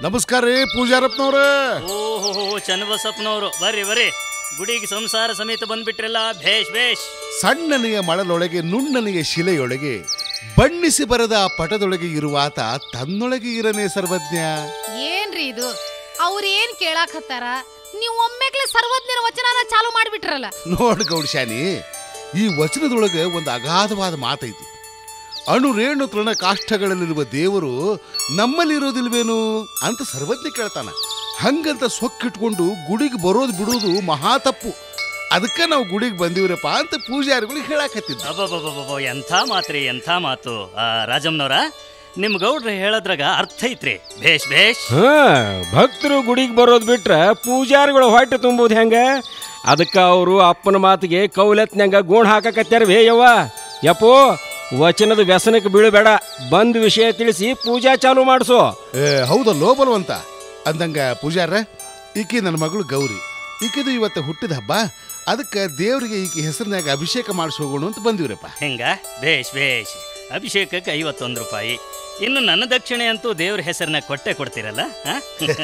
ನಮಸ್ಕಾರ ರೀ ಪೂಜಾರಪ್ಪನವ್ರ ಓಹೋ ಚನ್ನಬಸಪ್ಪನವರು ಬರ್ರಿ ಬರ್ರಿ ಗುಡಿಗೆ ಸಂಸಾರ ಸಮೇತ ಬಂದ್ಬಿಟ್ರಲ್ಲ ಭೇಷ್ ಭೇಷ್ ಸಣ್ಣನೆಯ ಮಳಲೊಳಗೆ ನುಣ್ಣನೆಯ ಶಿಲೆಯೊಳಗೆ ಬಣ್ಣಿಸಿ ಬರದ ಆ ಪಟದೊಳಗೆ ಇರುವಾತ ತನ್ನೊಳಗೆ ಇರನೇ ಸರ್ವಜ್ಞ ಏನ್ರಿ ಇದು ಅವ್ರ ಏನ್ ಕೇಳಾಕತ್ತಾರ ನೀವು ಒಮ್ಮೆಗ್ಲೆ ಸರ್ವಜ್ಞರ ವಚನನ ಚಾಲು ಮಾಡ್ಬಿಟ್ರಲ್ಲ ನೋಡ್ ಗೌಡ್ಶಾನಿ ಈ ವಚನದೊಳಗೆ ಒಂದು ಅಗಾಧವಾದ ಮಾತೈತಿ ಅಣು ರೇಣು ತೃಣ ಕಾಷ್ಠಗಳಲ್ಲಿರುವ ದೇವರು ನಮ್ಮಲ್ಲಿರೋದಿಲ್ವೇನು ಅಂತ ಸರ್ವಜ್ಞ ಕೇಳ್ತಾನ ಹಂಗಂತ ಸೊಕ್ಕಿಟ್ಕೊಂಡು ಗುಡಿಗೆ ಬರೋದು ಬಿಡೋದು ಮಹಾ ತಪ್ಪು ಅದಕ್ಕೆ ನಾವು ಗುಡಿಗೆ ಬಂದಿವ್ರಪ್ಪ ಅಂತ ಪೂಜಾರಿಗಳಿಗೆ ಹೇಳಾಕತ್ತಿದ್ದ ಅಬ್ಬಬ್ಬಬ್ಬಬ್ಬ ಎಂಥ ಮಾತ್ರಿ ಎಂಥ ಮಾತು ಆ, ರಾಜಮ್ಮನವ್ರ ನಿಮ್ ಗೌಡ್ರು ಹೇಳದ್ರಾಗ ಅರ್ಥ ಐತ್ರಿ ಭೇಷ್ ಭೇಷ್ ಹಾ ಭಕ್ತರು ಗುಡಿಗೆ ಬರೋದು ಬಿಟ್ರೆ ಪೂಜಾರಿಗಳು ಹೊಟ್ಟೆ ತುಂಬೋದು ಹೆಂಗ ಅದಕ್ಕೆ ಅವರು ಅಪ್ಪನ ಮಾತಿಗೆ ಕೌಲತ್ನ್ಯಂಗ ಗೋಣ್ ಹಾಕಕತ್ಯಾರ ಯವ್ವ ಯಪ್ಪೋ ವಚನದ ವ್ಯಸನಕ್ಕೆ ಬೀಳಬೇಡ ಬಂದ್ ವಿಷಯ ತಿಳಿಸಿ ಪೂಜಾ ಚಾಲು ಮಾಡಿಸು ಏ ಹೌದಲ್ಲೋ ಬಲವಂತ ಅಂದಂಗ ಪೂಜಾರ ಈಕಿ ನನ್ನ ಮಗಳು ಗೌರಿ ಈಕಿದು ಇವತ್ತು ಹುಟ್ಟಿದ ಹಬ್ಬ ಅದಕ್ಕೆ ದೇವರಿಗೆ ಈಕಿ ಹೆಸರಿನಾಗ ಅಭಿಷೇಕ ಮಾಡಿಸಿ ಹೋಗೋಣ ಅಂತ ಬಂದಿವ್ರಪ್ಪ ಹೆಂಗ ಭೇಷ್ ಭೇಷ್ ಅಭಿಷೇಕಕ್ಕೆ ಐವತ್ತೊಂದು ರೂಪಾಯಿ ಇನ್ನು ನನ್ನ ದಕ್ಷಿಣೆ ಅಂತೂ ದೇವ್ರ ಹೆಸರನ್ನ ಕೊಟ್ಟೆ ಕೊಡ್ತೀರಲ್ಲ ಆ?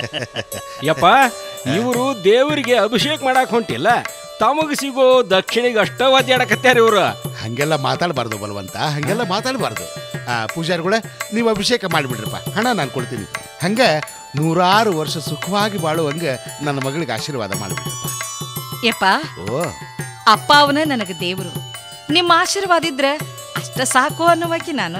ಯಪ್ಪ ಇವರು ದೇವರಿಗೆ ಅಭಿಷೇಕ ಮಾಡಕ್ ಹೊಂಟಿಲ್ಲ ತಮಗ ಸಿಗೋ ದಕ್ಷಿಣಿಗೆ ಅಷ್ಟ ಒದ್ದಾಡಕತ್ಯಾರ ಇವರು ಹಂಗೆಲ್ಲ ಮಾತಾಡಬಾರ್ದು ಬಲವಂತ ಹಂಗೆಲ್ಲ ಮಾತಾಡಬಾರ್ದು ಆ ಪೂಜಾರಿಗಳ ನೀವು ಅಭಿಷೇಕ ಮಾಡಿಬಿಡ್ರಪ್ಪ ಹಣ ನಾನು ಕೊಡ್ತೀನಿ ಹಂಗ ನೂರಾರು ವರ್ಷ ಸುಖವಾಗಿ ಬಾಳುವಂಗ ನನ್ನ ಮಗಳಿಗೆ ಆಶೀರ್ವಾದ ಮಾಡಿಬಿಡ್ರಪ್ಪ ಯಪ್ಪ ಓ ಅಪ್ಪ ಅವನ ನನಗೆ ದೇವರು ನಿಮ್ಮ ಆಶೀರ್ವಾದ ಇದ್ರೆ ಅಷ್ಟ ಸಾಕು ಅನ್ನುವಾಕಿ ನಾನು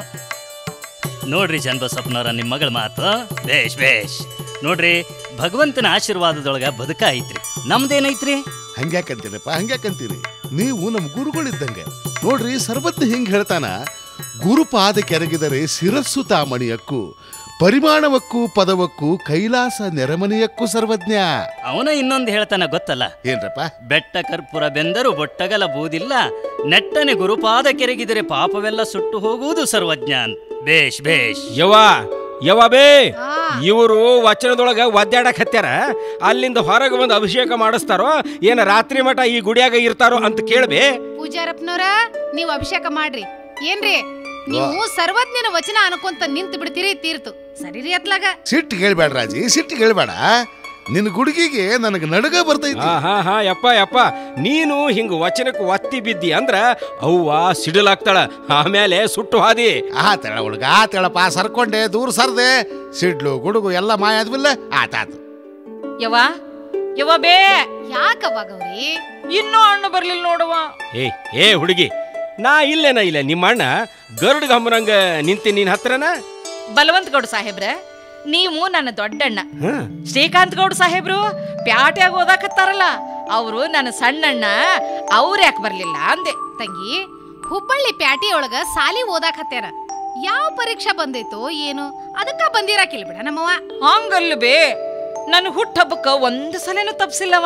ನೋಡ್ರಿ ಚನ್ನಬಸಪ್ಪನವರ ನಿಮ್ಮ ಮಗಳ ಮಾತು ಭೇಷ್ ಭೇಷ್ ನೋಡ್ರಿ ಭಗವಂತನ ಆಶೀರ್ವಾದದೊಳಗ ಬದುಕ ಐತ್ರಿ ನಮ್ದೇನೈತ್ರಿ ಹಂಗ್ಯಾಕಂತೀರಪ್ಪ ಹಂಗ್ಯಾಕಂತೀರಿ ನೀವು ನಮ್ಮ ಗುರುಗಳಿದ್ದಂಗೆ ನೋಡ್ರಿ ಸರ್ವಜ್ಞ ಹಿಂಗ್ ಹೇಳ್ತಾನ ಗುರುಪಾದ ಕೆರಗಿದರೆ ಶಿರಸ್ಸು ತಾಮಣಿಯಕ್ಕೂ ಪರಿಮಾಣವಕ್ಕೂ ಪದವಕ್ಕೂ ಕೈಲಾಸ ನೆರಮನೆಯಕ್ಕೂ ಸರ್ವಜ್ಞ ಅವನ ಇನ್ನೊಂದು ಹೇಳ್ತಾನ ಗೊತ್ತಲ್ಲ ಏನ್ರಪ್ಪ ಬೆಟ್ಟ ಕರ್ಪೂರ ಬೆಂದರು ಬೊಟ್ಟಗಲ ಬೂದಿಲ್ಲ ನೆಟ್ಟನೆ ಗುರುಪಾದ ಕೆರಗಿದರೆ ಪಾಪವೆಲ್ಲ ಸುಟ್ಟು ಹೋಗುವುದು ಸರ್ವಜ್ಞ ಅಂತ. ಭೇಷ್ ಭೇಷ್ ಯವ್ವ ಯವ್ವ ಬೇ ಆ, ಇವರು ವಚನದೊಳಗ ಒದ್ದಾಡಕ್ ಹತ್ಯಾರ ಅಲ್ಲಿಂದ ಹೊರಗೆ ಬಂದು ಅಭಿಷೇಕ ಮಾಡಿಸ್ತಾರೋ ಏನ ರಾತ್ರಿ ಮಠ ಈ ಗುಡಿಯಾಗ ಇರ್ತಾರೋ ಅಂತ ಕೇಳ್ಬೇ ಪೂಜಾರಪ್ಪನವ್ರ ನೀವು ಅಭಿಷೇಕ ಮಾಡ್ರಿ ಏನ್ರಿ ನೀವು ಸರ್ವಜ್ಞನ ವಚನ ಅನ್ಕೊಂತ ನಿಂತು ಬಿಡ್ತೀರಿ ತೀರ್ತು ಸರಿ ರೀ ಅತ್ಲಾಗ ಸಿಟ್ಟು ಹೇಳ್ಬೇಡ ರಾಜಿ ಸಿಟ್ಟು ಹೇಳ್ಬೇಡ ನಿನ್ನ ಗುಡುಗಿಗೆ ನನಗೆ ನಡುಗ ಬರ್ತೈತಿ ಹಾ ಹಾ ಹಾ ಯಪ್ಪ ಯಪ್ಪ ನೀನು ಹಿಂಗ ವಚನಕ್ಕೆ ಒತ್ತಿ ಬಿದ್ದಿ ಅಂದ್ರ ಅವ್ವ ಸಿಡಿಲಾಗ್ತಾಳ ಆಮೇಲೆ ಸುಟ್ಟು ಹಾದಿ ಆತಳ ಹುಡುಗ ಆತಳಪ್ಪ ಸರ್ಕೊಂಡೆ ದೂರ ಸರ್ದೆ ಸಿಡ್ಲು ಗುಡುಗು ಎಲ್ಲ ಮಾಯ ಆದ್ಮೇಲೆ ಆತಾತು ಯವ್ವ ಯವ್ವ ಬೇ ಯಾಕವ್ವ ಗೌರಿ ಇನ್ನೂ ಹಣ್ಣು ಬರ್ಲಿಲ್ಲ ನೋಡುವ ಏ ಏ ಹುಡುಗಿ ನಾ ಇಲ್ಲೇನ ಇಲ್ಲ ನಿಮ್ಮ ಅಣ್ಣ ಗರುಡ್ ಗಮರಂಗ ನಿಂತಿ ನಿನ್ ಹತ್ರನ ಬಲವಂತ ಗೌಡ ಸಾಹೇಬ್ರ ನೀವು ನನ್ನ ದೊಡ್ಡಣ್ಣ ಹ್ಮ್ ಶ್ರೀಕಾಂತ್ ಗೌಡ ಸಾಹೇಬ್ರು ಪ್ಯಾಟ್ಯಾಗ ಓದಾಕತ್ತಾರಲ್ಲ ಅವರು ನನ್ನ ಸಣ್ಣಣ್ಣ ಅವ್ರು ಯಾಕೆ ಬರ್ಲಿಲ್ಲ ಅಂದೆ ತಂಗಿ ಹುಬ್ಬಳ್ಳಿ ಪ್ಯಾಟಿ ಒಳಗ ಸಾಲಿ ಓದಾಕತ್ಯಾರ ಯಾವ ಪರೀಕ್ಷಾ ಬಂದೈತೋ ಏನು ಅದಕ್ಕ ಬಂದಿರಾಕಿಲ್ ಬಿಡ ನಮ್ಮವ್ವ ಹಂಗಲ್ಲ ಬೇ ನನ್ನ ಹುಟ್ಟ ಹಬ್ಬಕ್ಕ ಒಂದು ಸಲನೂ ತಪ್ಸಿಲ್ಲವ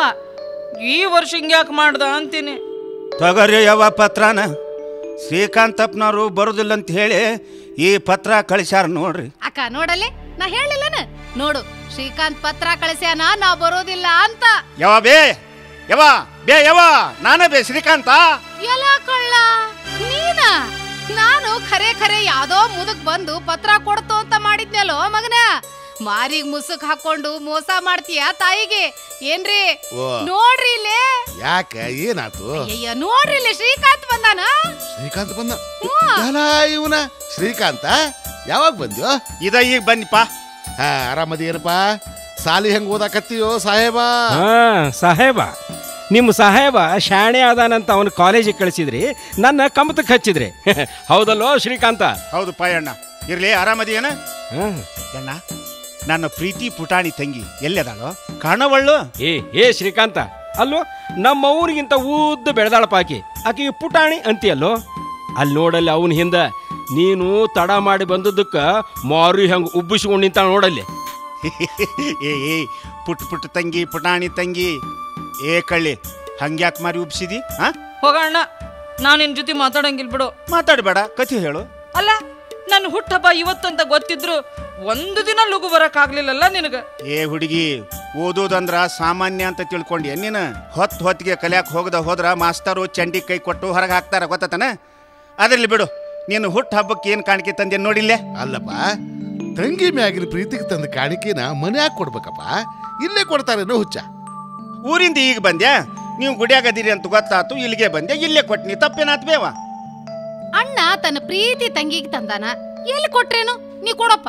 ಈ ವರ್ಷ ಹಿಂಗ್ಯಾಕೆ ಮಾಡ್ದ ಅಂತೀನಿ ತಗೋರಿ ಯಾವ ಪತ್ರನ ಶ್ರೀಕಾಂತಪ್ಪನವರು ಬರುದಿಲ್ಲ ಅಂತ ಹೇಳಿ ಈ ಪತ್ರ ಕಳಿಸ್ಯಾರ ನೋಡ್ರಿ ಅಕ್ಕ ನೋಡಲೆ ನಾ ಹೇಳಿಲ್ಲನ ನೋಡು ಶ್ರೀಕಾಂತ್ ಪತ್ರ ಕಳಿಸ್ಯಾನ ನಾ ಬರೋದಿಲ್ಲ ಅಂತ ಯಾವ ಬೇ ಯಾವ ಬೇ ಯಾವ ನಾನೇ ಬೇ ಶ್ರೀಕಾಂತ ಎಲ್ಲ ಕೊಳ್ಳ ನೀನ ನಾನು ಖರೆ ಖರೆ ಯಾವ್ದೋ ಮುದಕ್ ಬಂದು ಪತ್ರ ಕೊಡ್ತು ಅಂತ ಮಾಡಿದ್ನಲ್ಲೋ ಮಗನ ಮಾರಿಗ್ ಮುಸುಕ್ ಹಾಕೊಂಡು ಮೋಸ ಮಾಡ್ತೀಯ ತಾಯಿಗೆ ಏನ್ರಿ ಓ ನೋಡ್ರಿ ಇಲ್ಲೇ ಯಾಕೆ ಏನಾತು ಅಯ್ಯ ನೋಡ್ರಿ ಇಲ್ಲಿ ಶ್ರೀಕಾಂತ್ ಬಂದಾನ ಶ್ರೀಕಾಂತ್ ಬಂದ ಯಾಲ ಇವನ ಶ್ರೀಕಾಂತ ಯಾವಾಗ ಬಂದ್ಯೋ ಇದ ಈಗ ಬನ್ನಿಪ್ಪ ಹಾ ಆರಾಮದಿ ಏನಪ್ಪ ಸಾಲಿ ಹೆಂಗ್ ಓದಾಕತ್ತೀಯೋ ಸಾಹೇಬ ಹಾ ಸಾಹೇಬ ನಿಮ್ಮ ಸಾಹೇಬ ಶಾಣೆ ಅದಾನಂತ ಅವನು ಕಾಲೇಜಿಗೆ ಕಳಿಸಿದ್ರಿ ನನ್ನ ಕಮತಕ್ಕೆ ಹಚ್ಚಿದ್ರಿ ಹೌದಲ್ಲೋ ಶ್ರೀಕಾಂತ ಹೌದು ಅಣ್ಣ ಇರ್ಲಿ ಆರಾಮದಿಯೇನ ಹ್ಮ್. ಅಣ್ಣ ನನ್ನ ಪ್ರೀತಿ ಪುಟಾಣಿ ತಂಗಿ ಎಲ್ಲದಾಳೋ ಕಾಣವಳ್ಳು ಏ ಏ ಶ್ರೀಕಾಂತ ಅಲ್ಲೋ ನಮ್ಮ ಊರಿಗಿಂತ ಉದ್ದ ಬೆಳೆದಾಳಪ್ಪ ಆಕಿ ಆಕೆಗೆ ಪುಟಾಣಿ ಅಂತೀಯಲ್ಲೋ ಅಲ್ಲಿ ನೋಡಲ್ಲಿ ಅವನ ಹಿಂದ ನೀನು ತಡ ಮಾಡಿ ಬಂದದ್ದಕ್ಕೆ ಮಾರಿ ಹಂಗೆ ಉಬ್ಬಿಸ್ಕೊಂಡು ನಿಂತ ನೋಡಲ್ಲಿ ಏ ಏ ಪುಟ್ ಪುಟ್ ತಂಗಿ ಪುಟಾಣಿ ತಂಗಿ ಏ ಕಳ್ಳಿ ಹಂಗ್ಯಾಕ್ ಮಾರಿ ಉಬ್ಸಿದಿ ಹಾ ಹೋಗೋಣ ನಾನು ನಿನ್ ಜೊತೆ ಮಾತಾಡಂಗಿಲ್ ಬಿಡು ಮಾತಾಡಬೇಡ ಕಥೆ ಹೇಳು ಅಲ್ಲ ನನ್ನ ಹುಟ್ಟಹಬ್ಬ ಇವತ್ತಂತ ಗೊತ್ತಿದ್ರು ಒಂದು ದಿನ ಲಘು ಬರಕ್ಕಾಗ್ಲಿಲ್ಲಲ್ಲ ನಿನಗ ಏ ಹುಡುಗಿ ಓದೋದಂದ್ರ ಸಾಮಾನ್ಯ ಅಂತ ತಿಳ್ಕೊಂಡಿ ನೀನು ಹೊತ್ತು ಹೊತ್ತಿಗೆ ಕಲಿಯಾಕ ಹೋಗದ ಹೋದ್ರ ಮಾಸ್ತರು ಚಂಡಿ ಕೈ ಕೊಟ್ಟು ಹೊರಗೆ ಹಾಕ್ತಾರ ಗೊತ್ತತನ ಅದ್ರಲ್ಲಿ ಬಿಡು ನೀನು ಹುಟ್ಟು ಹಬ್ಬಕ್ಕೆ ಏನು ಕಾಣಿಕೆ ತಂದೆ ನೋಡಿಲ್ಲೇ ಅಲ್ಲಪ್ಪ ತಂಗಿ ಮ್ಯಾಗಿನ ಪ್ರೀತಿಗೆ ತಂದ ಕಾಣಿಕೆನ ಮನ್ಯಾಗ ಕೊಡ್ಬೇಕಪ್ಪ ಇಲ್ಲೇ ಕೊಡ್ತಾರೇನೋ ಹುಚ್ಚ ಊರಿಂದ ಈಗ ಬಂದ್ಯಾ ನೀವು ಗುಡಿಯಾಗದಿರಿ ಅಂತ ಗೊತ್ತಾತು ಇಲ್ಲಿಗೆ ಬಂದೆ ಇಲ್ಲೇ ಕೊಟ್ನಿ ತಪ್ಪೇನಾತ್ ಬೇವ ಅಣ್ಣ ತನ್ನ ಪ್ರೀತಿ ತಂಗಿಗೆ ತಂದಾನ ಎಲ್ಲಿ ಕೊಟ್ರೇನು ನೀ ಕೊಡಪ್ಪ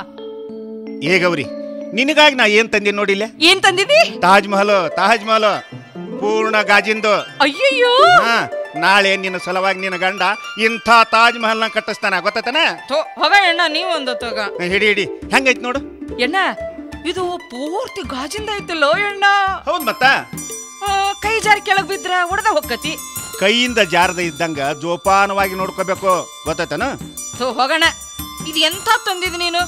ಏ ಗೌರಿ ನಿನಗಾಗಿ ನಾ ಏನ್ ತಂದೆ ನೋಡಿಲ್ಲ ಏನ್ ತಂದಿದಿ ತಾಜ್ ಮಹಲ್ ತಾಜ್ ಮಹಲ್ ಪೂರ್ಣ ಗಾಜಿಂದು ಅಯ್ಯಯ್ಯೋ ಹಾ ನಾಳೆ ನಿನ್ನ ಸಲುವಾಗಿ ನಿನ್ನ ಗಂಡ ಇಂಥ ತಾಜ್ ಮಹಲ್ನ ಕಟ್ಟಿಸ್ತಾನ ಗೊತ್ತಾತನ ಥೋ, ಹೋಗ ಎಣ್ಣ ನೀವು ಒಂದು ತಗ ಹಿಡಿ ಹಿಡಿ ಹೆಂಗೈತ್ ನೋಡು ಎಣ್ಣ ಇದು ಪೂರ್ತಿ ಗಾಜಿಂದ ಐತಲ್ಲೋ ಎಣ್ಣ ಹೌದ್ ಮತ್ತ ಆ, ಕೈ ಜಾರಿ ಕೆಳಗ್ ಬಿದ್ರ ಹೊಡೆದ ಹೊಕ್ಕತಿ ಕೈಯಿಂದ ಜಾರದ ಇದ್ದಂಗ ಜೋಪಾನವಾಗಿ ನೋಡ್ಕೋಬೇಕು ಗೊತ್ತಾತನ ಥೋ ಹೋಗಣ ಇದು ಎಂಥ ತಂದಿದ್ ನೀನು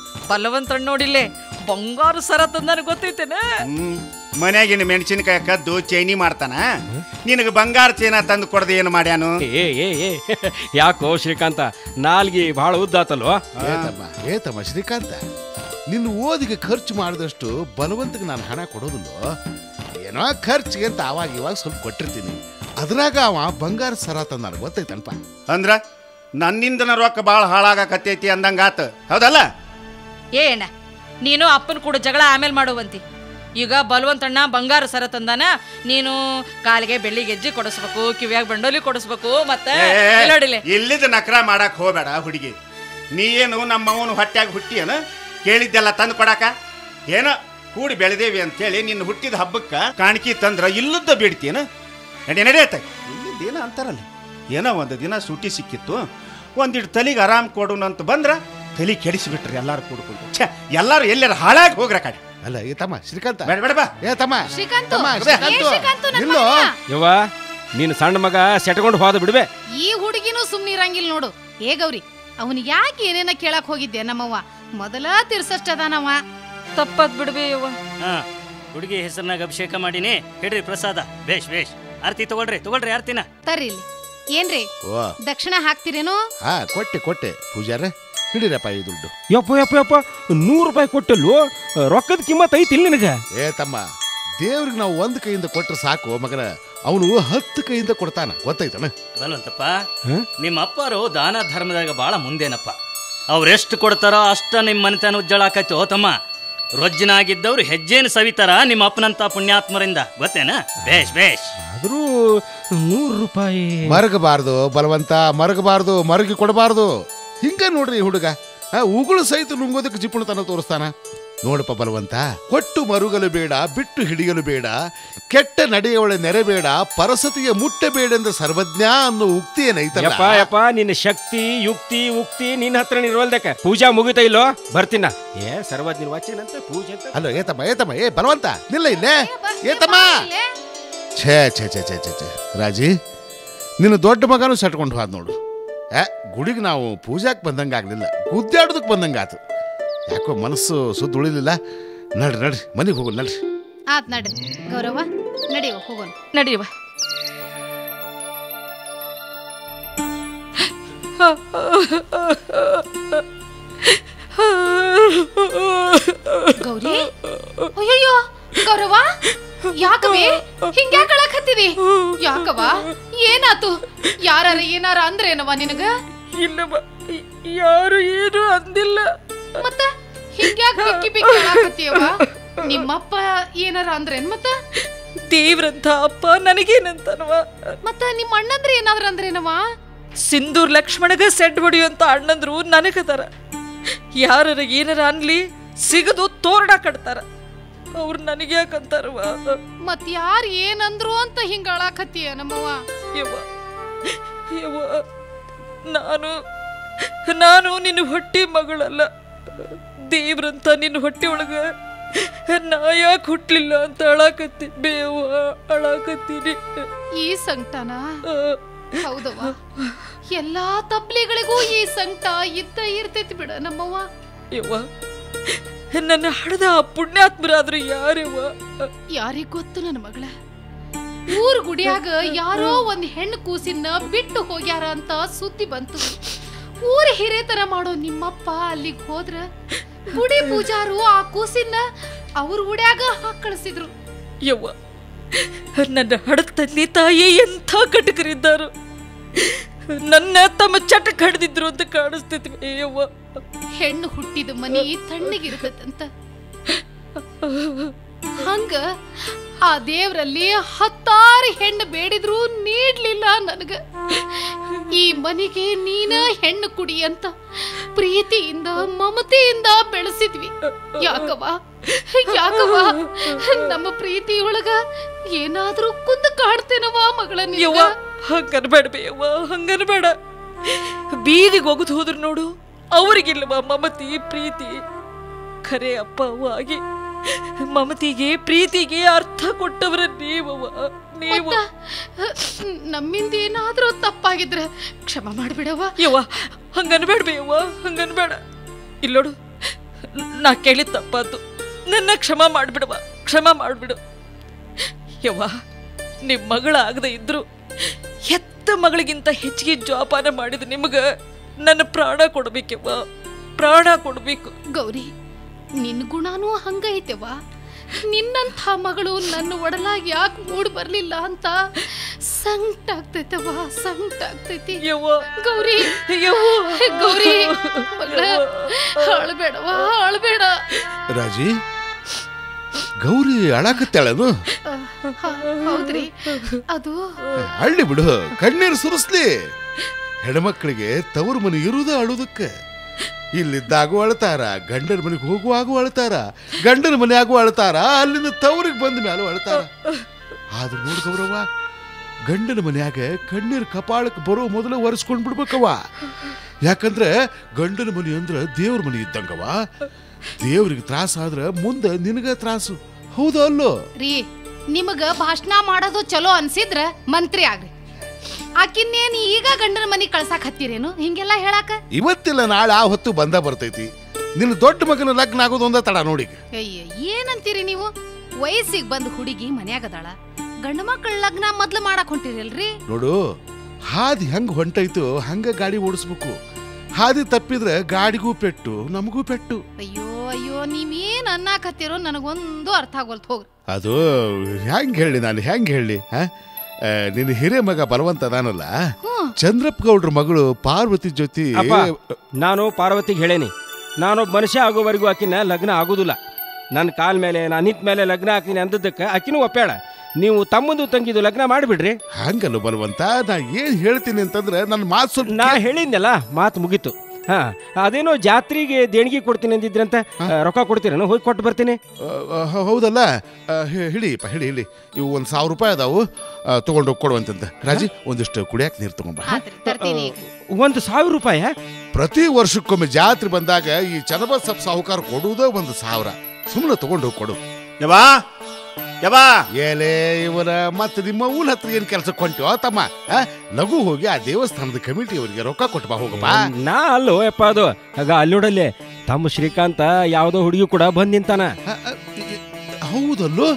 ಬಲವಂತ ನೋಡಿಲ್ಲೇ ಬಂಗಾರು ಸರ ತಂದಾನ ಗೊತ್ತೈತೇನ ಹ್ಮ್ ಮನ್ಯಾಗಿನ ಮೆಣಸಿನಕಾಯಿ ಕದ್ದು ಚೈನಿ ಮಾಡ್ತಾನ ನಿನಗೆ ಬಂಗಾರ ಚೈನ ತಂದು ಕೊಡದೆ ಏನು ಮಾಡ್ಯಾನು ಏ ಏ ಏ ಯಾಕೋ ಶ್ರೀಕಾಂತ ನಾಲ್ಗಿ ಭಾಳ ಉದ್ದಾತಲ್ವಾ ಏತಮ್ಮ ಏತಮ್ಮ ಶ್ರೀಕಾಂತ ನಿನ್ನ ಓದಿಗೆ ಖರ್ಚು ಮಾಡಿದಷ್ಟು ಬಲವಂತಕ್ಕೆ ನಾನು ಹಣ ಕೊಡೋದಿಲ್ಲ ಏನೋ ಖರ್ಚಿಗೆ ಅಂತ ಅವಾಗ ಇವಾಗ ಸ್ವಲ್ಪ ಕೊಟ್ಟಿರ್ತೀನಿ ಅದ್ರಾಗ ಅವ ಬಂಗಾರ ಸರ ತಂದ ನನಗೆ ಗೊತ್ತೈತನಪ್ಪ ಅಂದ್ರ ನನ್ನಿಂದನ ರೊಕ್ಕ ಭಾಳ ಹಾಳಾಗಕತ್ತೈತಿ ಅಂದಂಗಾತ ಹೌದಲ್ಲ ಏ ಅಣ್ಣ ನೀನು ಅಪ್ಪನ ಕೂಡ ಜಗಳ ಆಮೇಲೆ ಮಾಡುವಂತಿ ಈಗ ಬಲವಂತಣ್ಣ ಬಂಗಾರ ಸರ ತಂದಾನ ನೀನು ಕಾಲಿಗೆ ಬೆಳ್ಳಿ ಗೆಜ್ಜೆ ಕೊಡಿಸ್ಬೇಕು ಕಿವಿಯಾಗ ಬಂಡೋಲಿ ಕೊಡಿಸ್ಬೇಕು ಮತ್ತೆ ಇಲ್ಲಿ ನೋಡಿಲೆ ಇಲ್ಲಿದ ನಕ್ರ ಮಾಡಕ್ ಹೋಗ್ಬೇಡ ಹುಡುಗಿ ನೀ ಏನು ನಮ್ಮ ಅವನು ಹೊಟ್ಯಾಗ ಹುಟ್ಟಿಯನ ಕೇಳಿದ್ದೆಲ್ಲ ತಂದು ಕೊಡಾಕ ಏನೋ ಕೂಡಿ ಬೆಳೆದೇವಿ ಅಂತೇಳಿ ನಿನ್ನ ಹುಟ್ಟಿದ ಹಬ್ಬಕ್ಕ ಕಾಣಿಕೆ ತಂದ್ರ ಇಲ್ಲದ ಬೇಡ್ತೀಯನ ನಡಿ ನಡೆಯತ್ತ ಇಲ್ಲಿದ್ದೇನ ಅಂತಾರಲ್ಲ ಏನೋ ಒಂದು ದಿನ ಸೂಟಿ ಸಿಕ್ಕಿತ್ತು ಒಂದಿಟ್ಟು ತಲೆಗೆ ಆರಾಮ್ ಕೊಡೋಣ ಅಂತ ಬಂದ್ರ ತಲೆ ಕೆಡಿಸಿಬಿಟ್ರಿ ಎಲ್ಲಾರು ಕೂಡ್ಕೊಂಡು ಛೇ ಎಲ್ಲಾರು ಎಲ್ಲಾರು ಹಾಳಾಗಿ ಹೋಗ್ರ ಕಡೆ ಅಲ್ಲ ಏ ತಮ್ಮ ಶ್ರೀಕಾಂತ ಬೇಡ ಬೇಡ ಬಾ ಏ ತಮ್ಮ ಶ್ರೀಕಾಂತು ತಮ್ಮ, ಏ ಶ್ರೀಕಾಂತು, ಶ್ರೀಕಾಂತು ನನ್ ನಿಲ್ಲು. ಮಗನ? ಯವ್ವ ನೀನು ಸಣ್ಣ ಮಗ ಸೆಟ್ಕೊಂಡು ಹೋದ ಬಿಡ್ಬೆ ಈ ಹುಡುಗಿನೂ ಸುಮ್ನಿರಂಗಿಲ್ಲ ನೋಡು ಏ ಗೌರಿ ಅವನಿಗೆ ಯಾಕೆ ಏನೇನ ಕೇಳಕ್ ಹೋಗಿದ್ದೆ ನಮ್ಮವ್ವ ಮೊದಲ ತಿರ್ಸಷ್ಟದಾನವ ತಪ್ಪದ್ ಬಿಡ್ಬೇ ಯವ್ವ ಹಾ ಹುಡುಗಿ ಹೆಸರಿನಾಗ ಅಭಿಷೇಕ ಮಾಡೀನಿ ಹಿಡ್ರಿ ಪ್ರಸಾದ ಬೇಷ್ ಬೇಷ್ ಆರ್ತಿ ತಗೊಳ್ರಿ ತಗೊಳ್ರಿ ಆರ್ತಿನ ತರ್ರಿ ಇಲ್ಲಿ ಏನ್ರಿ ಓ ದಕ್ಷಿಣ ಹಾಕ್ತಿರೇನು ಹಾ ಕೊಟ್ಟೆ ಕೊಟ್ಟೆ ಪೂಜಾರೆ ಹಿಡಿರಪ್ಪ ಈ ದುಡ್ಡು ಯಪ್ಪ ಯಪ್ಪ ಯಪ್ಪ ನೂರು ರೂಪಾಯಿ ಕೊಟ್ಟಲ್ಲು ರೊಕ್ಕದ ಕಿಮ್ಮತ್ ಐತಿಲ್ಲ ನಿನಗೆ ಏ ತಮ್ಮ ದೇವ್ರಿಗೆ ನಾವು ಒಂದು ಕೈಯಿಂದ ಕೊಟ್ರೆ ಸಾಕು ಮಗನ ಅವನು ಹತ್ತು ಕೈಯಿಂದ ಕೊಡ್ತಾನ ಗೊತ್ತೈತನ ಬಲ್ವಂತಪ್ಪ ಹ? ನಿಮ್ಮ ಅಪ್ಪರು ದಾನ ಧರ್ಮದಾಗ ಭಾಳ ಮುಂದೇನಪ್ಪ ಅವ್ರೆಷ್ಟು ಕೊಡ್ತಾರೋ ಅಷ್ಟ ನಿಮ್ಮ ಮನೆತನ ಉಜ್ಜಳ ಆಕೈತಿ ಓ ತಮ್ಮ ರೊಜ್ಜನಾಗಿದ್ದವ್ರು ಹೆಜ್ಜೇನು ಸವಿತಾರ ನಿಮ್ಮ ಅಪ್ಪನಂತ ಪುಣ್ಯಾತ್ಮರಿಂದ ಗೊತ್ತೇನ ಬೇಷ್ ಬೇಷ್ ಆದರೂ ನೂರು ರೂಪಾಯಿ ಮರಗಬಾರ್ದು ಬಲವಂತ ಮರಗಬಾರ್ದು ಮರಗಿ ಕೊಡಬಾರ್ದು ಹಿಂಗ ನೋಡ್ರಿ ಈ ಹುಡುಗ ಆ, ಉಗುಳು ಸಹಿತ ನುಂಗೋದಕ್ಕೆ ಜಿಪುಣತನ ತೋರಿಸ್ತಾನ ನೋಡಪ್ಪ ಬಲವಂತ ಕೊಟ್ಟು ಮರುಗಲು ಬೇಡ ಬಿಟ್ಟು ಹಿಡಿಯಲು ಬೇಡ ಕೆಟ್ಟ ನಡೆಯವಳ ನೆರೆ ಬೇಡ ಪರಸತಿಗೆ ಮುಟ್ಟಬೇಡೆಂದ ಸರ್ವಜ್ಞ ಅನ್ನೋ ಉಕ್ತಿ ಏನೈತಲ್ಲ ಯಪ್ಪ ಯಪ್ಪ ನಿನ್ನ ಶಕ್ತಿ ಯುಕ್ತಿ ಉಕ್ತಿ ನಿನ್ನ ಹತ್ರ ಇರುವಲ್ದಕ್ಕೆ ಪೂಜಾ ಮುಗಿತಾ ಇಲ್ಲೋ ಬರ್ತೀನ ಏ ಸರ್ವಜ್ಞ ವಾಚ್ಯನಂತೆ ಪೂಜೆ ಅಂತ ಅಲ್ಲೋ ಏತಮ್ಮ ಏತಮ್ಮ ಏ ಬಲವಂತ ನಿಲ್ಲ ಇಲ್ಲೇ ಏತಮ್ಮ ಛೇ ಛೇ ಛೇ ಛೇ ಛೇ ಛೇ ರಾಜಿ ನಿನ್ನ ದೊಡ್ಡ ಮಗನೂ ಸಟ್ಕೊಂಡು ಹೋದ್ ನೋಡು ಏ ಗುಡಿಗೆ ನಾವು ಪೂಜಾಕ್ ಬಂದಂಗೆ ಆಗ್ಲಿಲ್ಲ ಗುದ್ದಾಡೋದಕ್ಕೆ ಬಂದಂಗೆ ಆತು ಯಾಕೋ ಮನಸ್ಸು ಸುದ್ದ ಉಳಿಲಿಲ್ಲ ನಡ್ರಿ ನಡ್ರಿ ಮನೆಗೆ ಹೋಗು ನಡ್ರಿ ಆತ್ ನಡ್ರಿ ಗೌರವ ನಡಿಯೋ ಹೋಗೋಣ ನಡಿಯವ ಗೌರಿ ಅಯ್ಯಯ್ಯೋ ಗೌರವ ಯಾಕವೇ ಹಿಂಗ್ಯಾಕ್ ಅಳಕತ್ತೀರಿ ಯಾಕವ ಏನಾತು ಯಾರಾರ ಏನಾರ ಅಂದ್ರೇನವ ನಿನಗ ಇಲ್ಲವ ಯಾರು ಏನು ಅಂದಿಲ್ಲ ಮತ್ತ ಹಿಂಗ್ಯಾಕ್ ಬಿಕ್ಕಿ ಬಿಕ್ಕಿ ಅಳಕತ್ತೀಯವ ನಿಮ್ಮಪ್ಪ ಏನಾರ ಅಂದ್ರೇನ್ ಮತ್ತ ದೇವ್ರಂತ ಅಪ್ಪ ನನಗೇನಂತನವ ಮತ್ತ ನಿಮ್ಮ ಅಣ್ಣಂದ್ರ ಏನಾದ್ರ ಅಂದ್ರೇನವ ಸಿಂಧೂರ್ ಲಕ್ಷ್ಮಣಗ ಸೆಡ್ ಹೊಡಿಯುವಂತ ಅಣ್ಣಂದ್ರು ನನಗದಾರ ಯಾರ ಏನಾರ ಅನ್ಲಿ ಸಿಗದು ತೋರಣ ಕಟ್ತಾರ ಅವ್ರು ನನಗೆ ಯಾಕಂತಾರವ ಮತ್ ಯಾರ್ ಏನಂದ್ರು ಅಂತ ಹಿಂಗ ಅಳಕತ್ತೀಯ ನಮ್ಮವ್ವ ಯವ್ವ ಯವ್ವ ನಾನು ನಾನು ನಿನ್ನ ಹೊಟ್ಟಿ ಮಗಳಲ್ಲ ದೇವ್ರಂತ ನಿನ್ನ ಹೊಟ್ಟೆ ಒಳಗ ನಾ ಯಾಕೆ ಹುಟ್ಲಿಲ್ಲ ಅಂತ ಅಳಾಕತ್ತಿ ಬೇವ ಅಳಾಕತ್ತೀನಿ ಈ ಸಂಕಟನ ಆ, ಹೌದವ್ವ ಎಲ್ಲಾ ತಪ್ಲಿಗಳಿಗೂ ಈ ಸಂಕಟ ಇದ್ದ ಇರ್ತೈತಿ ಬಿಡ ನಮ್ಮವ್ವ ಯವ್ವ ನನ್ನ ಹಡದ ಆ ಪುಣ್ಯಾತ್ಮರಾದ್ರು ಯಾರವ್ವ ಯಾರಿಗ್ ಗೊತ್ತು ನನ್ನ ಮಗಳ ಊರ್ ಗುಡಿಯಾಗ ಯಾರೋ ಒಂದ್ ಹೆಣ್ಣು ಕೂಸಿನ ಬಿಟ್ಟು ಹೋಗ್ಯಾರ ಅಂತ ಸುದ್ದಿ ಬಂತು ಊರ ಹಿರೇತನ ಮಾಡೋ ನಿಮ್ಮಪ್ಪ ಅಲ್ಲಿಗ್ ಹೋದ್ರ ಗುಡಿ ಪೂಜಾರು ಆ ಕೂಸಿನ ಅವ್ರ ಗುಡ್ಯಾಗ ಹಾಕ್ ಕಳಿಸಿದ್ರು ಯವ್ವ ನನ್ನ ಹಡದ ತಂದೆ ತಾಯಿ ಎಂಥ ಕಟಕರಿದ್ದಾರು ನನ್ನ ತಮ್ಮ ಚಟಕ್ ಹಡ್ದಿದ್ರು ಅಂತ ಕಾಣಿಸ್ತೈತಿ ಯವ್ವ ಹೆಣ್ಣು ಹುಟ್ಟಿದ ಮನಿ ತಣ್ಣಗಿರ್ತದಂತ ಹಂಗ ಆ ದೇವ್ರಲ್ಲಿ ಹತ್ತಾರು ಹೆಣ್ಣು ಬೇಡಿದ್ರು ನೀಡ್ಲಿಲ್ಲ ನನಗ ಈ ಮನೆಗೆ ನೀನ ಹೆಣ್ಣು ಕುಡಿ ಅಂತ ಪ್ರೀತಿಯಿಂದ ಮಮತೆಯಿಂದ ಬೆಳೆಸಿದ್ವಿ ಯಾಕವ್ವ ಯಾಕವ್ವ ನಮ್ಮ ಪ್ರೀತಿಯೊಳಗ ಏನಾದ್ರೂ ಕುಂದು ಕಾಡ್ತೇನವ ಮಗಳ ಯವ್ವ ಹಂಗನ್ಬೇಡ ಬೇಯವ್ವ ಹಂಗನ್ಬೇಡ ಬೀದಿಗೆ ಹೋಗುದು ಹೋದ್ರು ನೋಡು ಅವರಿಗಿಲ್ವ ಮಮತಿ ಪ್ರೀತಿ ಖರೆ ಅಪ್ಪ ಅವ್ವ ಆಗಿ ಮಮತಿಗೆ ಪ್ರೀತಿಗೆ ಅರ್ಥ ಕೊಟ್ಟವರ ನೀವವ್ವ ನೀವು ನಮ್ಮಿಂದ ಏನಾದ್ರೂ ತಪ್ಪಾಗಿದ್ರೆ ಕ್ಷಮ ಮಾಡ್ಬಿಡವ ಯವ್ವ ಹಂಗನ್ಬೇಡ ಬೇಯವ್ವ ಹಂಗನ್ಬೇಡ ಇಲ್ಲೋಡು ನಾ ಕೇಳಿದ ತಪ್ಪಾತು ನನ್ನ ಕ್ಷಮ ಮಾಡ್ಬಿಡವ ಕ್ಷಮ ಮಾಡ್ಬಿಡು ಯವ್ವ ನಿಮ್ ಮಗಳಾಗದೆ ಇದ್ರು ಹೆತ್ತ ಮಗಳಿಗಿಂತ ಹೆಚ್ಚಿಗೆ ಜೋಪಾನ ಮಾಡಿದ ನಿಮಗ ನನ್ನ ಪ್ರಾಣ ಕೊಡ್ಬೇಕವ್ವ ಪ್ರಾಣ ಕೊಡ್ಬೇಕು ಗೌರಿ ನಿನ್ ಗುಣನೂ ಹಂಗ ಐತೆವ ನಿನ್ನಂಥ ಮಗಳು ನನ್ನ ಒಡಲಾಗಿ ಯಾಕೆ ಮೂಡ್ ಬರ್ಲಿಲ್ಲ ಅಂತ ಸಂಕಟ ಆಗ್ತೈತವ ಸಂಕಟ ಆಗ್ತೈತಿ ಯವ್ವ ಗೌರಿ ಯವ್ವ ಗೌರಿ ಮಗಳ ಅಳ್ಬೇಡವ ಅಳ್ಬೇಡ ರಾಜಿ ಗೌರಿ ಅಳಾಕತ್ತಾಳನು ಹ, ಹೌದ್ರಿ ಅದು ಹಳ್ಳಿ ಬಿಡು ಕಣ್ಣೀರು ಸುರಿಸ್ಲಿ ಹೆಣ್ಮಕ್ಳಿಗೆ ತವರು ಮನೆ ಇರುವುದ ಅಳುದಕ್ಕೆ ಇಲ್ಲಿದ್ದಾಗೂ ಅಳ್ತಾರ ಗಂಡನ ಮನೆಗೆ ಹೋಗುವಾಗೂ ಅಳ್ತಾರ ಗಂಡನ ಮನೆಯಾಗೂ ಅಳ್ತಾರ ಅಲ್ಲಿಂದ ತವರಿಗೆ ಬಂದ ಮ್ಯಾಲೂ ಅಳ್ತಾರ ಆದ್ರೂ ನೋಡ್ ಗೌರವ ಗಂಡನ ಮನ್ಯಾಗ ಕಣ್ಣೀರು ಕಪಾಳಕ್ಕೆ ಬರೋ ಮೊದಲು ಒರೆಸ್ಕೊಂಡ್ ಬಿಡ್ಬೇಕವ ಯಾಕಂದ್ರೆ ಗಂಡನ ಮನೆ ಅಂದ್ರ ದೇವ್ರ ಮನೆ ಇದ್ದಂಗವ ದೇವ್ರಿಗೆ ತ್ರಾಸ ಆದ್ರ ಮುಂದೆ ನಿನಗ ತ್ರಾಸು ಹೌದಾ ಅಲ್ಲೋ ರೀ ನಿಮಗ ಭಾಷಣ ಮಾಡೋದು ಚಲೋ ಅನ್ಸಿದ್ರ ಮಂತ್ರಿ ಆಗ್ರಿ ಆಕಿನ್ನೇನ್ ಈಗ ಗಂಡನ ಮನಿ ಕಳ್ಸಾಕ್ ಹತ್ತೀರೇನು ಹಿಂಗೆಲ್ಲ ಹೇಳಾಕ ಇವತ್ತಿಲ್ಲ ನಾಳೆ ಆ ಹೊತ್ತು ಬಂದ ಬರ್ತೈತಿ ನಿನ್ನ ದೊಡ್ಡ ಮಗನ ಲಗ್ನ ಆಗೋದು ಒಂದ ತಡ ನೋಡಿ ಅಯ್ಯ ಏನಂತೀರಿ ನೀವು ವಯಸ್ಸಿಗೆ ಬಂದ್ ಹುಡುಗಿ ಮನ್ಯಾಗದಾಳ ಗಂಡು ಮಕ್ಕಳ ಲಗ್ನ ಮೊದ್ಲು ಮಾಡಕ್ ಹೊಂಟಿರಲ್ರಿ ನೋಡು ಹಾದಿ ಹೆಂಗ್ ಹೊಂಟೈತು ಹಂಗ ಗಾಡಿ ಓಡಿಸ್ಬೇಕು ಹಾದಿ ತಪ್ಪಿದ್ರೆ ಗಾಡಿಗೂ ಪೆಟ್ಟು ನಮಗೂ ಪೆಟ್ಟು ಅಯ್ಯೋ ಅಯ್ಯೋ ನೀವೇನ್ ಅನ್ನಕತ್ತೀರೋ ನನಗೊಂದು ಅರ್ಥ ಆಗೋಲ್ತು ಹೋಗ್ರಿ ಅದು ಹೆಂಗ್ ಹೇಳಿ ನಾನು ಹೆಂಗ್ ಹೇಳಿ ಆ? ಆ, ನಿನ್ನ ಹಿರಿಯ ಮಗ ಬಲವಂತ ಅದಾನಲ್ಲ ಹ್ಮ್. ಚಂದ್ರಪ್ಪ ಗೌಡ್ರ ಮಗಳು ಪಾರ್ವತಿ ಜೊತೆ ಅಪ್ಪ ನಾನು ಪಾರ್ವತಿಗೆ ಹೇಳೇನಿ ನಾನೊಬ್ಬ ಮನುಷ್ಯ ಆಗೋವರೆಗೂ ಆಕಿನ ಲಗ್ನ ಆಗೋದಿಲ್ಲ ನನ್ನ ಕಾಲ್ ಮೇಲೆ ನಾನು ನಿಂತ ಮೇಲೆ ಲಗ್ನ ಹಾಕ್ತೀನಿ ಅಂದದ್ದಕ್ಕೆ ಆಕಿನೂ ಒಪ್ಪ್ಯಾಳ ನೀವು ತಮ್ಮದು ತಂಗಿದು ಲಗ್ನ ಮಾಡಿಬಿಡ್ರಿ ಹಂಗಲ್ಲ ಬಲವಂತ ನಾ ಏನ್ ಹೇಳ್ತೀನಿ ಅಂತಂದ್ರೆ ನನ್ನ ಮಾತು ಸ್ವಲ್ಪ ನಾ ಹೇಳಿದ್ನಲ್ಲ ಮಾತು ಮುಗೀತು ಹಾ ಅದೇನೋ ಜಾತ್ರೆಗೆ ದೇಣಿಗೆ ಕೊಡ್ತೀನಿ ಅಂದಿದ್ರಂತ ಆ, ರೊಕ್ಕ ಕೊಡ್ತೀರೇನು ಹೋಗಿ ಕೊಟ್ಟು ಬರ್ತೀನಿ ಆ, ಆ, ಹೌದಲ್ಲ ಆ, ಹಿ- ಹಿಡಿಯಪ್ಪ ಹಿಡಿ ಹಿಡಿ ಇವು ಒಂದು ಸಾವಿರ ರೂಪಾಯಿ ಅದಾವು ತಗೊಂಡು ಹೋಗಿ ಕೊಡುವಂತಂತ ರಾಜಿ ಒಂದಿಷ್ಟು ಕುಡಿಯಾಕ ನೀರು ತಗೊಂಬ ಆತ್ರಿ ತರ್ತೀನಿ ಈಗ. ಒಂದು ಸಾವಿರ ರೂಪಾಯಿ ಪ್ರತಿ ವರ್ಷಕ್ಕೊಮ್ಮೆ ಜಾತ್ರೆ ಬಂದಾಗ ಈ ಚನ್ನಬಸಪ್ಪ ಸಾಹುಕಾರ ಕೊಡುವುದೇ ಒಂದು ಸಾವಿರ ಸುಮ್ಮನೆ ತಗೊಂಡು ಹೋಗಿ ಕೊಡು ಯವಾ ಯವಾ ಏಲೇ ಇವರ ಮತ್ತೆ ನಿಮ್ಮ ಊಲ್ ಹತ್ರ ಏನ್ ಕೆಲಸಕ್ಕೆ ಹೊಂಟಿವೋ ತಮ್ಮ ಆ? ಲಘು ಹೋಗಿ ಆ ದೇವಸ್ಥಾನದ ಕಮಿಟಿ ಅವರಿಗೆ ರೊಕ್ಕ ಕೊಟ್ಟು ಬಾ ಹೋಗಪ್ಪ ನಾ ಅಲ್ಲೋ ಯಪ್ಪ ಅದು ಆಗ ಅಲ್ಲಿ ನೋಡಲ್ಲಿ ತಮ್ಮ ಶ್ರೀಕಾಂತ ಯಾವುದೋ ಹುಡುಗಿ ಕೂಡ ಬಂದ್ ನಿಂತಾನ ಆ, ಆ, ಇ- ಹೌದಲ್ಲೋ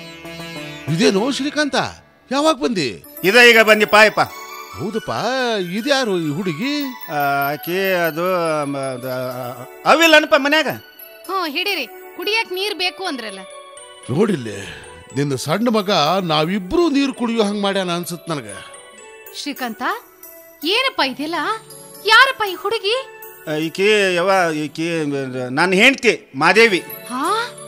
ಇದೇನೋ ಶ್ರೀಕಾಂತ ಯಾವಾಗ ಬಂದಿ ಇದ ಈಗ ಬಂದಿಪ್ಪ ಯಪ್ಪ ಹೌದಪ್ಪ ಇದ್ಯಾರು ಈ ಹುಡುಗಿ ಆ, ಆಕಿ ಅದು ಮ, ದ- ಅವಿಲ್ಲನಪ್ಪ ಮನ್ಯಾಗ ಹ್ಞೂ ಹಿಡೀರಿ ಕುಡಿಯಕ್ ನೀರ್ ಬೇಕು ಅಂದ್ರಲ್ಲ ನೋಡಿಲ್ಲಿ ನಿನ್ನ ಸಣ್ಣ ಮಗ ನಾವಿಬ್ರು ನೀರು ಕುಡಿಯೋ ಹಂಗ್ ಮಾಡ್ಯಾನ ಅನ್ಸುತ್ ನನಗ ಶ್ರೀಕಾಂತ ಏನಪ್ಪ ಇದೆಲ್ಲ ಯಾರಪ್ಪ ಈ ಹುಡುಗಿ ಆ, ಈಕಿ ಯವ ಈಕಿ ನನ್ನ ಹೆಂಡ್ತಿ ಮಾದೇವಿ ಹಾ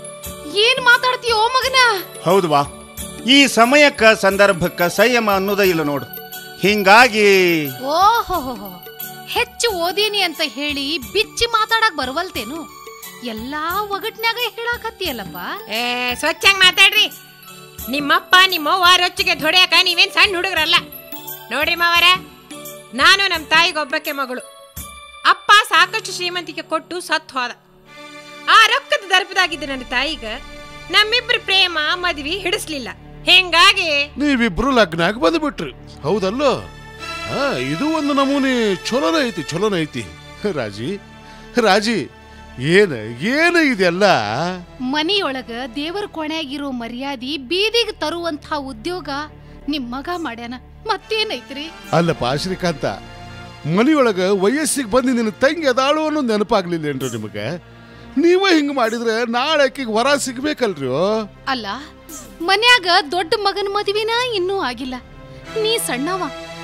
ಏನ್ ಮಾತಾಡ್ತೀಯೋ ಮಗನ ಹೌದು ವಾ ಈ ಸಮಯಕ್ಕ ಸಂದರ್ಭಕ್ಕ ಸಂಯಮ ಅನ್ನೋದ ಇಲ್ಲ ನೋಡು ಹಿಂಗಾಗಿ ಓಹೋ ಹೆಚ್ಚು ಓದೀನಿ ಅಂತ ಹೇಳಿ ಬಿಚ್ಚಿ ಮಾತಾಡಕ್ ಬರವಲ್ತೇನು ಎಲ್ಲಾ ಒಗಟ್ನ್ಯಾಗ ಹೇಳಾಕತ್ತೀಯಲ್ಲಪ್ಪ ಏ ಸ್ವಚ್ಛಂಗ್ ಮಾತಾಡ್ರಿ ನಿಮ್ಮಪ್ಪ ನಿಮ್ಮವ್ವ ರೊಚ್ಚಿಗೆ ಧೊಡ್ಯಾಕ ನೀವೇನ್ ಸಣ್ಣ ಹುಡುಗರಲ್ಲ ನೋಡ್ರಿ ಮಾವರ ನಾನು ನಮ್ಮ ತಾಯಿಗೊಬ್ಬಕ್ಕೆ ಮಗಳು ಅಪ್ಪ ಸಾಕಷ್ಟು ಶ್ರೀಮಂತಿಕೆ ಕೊಟ್ಟು ಸತ್ ಹೋದ ಆ ರೊಕ್ಕದ ದರ್ಪದಾಗಿದ್ದ ನನ್ನ ತಾಯಿಗ ನಮ್ಮಿಬ್ರ ಪ್ರೇಮ ಮದ್ವಿ ಹಿಡಿಸ್ಲಿಲ್ಲ ಹಿಂಗಾಗಿ ನೀವಿಬ್ರು ಲಗ್ನಾಗ ಬಂದ್ಬಿಟ್ರಿ ಹೌದಲ್ಲೋ ಹಾ ಇದು ಒಂದು ನಮೂನಿ ಚಲೋನ ಐತಿ ಚಲೋನ ಐತಿ ರಾಜಿ ರಾಜಿ ಏನ ಏನ ಇದೆಲ್ಲ ಮನಿಯೊಳಗ ದೇವರ ಕೊನೆಯಾಗಿರೋ ಮರ್ಯಾದಿ ಬೀದಿಗೆ ತರುವಂತ ಉದ್ಯೋಗ ನಿಮ್ ಮಗ ಮಾಡ್ಯಾನ ಮತ್ತೇನೈತ್ರಿ ಅಲ್ಲಪ್ಪ ಶ್ರೀಕಾಂತ ಮನೆಯೊಳಗ ವಯಸ್ಸಿಗೆ ಬಂದು ನಿನ್ನ ತಂಗಿ ಅದಾಳು ಅನ್ನೋ ನೆನಪಾಗ್ಲಿಲ್ಲ ಏನ್ರಿ ನಿಮಗೆ ನೀವೇ ಹಿಂಗ್ ಮಾಡಿದ್ರೆ ನಾಳೆ ಆಕಿಗೆ ವರ ಸಿಗ್ಬೇಕಲ್ರಿ ಅಲ್ಲ ಮನ್ಯಾಗ ದೊಡ್ಡ ಮಗನ ಮದುವಿನ ಇನ್ನೂ ಆಗಿಲ್ಲ ನೀ ಸಣ್ಣವ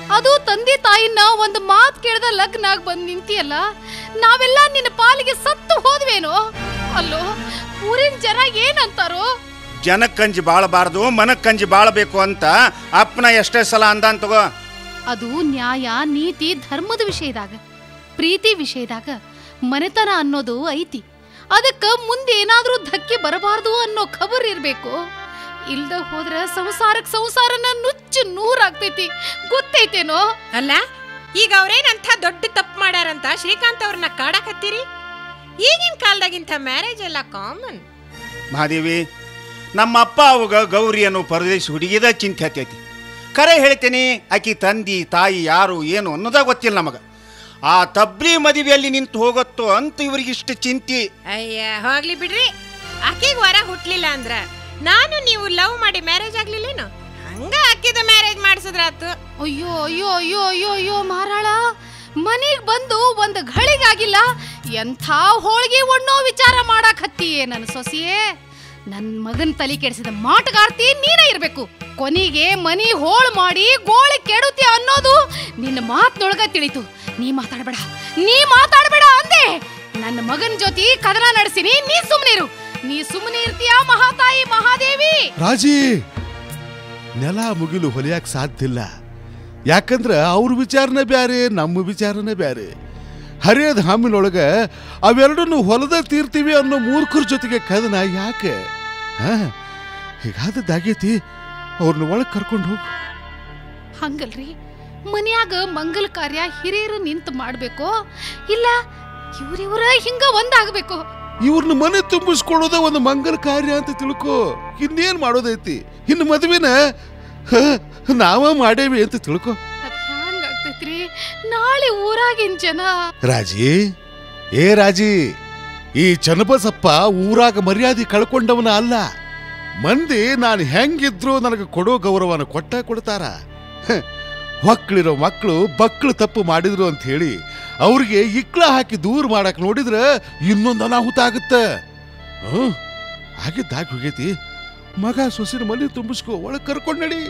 ಅದು ತಂದೆ ತಾಯಿನ ಒಂದು ಮಾತ್ ಕೇಳದ ಲಗ್ನ ಆಗಿ ಬಂದ್ ನಿಂತಿಯಲ್ಲ ನಾವೆಲ್ಲ ನಿನ್ನ ಪಾಲಿಗೆ ಸತ್ತು ಹೋದ್ವೇನೋ ಅಲ್ಲೋ ಊರಿನ ಜನ ಏನಂತಾರೋ ಜನಕ್ಕಂಜಿ ಬಾಳಬಾರ್ದು ಮನಕ್ಕಂಜಿ ಬಾಳಬೇಕು ಅಂತ ಅಪ್ಪನ ಎಷ್ಟೇ ಸಲ ಅಂದಾನ್ ತಗೋ ಅದು ನ್ಯಾಯ ನೀತಿ ಧರ್ಮದ ವಿಷಯದಾಗ ಪ್ರೀತಿ ವಿಷಯದಾಗ ಮನೆತನ ಅನ್ನೋದು ಐತಿ ಅದಕ್ಕ ಮುಂದೆ ಏನಾದ್ರೂ ಧಕ್ಕೆ ಬರಬಾರ್ದು ಅನ್ನೋ ಖಬರ್ ಇರ್ಬೇಕು ಇಲ್ದ ಹೋದ್ರ ಸಂಸಾರಕ್ ಸಂಸಾರನ ನುಚ್ಚು ನೂರಾಗ್ತೈತಿ ಗೊತ್ತೈತೇನೋ ಅಲ್ಲ ಈಗ ಅವ್ರೇನಂಥ ದೊಡ್ಡ ತಪ್ಪು ಮಾಡ್ಯಾರಂತ ಶ್ರೀಕಾಂತ್ ಅವ್ರನ್ನ ಕಾಡಕತ್ತೀರಿ ಈಗಿನ ಕಾಲದಾಗಿಂಥ ಮ್ಯಾರೇಜ್ ಎಲ್ಲ ಕಾಮನ್ ಮಹಾದೇವಿ ನಮ್ಮ ಅಪ್ಪ ಅವಾಗ ಗೌರಿ ಅನ್ನೋ ಪರದೇಶ ಹುಡುಗಿದ ಚಿಂತೆ ಹತ್ತೈತಿ ಕರೆ ಹೇಳ್ತೇನೆ ಆಕಿ ತಂದಿ ತಾಯಿ ಯಾರು ಏನು ಅನ್ನೋದಾಗ ಗೊತ್ತಿಲ್ಲ ನಮಗ ಆ ತಬ್ಲಿ ಮದುವೆಯಲ್ಲಿ ನಿಂತು ಹೋಗತ್ತೋ ಅಂತ ಇವ್ರಿಗಿಷ್ಟು ಚಿಂತಿ ಅಯ್ಯ ಹೋಗ್ಲಿ ಬಿಡ್ರಿ ಆಕೆಗೆ ವರ ಹುಟ್ಲಿಲ್ಲ ಅಂದ್ರ ನಾನು ನೀವು ಲವ್ ಮಾಡಿ ಮ್ಯಾರೇಜ್ ಆಗ್ಲಿಲ್ಲೇನು ಹಂಗ ಆಕಿದ ಮ್ಯಾರೇಜ್ ಮಾಡಿಸಿದ್ರಾತು ಅಯ್ಯೋ ಅಯ್ಯೋ ಅಯ್ಯೋ ಅಯ್ಯೋ ಅಯ್ಯೋ ಮಾರಾಳ ಮನೆಗ್ ಬಂದು ಒಂದು ಘಳಿಗಾಗಿಲ್ಲ ಎಂಥ ಹೋಳಿಗೆ ಒಣ್ಣೋ ವಿಚಾರ ಮಾಡಕ್ ಹತ್ತಿಯೇ ನನ್ನ ಸೊಸೆಯೇ ನನ್ ಮಗನ್ ತಲೆ ಕೆಡಿಸಿದ ಮಾಟಗಾರ್ತಿ ನೀನೇ ಇರ್ಬೇಕು ಕೊನೆಗೆ ಮನಿ ಹೋಳ್ ಮಾಡಿ ಗೋಳಿ ಕೆಡುತ್ತೆ ಅನ್ನೋದು ನಿನ್ನ ಮಾತ್ನೊಳಗ ತಿಳಿತು ನೀ ಮಾತಾಡ್ಬೇಡ ನೀ ಮಾತಾಡ್ಬೇಡ ಅಂದೆ ನನ್ನ ಮಗನ್ ಜೊತೆ ಕದನ ನಡೆಸಿನಿ ನೀ ಸುಮ್ನಿರು ನೀ ಸುಮ್ಮನೆ ಇರ್ತೀಯ ಮಹಾತಾಯಿ ಮಹಾದೇವಿ ರಾಜಿ ನೆಲ ಮುಗಿಲು ಹೊಲಿಯಕ್ ಸಾಧ್ಯ ಇಲ್ಲ ಯಾಕಂದ್ರ ಅವ್ರ ವಿಚಾರನೇ ಬ್ಯಾರೆ ನಮ್ಮ ವಿಚಾರನೇ ಬ್ಯಾರೆ ಹರಿಯದ ಹಾಮಿನೊಳಗ ಅವೆರಡನ್ನು ಹೊಲದ ತೀರ್ತೀವಿ ಅನ್ನೋ ಮೂರ್ಖರ ಜೊತೆಗೆ ಕದನ ಯಾಕೆ ಹಾ ಹೀಗಾದದ್ದಾಗೈತಿ ಅವ್ರನ್ನ ಒಳಗೆ ಕರ್ಕೊಂಡು ಹೋಗು ಹಂಗಲ್ರಿ ಮನ್ಯಾಗ ಮಂಗಲ ಕಾರ್ಯ ಹಿರಿಯರು ನಿಂತು ಮಾಡ್ಬೇಕು ಇಲ್ಲ ಇವ್ರಿವ್ರ ಹಿಂಗ ಒಂದಾಗ್ಬೇಕು ಇವ್ರನ್ನ ಮನೆ ತುಂಬಿಸ್ಕೊಳ್ಳೋದೇ ಒಂದು ಮಂಗಲ ಕಾರ್ಯ ಅಂತ ತಿಳ್ಕೊ ಇನ್ನೇನ್ ಮಾಡೋದೈತಿ ಇನ್ನು ಮದುವೆನ ಹ, ನಾವ ಮಾಡೇವಿ ಅಂತ ತಿಳ್ಕೊ ಅದ್ ಹ್ಯಾಂಗ್ ಆಗ್ತೈತ್ರಿ ನಾಳೆ ಊರಾಗಿನ್ ಜನ ರಾಜಿ ಏ ರಾಜಿ ಈ ಚನ್ನಬಸಪ್ಪ ಊರಾಗ ಮರ್ಯಾದೆ ಕಳ್ಕೊಂಡವನ ಅಲ್ಲ ಮಂದಿ ನಾನು ಹೆಂಗಿದ್ರು ನನಗೆ ಕೊಡೋ ಗೌರವನ ಕೊಟ್ಟ ಕೊಡ್ತಾರ ಹ, ಹೊಕ್ಳಿರೋ ಮಕ್ಕಳು ಬಕ್ಳು ತಪ್ಪು ಮಾಡಿದ್ರು ಅಂತ ಹೇಳಿ ಅವ್ರಿಗೆ ಇಕ್ಳ ಹಾಕಿ ದೂರ ಮಾಡಕ್ ನೋಡಿದ್ರೆ ಇನ್ನೊಂದು ಅನಾಹುತ ಆಗುತ್ತೆ ಹ್ಮ್ ಆಗಿದ್ದಾಗಿ ಹೋಗೈತಿ ಮಗ ಸೊಸಿನ ಮನೆ ತುಂಬಿಸ್ಕೊ ಒಳಗೆ ಕರ್ಕೊಂಡ್ ನಡಿ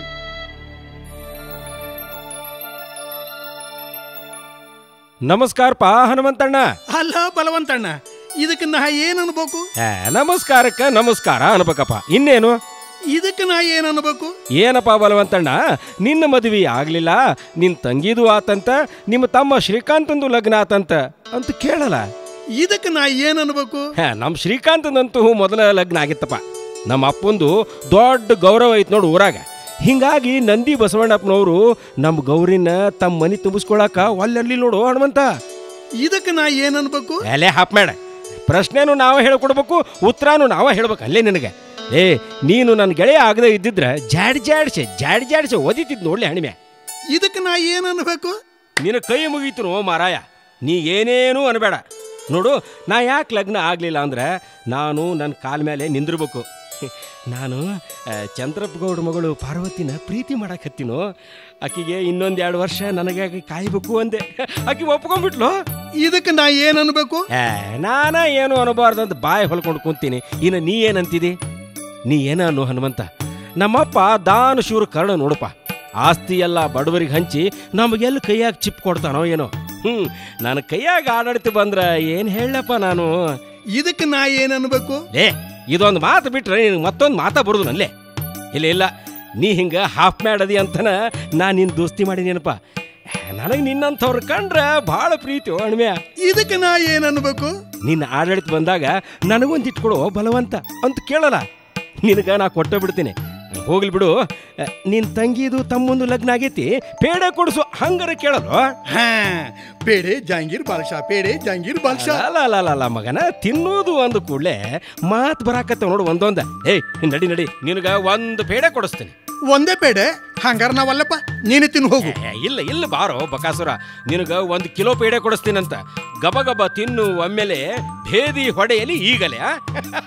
ನಮಸ್ಕಾರ ಪಾ ಹನುಮಂತಣ್ಣ ಅಲ್ಲ ಬಲವಂತಣ್ಣ ಇದಕ್ಕೆ ನಾ ಏನ್ ಅನ್ಬೇಕು ಏ, ನಮಸ್ಕಾರಕ್ಕ ನಮಸ್ಕಾರ ಅನ್ಬೇಕಪ್ಪ ಇನ್ನೇನು ಇದಕ್ಕೆ ನಾ ಏನ್ ಅನ್ಬೇಕು ಏನಪ್ಪ ಬಲವಂತಣ್ಣ ನಿನ್ನ ಮದುವೆ ಆಗ್ಲಿಲ್ಲ ನಿನ್ ತಂಗಿದು ಆತಂತ ನಿಮ್ಮ ತಮ್ಮ ಶ್ರೀಕಾಂತಂದು ಲಗ್ನ ಆತಂತ ಅಂತ ಕೇಳಲ್ಲ ಇದಕ್ಕೆ ನಾ ಏನ್ ಅನ್ಬೇಕು ಹೇ, ನಮ್ ಶ್ರೀಕಾಂತಂದಂತೂ ಮೊದಲ ಲಗ್ನ ಆಗಿತ್ತಪ್ಪ ನಮ್ಮ ಅಪ್ಪಂದು ದೊಡ್ಡ ಗೌರವ ಐತ್ ನೋಡು ಊರಾಗ ಹಿಂಗಾಗಿ ನಂದಿ ಬಸವಣ್ಣಪ್ಪನವರು ನಮ್ಮ ಗೌರಿನ ತಮ್ಮ ಮನಿ ತುಂಬಿಸ್ಕೊಳಕ ಒಲ್ಲೆಲ್ಲಿ ನೋಡು ಹನುಮಂತ ಇದಕ್ಕೆ ನಾ ಏನ್ ಅನ್ಬೇಕು ಎಲೆ ಹಾಪ್ ಮಾಡ ಪ್ರಶ್ನೆನೂ ನಾವೇ ಹೇಳ್ಕೊಡ್ಬೇಕು ಉತ್ತರನೂ ನಾವೇ ಹೇಳ್ಬೇಕು ಅಲ್ಲೇ ನಿನಗೆ ಏ ನೀನು ನನ್ನ ಗೆಳೆಯ ಆಗದೆ ಇದ್ದಿದ್ರೆ ಜಾಡಿ ಜಾಡ್ಸೆ ಜಾಡಿ ಜಾಡ್ಸೆ ಓದಿತಿದ್ ನೋಡ್ಲಿ ಹಣಿಮೆ ಇದಕ್ಕೆ ನಾ ಏನ್ ಅನ್ಬೇಕು ನಿನ್ನ ಕೈ ಮುಗೀತು ನೋ ಮಾರಾಯ ನೀ ಏನೇನೂ ಅನ್ಬೇಡ ನೋಡು ನಾ ಯಾಕೆ ಲಗ್ನ ಆಗಲಿಲ್ಲ ಅಂದ್ರೆ ನಾನು ನನ್ನ ಕಾಲ ಮೇಲೆ ನಿಂದಿರ್ಬೇಕು ನಾನು ಆ, ಚಂದ್ರಪ್ಪ ಗೌಡ ಮಗಳು ಪಾರ್ವತಿನ ಪ್ರೀತಿ ಮಾಡಕತ್ತೀನೋ ಆಕಿಗೆ ಇನ್ನೊಂದು ಎರಡು ವರ್ಷ ನನಗೆ ಆಕಿ ಕಾಯ್ಬೇಕು ಅಂದೆ ಆಕಿ ಒಪ್ಕೊಂಡ್ಬಿಟ್ಲು ಇದಕ್ಕೆ ನಾ ಏನ್ ಅನ್ಬೇಕು ಏ ನಾನ ಏನು ಅನ್ನಬಾರ್ದು ಅಂತ ಬಾಯಿ ಹೊಲ್ಕೊಂಡು ಕುಂತೀನಿ ಇನ್ನು ನೀ ಏನಂತಿದಿ ನೀ ಏನ ಅನ್ನು ಹನುಮಂತ ನಮ್ಮಪ್ಪ ದಾನ ಶೂರ ಕರ್ಣ ನೋಡಪ್ಪ ಆಸ್ತಿ ಎಲ್ಲ ಬಡವರಿಗೆ ಹಂಚಿ ನಮಗೆಲ್ಲ ಕೈಯಾಗ ಚಿಪ್ ಕೊಡ್ತಾನೋ ಏನೋ ಹ್ಮ್ ನನ್ನ ಕೈಯಾಗ ಆಡಳಿತ ಬಂದ್ರ ಏನ್ ಹೇಳಪ್ಪ ನಾನು ಇದಕ್ಕೆ ನಾ ಏನ್ ಅನ್ಬೇಕು ಲೇ ಇದೊಂದು ಮಾತು ಬಿಟ್ರೆ ನಿನಗೆ ಮತ್ತೊಂದು ಮಾತಾ ಬರುದು ನಲ್ಲೇ ಇಲ್ಲ ಇಲ್ಲ ನೀ ಹಿಂಗ ಹಾಫ್ ಮಾಡದಿ ಅಂತನ ನಾ ನಿನ್ ದೋಸ್ತಿ ಮಾಡಿನೇನಪ್ಪ ನನಗೆ ನಿನ್ನಂಥವ್ರು ಕಂಡ್ರ ಭಾಳ ಪ್ರೀತಿ ಅಣ್ಮ್ಯಾ ಇದಕ್ಕೆ ನಾ ಏನ್ ಅನ್ಬೇಕು ನಿನ್ನ ಆಡಳಿತ ಬಂದಾಗ ನನಗೊಂದು ಇಟ್ಕೊಡು ಬಲವಂತ ಅಂತ ಕೇಳಲ್ಲ ನಿನಗ ನಾ ಕೊಟ್ಟ ಬಿಡ್ತೀನಿ ಹೋಗ್ಲಿ ಬಿಡು ಅಹ್, ನಿನ್ ತಂಗಿದು ತಮ್ಮಂದು ಲಗ್ನ ಆಗೈತಿ ಪೇಡ ಕೊಡಿಸು ಹಂಗಾರ ಕೇಳಲು ಹಾ ಪೇಡೆ ಜಾಂಗೀರ್ ಬಾಲ್ಶಾ ಪೇಡೆ ಜಾಂಗೀರ್ ಬಾಲ್ಶಾ ಅಲ್ಲ ಮಗನ ತಿನ್ನೋದು ಒಂದು ಕೂಡಲೇ ಮಾತು ಬರಾಕತ್ತ ನೋಡು ಒಂದೊಂದ ಏಯ್ ನಡಿ ನಡಿ ನಿನಗ ಒಂದು ಪೇಡ ಕೊಡಿಸ್ತೀನಿ ಒಂದೇ ಪೇಡೆ ಹಂಗಾರ ನಾವಲ್ಲಪ್ಪ ನೀನೆ ತಿನ್ನು ಹೋಗು ಏ, ಇಲ್ಲ ಇಲ್ಲ ಬಾರೋ ಬಕಾಸುರ ನಿನಗ ಒಂದು ಕಿಲೋ ಪೇಡೆ ಕೊಡಿಸ್ತೀನಂತ ಗಬ ಗಬ ತಿನ್ನು ಒಮ್ಮೆಲೆ ಭೇದಿ ಹೊಡೆಯಲಿ ಈಗಲೇ ಆ?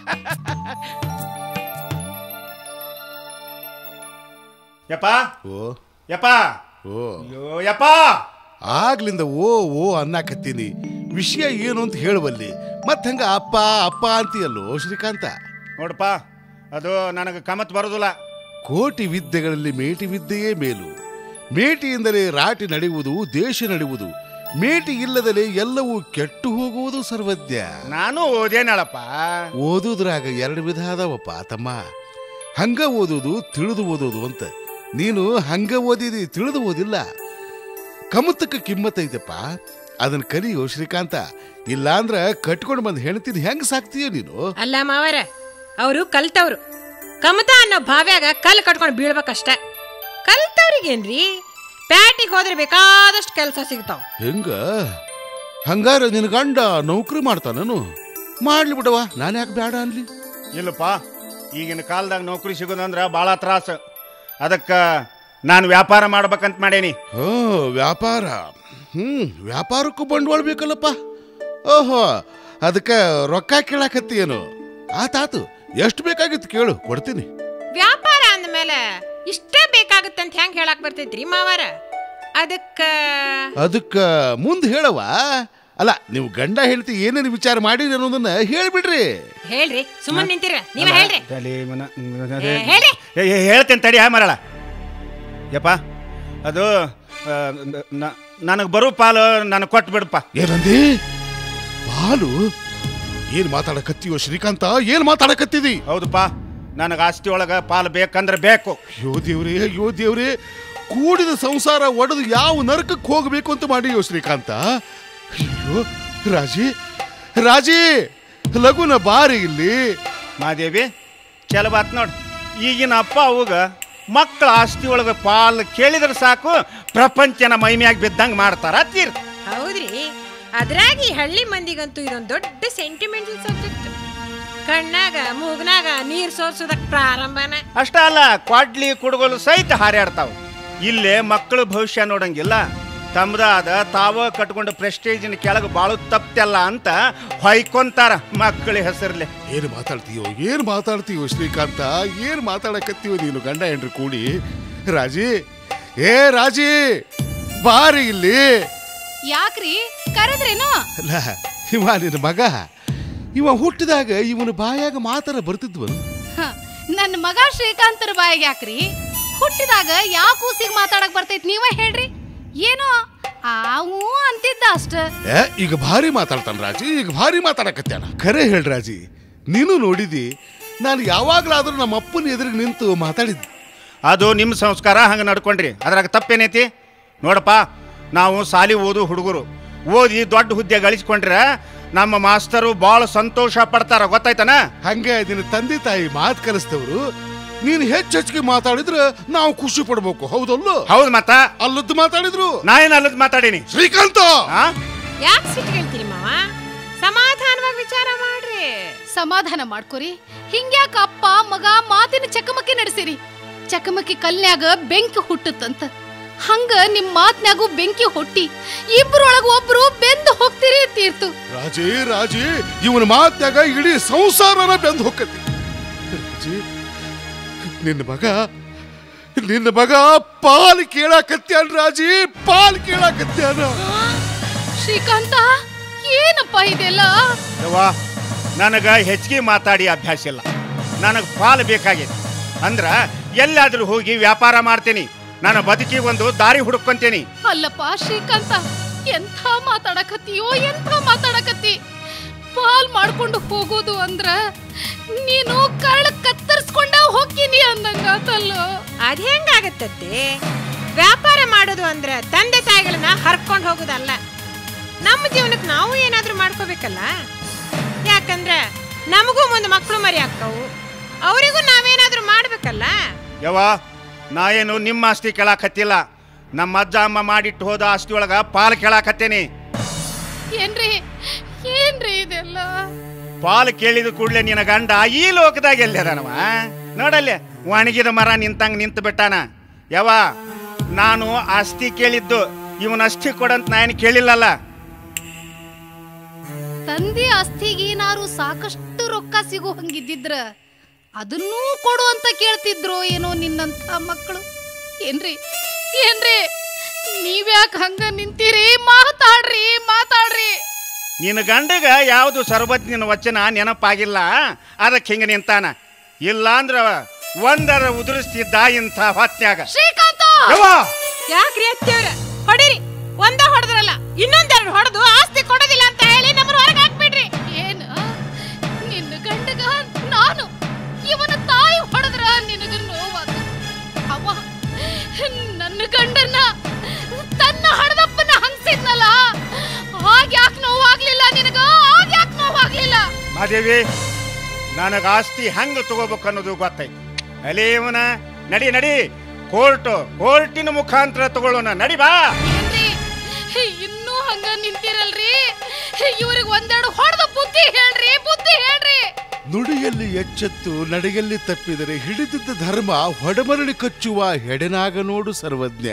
ಯಪ್ಪ ಓ ಯಪ್ಪ ಓ ಅಯ್ಯೋ ಯಪ್ಪ ಆಗ್ಲಿಂದ ಓ ಓ ಅನ್ನಕತ್ತೀನಿ ವಿಷಯ ಏನು ಅಂತ ಹೇಳುವಲ್ಲಿ ಮತ್ ಹಂಗ ಅಪ್ಪ ಅಪ್ಪ ಅಂತೀಯಲ್ಲೋ ಶ್ರೀಕಾಂತ ನೋಡಪ್ಪ ಅದು ನನಗೆ ಕಮತ್ ಬರೋದಿಲ್ಲ ಕೋಟಿ ವಿದ್ಯೆಗಳಲ್ಲಿ ಮೇಟಿ ವಿದ್ಯೆಯೇ ಮೇಲು ಮೇಟಿಯಿಂದಲೇ ರಾಟಿ ನಡೆಯುವುದು ದೇಶ ನಡೆಯುವುದು ಮೇಟಿ ಇಲ್ಲದಲೇ ಎಲ್ಲವೂ ಕೆಟ್ಟು ಹೋಗುವುದು ಸರ್ವಜ್ಞ ನಾನು ಓದೇನಳಪ್ಪ ಓದುದ್ರಾಗ ಎರಡು ವಿಧ ಅದಾವಪ್ಪ ತಮ್ಮ ಹಂಗ ಓದೋದು ತಿಳಿದು ಓದೋದು ಅಂತ ನೀನು ಹಂಗ ಓದಿದಿ ತಿಳಿದು ಓದಿಲ್ಲ ಕಮತಕ್ಕೆ ಕಿಮ್ಮತ್ ಐತಪ್ಪ ಅದನ್ನ ಕಲಿಯೋ ಶ್ರೀಕಾಂತ ಇಲ್ಲಾಂದ್ರ ಕಟ್ಕೊಂಡು ಬಂದು ಹೆಣ್ತೀನಿ ಹೆಂಗ್ ಸಾಕ್ತೀಯ ನೀನು ಅಲ್ಲ ಮಾವರ ಅವರು ಕಲ್ತವ್ರು ಕಮತ ಅನ್ನೋ ಭಾವ್ಯಾಗ ಕಲ್ ಕಟ್ಕೊಂಡು ಬೀಳ್ಬೇಕಷ್ಟ ಕಲ್ತವ್ರಿಗೇನ್ರಿ ಪ್ಯಾಟಿಗೆ ಹೋದ್ರೆ ಬೇಕಾದಷ್ಟು ಕೆಲಸ ಸಿಗ್ತಾವ ಹೆಂಗ ಹಂಗಾರ ನಿನ್ ಗಂಡ ನೌಕರಿ ಮಾಡ್ತಾನನು ಮಾಡ್ಲಿ ಬಿಡವ ನಾನು ಯಾಕೆ ಬೇಡ ಅನ್ಲಿ ಇಲ್ಲಪ್ಪ ಈಗಿನ ಕಾಲದಾಗ ನೌಕರಿ ಸಿಗೋದಂದ್ರ ಭಾಳ ತ್ರಾಸ ಅದಕ್ಕೆ ನಾನು ವ್ಯಾಪಾರ ಮಾಡ್ಬೇಕಂತ ಮಾಡೇನಿ ಓ ವ್ಯಾಪಾರ ಹ್ಮ್ ವ್ಯಾಪಾರಕ್ಕೂ ಬಂಡವಾಳ ಬೇಕಲ್ಲಪ್ಪ ಓಹೋ ಅದಕ್ಕೆ ರೊಕ್ಕ ಕೇಳಾಕತ್ತಿ ಏನು ಆತಾತು ಎಷ್ಟು ಬೇಕಾಗಿತ್ತು ಕೇಳು ಕೊಡ್ತೀನಿ ವ್ಯಾಪಾರ ಅಂದ್ಮೇಲೆ ಇಷ್ಟೇ ಬೇಕಾಗುತ್ತಂತ ಹೆಂಗ್ ಹೇಳಕ್ ಬರ್ತೈತ್ರಿ ಮಾವಾರ ಅದಕ್ಕ ಅದಕ್ಕ ಮುಂದೆ ಹೇಳವ ಅಲ್ಲ ನೀವು ಗಂಡ ಹೇಳ್ತಿ ಏನೇನು ವಿಚಾರ ಮಾಡಿರಿ ಅನ್ನೋದನ್ನ ಹೇಳ್ಬಿಡ್ರಿ ಹೇಳ್ರಿ ಸುಮ್ಮನೆ ನಿಂತಿರ ನೀವ ಹೇಳ್ರಿ ತಲೆ ಮನ- ಏ, ಹೇಳ್ರಿ ಏ, ಏ, ಹೇಳ್ತೇನೆ ತಡಿ ಹಾ ಮರಳ ಯಪ್ಪ ಅದು ನನಗೆ ಬರೋ ಪಾಲು ನನಗೆ ಕೊಟ್ಟು ಬಿಡಪ್ಪ ಏನಂದಿ ಪಾಲು ಏನ್ ಮಾತಾಡಕತ್ತೀವೋ ಶ್ರೀಕಾಂತ ಏನ್ ಮಾತಾಡಕತ್ತಿದಿ ಹೌದಪ್ಪ ನನಗೆ ಆಸ್ತಿ ಒಳಗೆ ಪಾಲು ಬೇಕಂದ್ರೆ ಬೇಕು ಅಯ್ಯೋ ದೇವ್ರೇ ಅಯ್ಯೋ ದೇವ್ರೇ ಕೂಡಿದ ಸಂಸಾರ ಒಡೆದು ಯಾವ ನರಕಕ್ಕೆ ಹೋಗಬೇಕು ಅಂತ ಮಾಡಿಯೋ ಶ್ರೀಕಾಂತ ಅಯ್ಯೋ ರಾಜಿ ರಾಜಿ ಲಗುನ ಬಾರಿ ಇಲ್ಲಿ ಮಾದೇವಿ ಚಲ ಬಾತ್ ನೋಡಿ ಈಗಿನ ಅಪ್ಪ ಅವಾಗ ಮಕ್ಕಳ ಆಸ್ತಿ ಒಳಗೆ ಪಾಲು ಕೇಳಿದ್ರೆ ಸಾಕು ಪ್ರಪಂಚನ ಮೈಮ್ಯಾಗ ಬಿದ್ದಂಗೆ ಮಾಡ್ತಾರ ತೀರ್ ಹೌದ್ರಿ ಅದ್ರಾಗ ಈ ಹಳ್ಳಿ ಮಂದಿಗಂತೂ ಇದೊಂದು ದೊಡ್ಡ ಸೆಂಟಿಮೆಂಟಲ್ ಸಬ್ಜೆಕ್ಟ್ ಕಣ್ಣಾಗ ಮೂಗ್ನಾಗ ನೀರ್ ಸೋರ್ಸೋದಕ್ ಪ್ರಾರಂಭನ ಅಷ್ಟ ಅಲ್ಲ ಕ್ವಾಡ್ಲಿ ಕುಡುಗೋಲು ಸಹಿತ ಹಾರ್ಯಾಡ್ತಾವ ಇಲ್ಲೇ ಮಕ್ಕಳು ಭವಿಷ್ಯ ನೋಡಂಗಿಲ್ಲ ತಮ್ಮದಾದ ತಾವ ಕಟ್ಕೊಂಡು ಪ್ರೆಸ್ಟೇಜಿನ ಕೆಳಗೆ ಬಾಳು ತಪ್ತಲ್ಲ ಅಂತ ಹೊಯ್ಕೊಂತಾರ ಮಕ್ಕಳ ಹೆಸರ್ಲೆ ಏನ್ ಮಾತಾಡ್ತೀಯೋ ಏನ್ ಮಾತಾಡ್ತೀಯೋ ಶ್ರೀಕಾಂತ ಏನ್ ಮಾತಾಡಕತ್ತೀಯೋ ನೀನು ಗಂಡ ಹೆಂಡ್ರಿ ಕೂಡಿ ರಾಜಿ ಏ ರಾಜಿ ಬಾರಿ ಇಲ್ಲಿ ಯಾಕ್ರಿ ಕರೆದ್ರೇನು ಅಲ್ಲ ಇವ ನಿನ್ನ ಮಗ ಇವ ಹುಟ್ಟಿದಾಗ ಇವನ ಬಾಯಾಗ ಮಾತಾರ ಬರ್ತಿದ್ವನು ಹ, ನನ್ನ ಮಗ ಶ್ರೀಕಾಂತರ ಬಾಯಿಗೆ ಯಾಕ್ರಿ ಹುಟ್ಟಿದಾಗ ಯಾವ ಕೂಸಿಗೆ ಮಾತಾಡಕ್ ಬರ್ತೈತಿ ನೀವೇ ಹೇಳ್ರಿ ಏನೋ ಆವು ಅಂತಿದ್ದ ಅಷ್ಟ ಏ ಈಗ ಭಾರಿ ಮಾತಾಡ್ತಾನ ರಾಜಿ ಈಗ ಭಾರಿ ಮಾತಾಡಕತ್ಯಾನ ಖರೆ ಹೇಳ್ ರಾಜಿ ನೀನು ನೋಡಿದಿ ನಾನು ಯಾವಾಗ್ಲಾದ್ರೂ ನಮ್ಮ ಅಪ್ಪನ ಎದುರಿಗೆ ನಿಂತು ಮಾತಾಡಿದ್ದೆ ಅದು ನಿಮ್ಮ ಸಂಸ್ಕಾರ ಹಂಗೆ ನಡ್ಕೊಂಡ್ರಿ ಅದ್ರಾಗ ತಪ್ಪೇನೈತಿ ನೋಡಪ್ಪ ನಾವು ಸಾಲಿ ಓದು ಹುಡುಗರು ಓದಿ ದೊಡ್ಡ ಹುದ್ದೆ ಗಳಿಸ್ಕೊಂಡ್ರೆ ನಮ್ಮ ಮಾಸ್ತರು ಭಾಳ ಸಂತೋಷ ಪಡ್ತಾರ ಗೊತ್ತಾಯ್ತನ ಹಂಗೆ ನಿನ್ನ ತಂದೆ ತಾಯಿ ಮಾತು ಕಲಿಸ್ತವ್ರು ನೀನು ಹೆಚ್ಚು ಹೆಚ್ಚಿಗೆ ಮಾತಾಡಿದ್ರೆ ನಾವು ಖುಷಿ ಪಡ್ಬೇಕು ಹೌದಲ್ಲೋ ಹೌದು ಮತ್ತ ಅಲ್ಲದ್ದು ಮಾತಾಡಿದ್ರು ನಾ ಏನ್ ಅಲ್ಲದ್ ಮಾತಾಡೀನಿ ಶ್ರೀಕಾಂತ ಆ ಯಾಕೆ ಸಿಟ್ಕೊಳ್ತೀರಿ ಮಾವ ಸಮಾಧಾನವಾಗಿ ವಿಚಾರ ಮಾಡ್ರಿ ಸಮಾಧಾನ ಮಾಡ್ಕೊರಿ ಹಿಂಗ್ಯಾಕ ಅಪ್ಪ ಮಗ ಮಾತಿನ ಚಕಮಕಿ ನಡೆಸಿರಿ ಚಕಮಕಿ ಕಲ್ನ್ಯಾಗ ಬೆಂಕಿ ಹುಟ್ಟುತ್ತಂತ ಹಂಗ ನಿಮ್ ಮಾತ್ನ್ಯಾಗೂ ಬೆಂಕಿ ಹೊಟ್ಟಿ ಇಬ್ರೊಳಗ ಒಬ್ರು ಬೆಂದು ಹೋಗ್ತಿರಿ ತೀರ್ತು ರಾಜೇ ರಾಜೇ ಇವನ ಮಾತ್ಯಾಗ ಇಡೀ ಸಂಸಾರನ ಬೆಂದು ಹೋಗತಿ ರಾಜಿ ನಿನ್ನ ಮಗ ನಿನ್ನ ಮಗ ಪಾಲ್ ಕೇಳಾಕತ್ಯಾನ ರಾಜಿ ಪಾಲ್ ಕೇಳಾಕತ್ಯಾನ ಶ್ರೀಕಾಂತ ಏನಪ್ಪ ಇದೆಲ್ಲ ಯವ್ವ ನನಗ ಹೆಚ್ಚಿಗೆ ಮಾತಾಡಿ ಅಭ್ಯಾಸ ಇಲ್ಲ ನನಗೆ ಪಾಲು ಬೇಕಾಗಿದೆ ಅಂದ್ರ ಎಲ್ಲಾದ್ರೂ ಹೋಗಿ ವ್ಯಾಪಾರ ಮಾಡ್ತೀನಿ ನನ್ನ ಬದುಕಿ ಒಂದು ದಾರಿ ಹುಡುಕೊಂತೀನಿ ಅಲ್ಲಪ್ಪ ಶ್ರೀಕಾಂತ ಎಂಥ ಮಾತಾಡಕತ್ತೀಯೋ ಎಂಥ ಮಾತಾಡಕತ್ತಿ ಪಾಲ್ ಮಾಡ್ಕೊಂಡು ಹೋಗೋದು ಅಂದ್ರ ನೀನು ಕಳ್ಳ ಕತ್ತರಿಸ್ಕೊಂಡ ಹೋಗ್ತೀನಿ ಅಂದಂಗಾತಲ್ಲೋ ಅದ್ ಹೆಂಗಾಗತ್ತತ್ತೆ ವ್ಯಾಪಾರ ಮಾಡೋದು ಅಂದ್ರೆ ತಂದೆ ತಾಯಿಗಳನ್ನ ಹರ್ಕೊಂಡು ಹೋಗೋದಲ್ಲ ನಮ್ಮ ಜೀವನಕ್ಕೆ ನಾವು ಏನಾದ್ರೂ ಮಾಡ್ಕೋಬೇಕಲ್ಲ ಯಾಕಂದ್ರೆ ನಮಗೂ ಮುಂದೆ ಮಕ್ಕಳು ಮರಿ ಆಗ್ತಾವು ಅವರಿಗೂ ನಾವೇನಾದ್ರೂ ಮಾಡ್ಬೇಕಲ್ಲ ಯವ್ವ ನಾ ಏನು ನಿಮ್ಮ ಆಸ್ತಿ ಕೇಳಾಕತ್ತಿಲ್ಲ ನಮ್ಮ ಅಜ್ಜ ಅಮ್ಮ ಮಾಡಿಟ್ಟು ಹೋದ ಆಸ್ತಿ ಒಳಗ ಪಾಲು ಕೇಳಾಕತ್ತೇನಿ ಏನ್ರಿ ಏನ್ರಿ ಇದೆಲ್ಲ ಪಾಲು ಕೇಳಿದ ಕೂಡಲೇ ನಿನ್ನ ಗಂಡ ಈ ಲೋಕದಾಗ ಎಲ್ಲದನವ ನೋಡಲ್ಲೇ ಒಣಗಿದ ಮರ ನಿಂತಂಗ ನಿಂತು ಬಿಟ್ಟಾನ ಯವ ನಾನು ಆಸ್ತಿ ಕೇಳಿದ್ದು ಇವನ ಅಸ್ತಿ ಕೊಡಂತ ನಾ ಏನು ಕೇಳಿಲ್ಲಲ್ಲ ತಂದೆ ಆಸ್ತಿಗೇನಾರು ಸಾಕಷ್ಟು ರೊಕ್ಕ ಸಿಗೋ ಹಂಗಿದ್ದಿದ್ರ ಅದನ್ನೂ ಕೊಡು ಅಂತ ಕೇಳ್ತಿದ್ರು ಏನೋ ನಿನ್ನಂತ ಮಕ್ಕಳು ಏನ್ರಿ ಏನ್ರಿ ನೀವ್ಯಾಕ ಹಂಗ ನಿಂತೀರಿ ಮಾತಾಡ್ರಿ ಮಾತಾಡ್ರಿ ನಿನ್ನ ಗಂಡಗ ಯಾವುದು ಸರ್ವಜ್ಞನ ವಚನ ನೆನಪಾಗಿಲ್ಲ ಅದಕ್ಕೆ ಹಿಂಗ ನಿಂತಾನ ಇಲ್ಲ ಅಂದ್ರ ಒಂದರ ಉದುರಿಸ್ತಿದ್ದ ಇಂಥ ಹೊತ್ನ್ಯಾಗ ಶ್ರೀಕಾಂತ ಯವ್ವ ಯಾಕ್ರಿ ಅತ್ತಿಯವ್ರ ಹೊಡಿರಿ ಒಂದ ಹೊಡೆದ್ರಲ್ಲ ಇನ್ನೊಂದೆರಡು ಹೊಡೆದು ಆಸ್ತಿ ಕೊಡೋದಿಲ್ಲ ಅಂತ ಹೇಳಿ ನಮ್ಮನ್ನ ಹೊರಗೆ ಹಾಕ್ಬಿಡ್ರಿ ಏನು ನಿನ್ನ ಗಂಡಗ ನಾನು ಇವನ ತಾಯಿ ಹೊಡೆದ್ರ ನಿನಗ ನೋವಾದ ಅವ ನನ್ನ ಗಂಡನ್ನ ತನ್ನ ಹಡದಪ್ಪನ ಹಂಗ್ಸಿದ್ನಲ್ಲ ಆಗ ಯಾಕೆ ನೋವಾಗ್ಲಿಲ್ಲ ನಿನಗ ಆಗ ಯಾಕೆ ನೋವಾಗ್ಲಿಲ್ಲ ಮಾದೇವಿ ನನಗ ಆಸ್ತಿ ಹೆಂಗ ತಗೋಬೇಕು ಅನ್ನೋದು ಗೊತ್ತೈತಿ ಅಲೇ ಇವನ ನಡಿ ನಡಿ ಕೋರ್ಟ್ ಕೋರ್ಟಿನ ಮುಖಾಂತರ ತಗೊಳ್ಳೋಣ ನಡಿ ಬಾ ಏನ್ರಿ ಇನ್ನೂ ಹಂಗ ನಿಂತಿರಲ್ರಿ ಇವ್ರಿಗೆ ಒಂದೆರಡು ಹೊಡೆದ ಬುದ್ಧಿ ಹೇಳ್ರಿ ಬುದ್ಧಿ ಹೇಳ್ರಿ ನುಡಿಯಲ್ಲಿ ಎಚ್ಚೆತ್ತು ನಡೆಯಲ್ಲಿ ತಪ್ಪಿದರೆ ಹಿಡಿದಿದ್ದ ಧರ್ಮ ಹೊಡಮರಳಿ ಕಚ್ಚುವ ಹೆಡೆನಾಗ ನೋಡು ಸರ್ವಜ್ಞ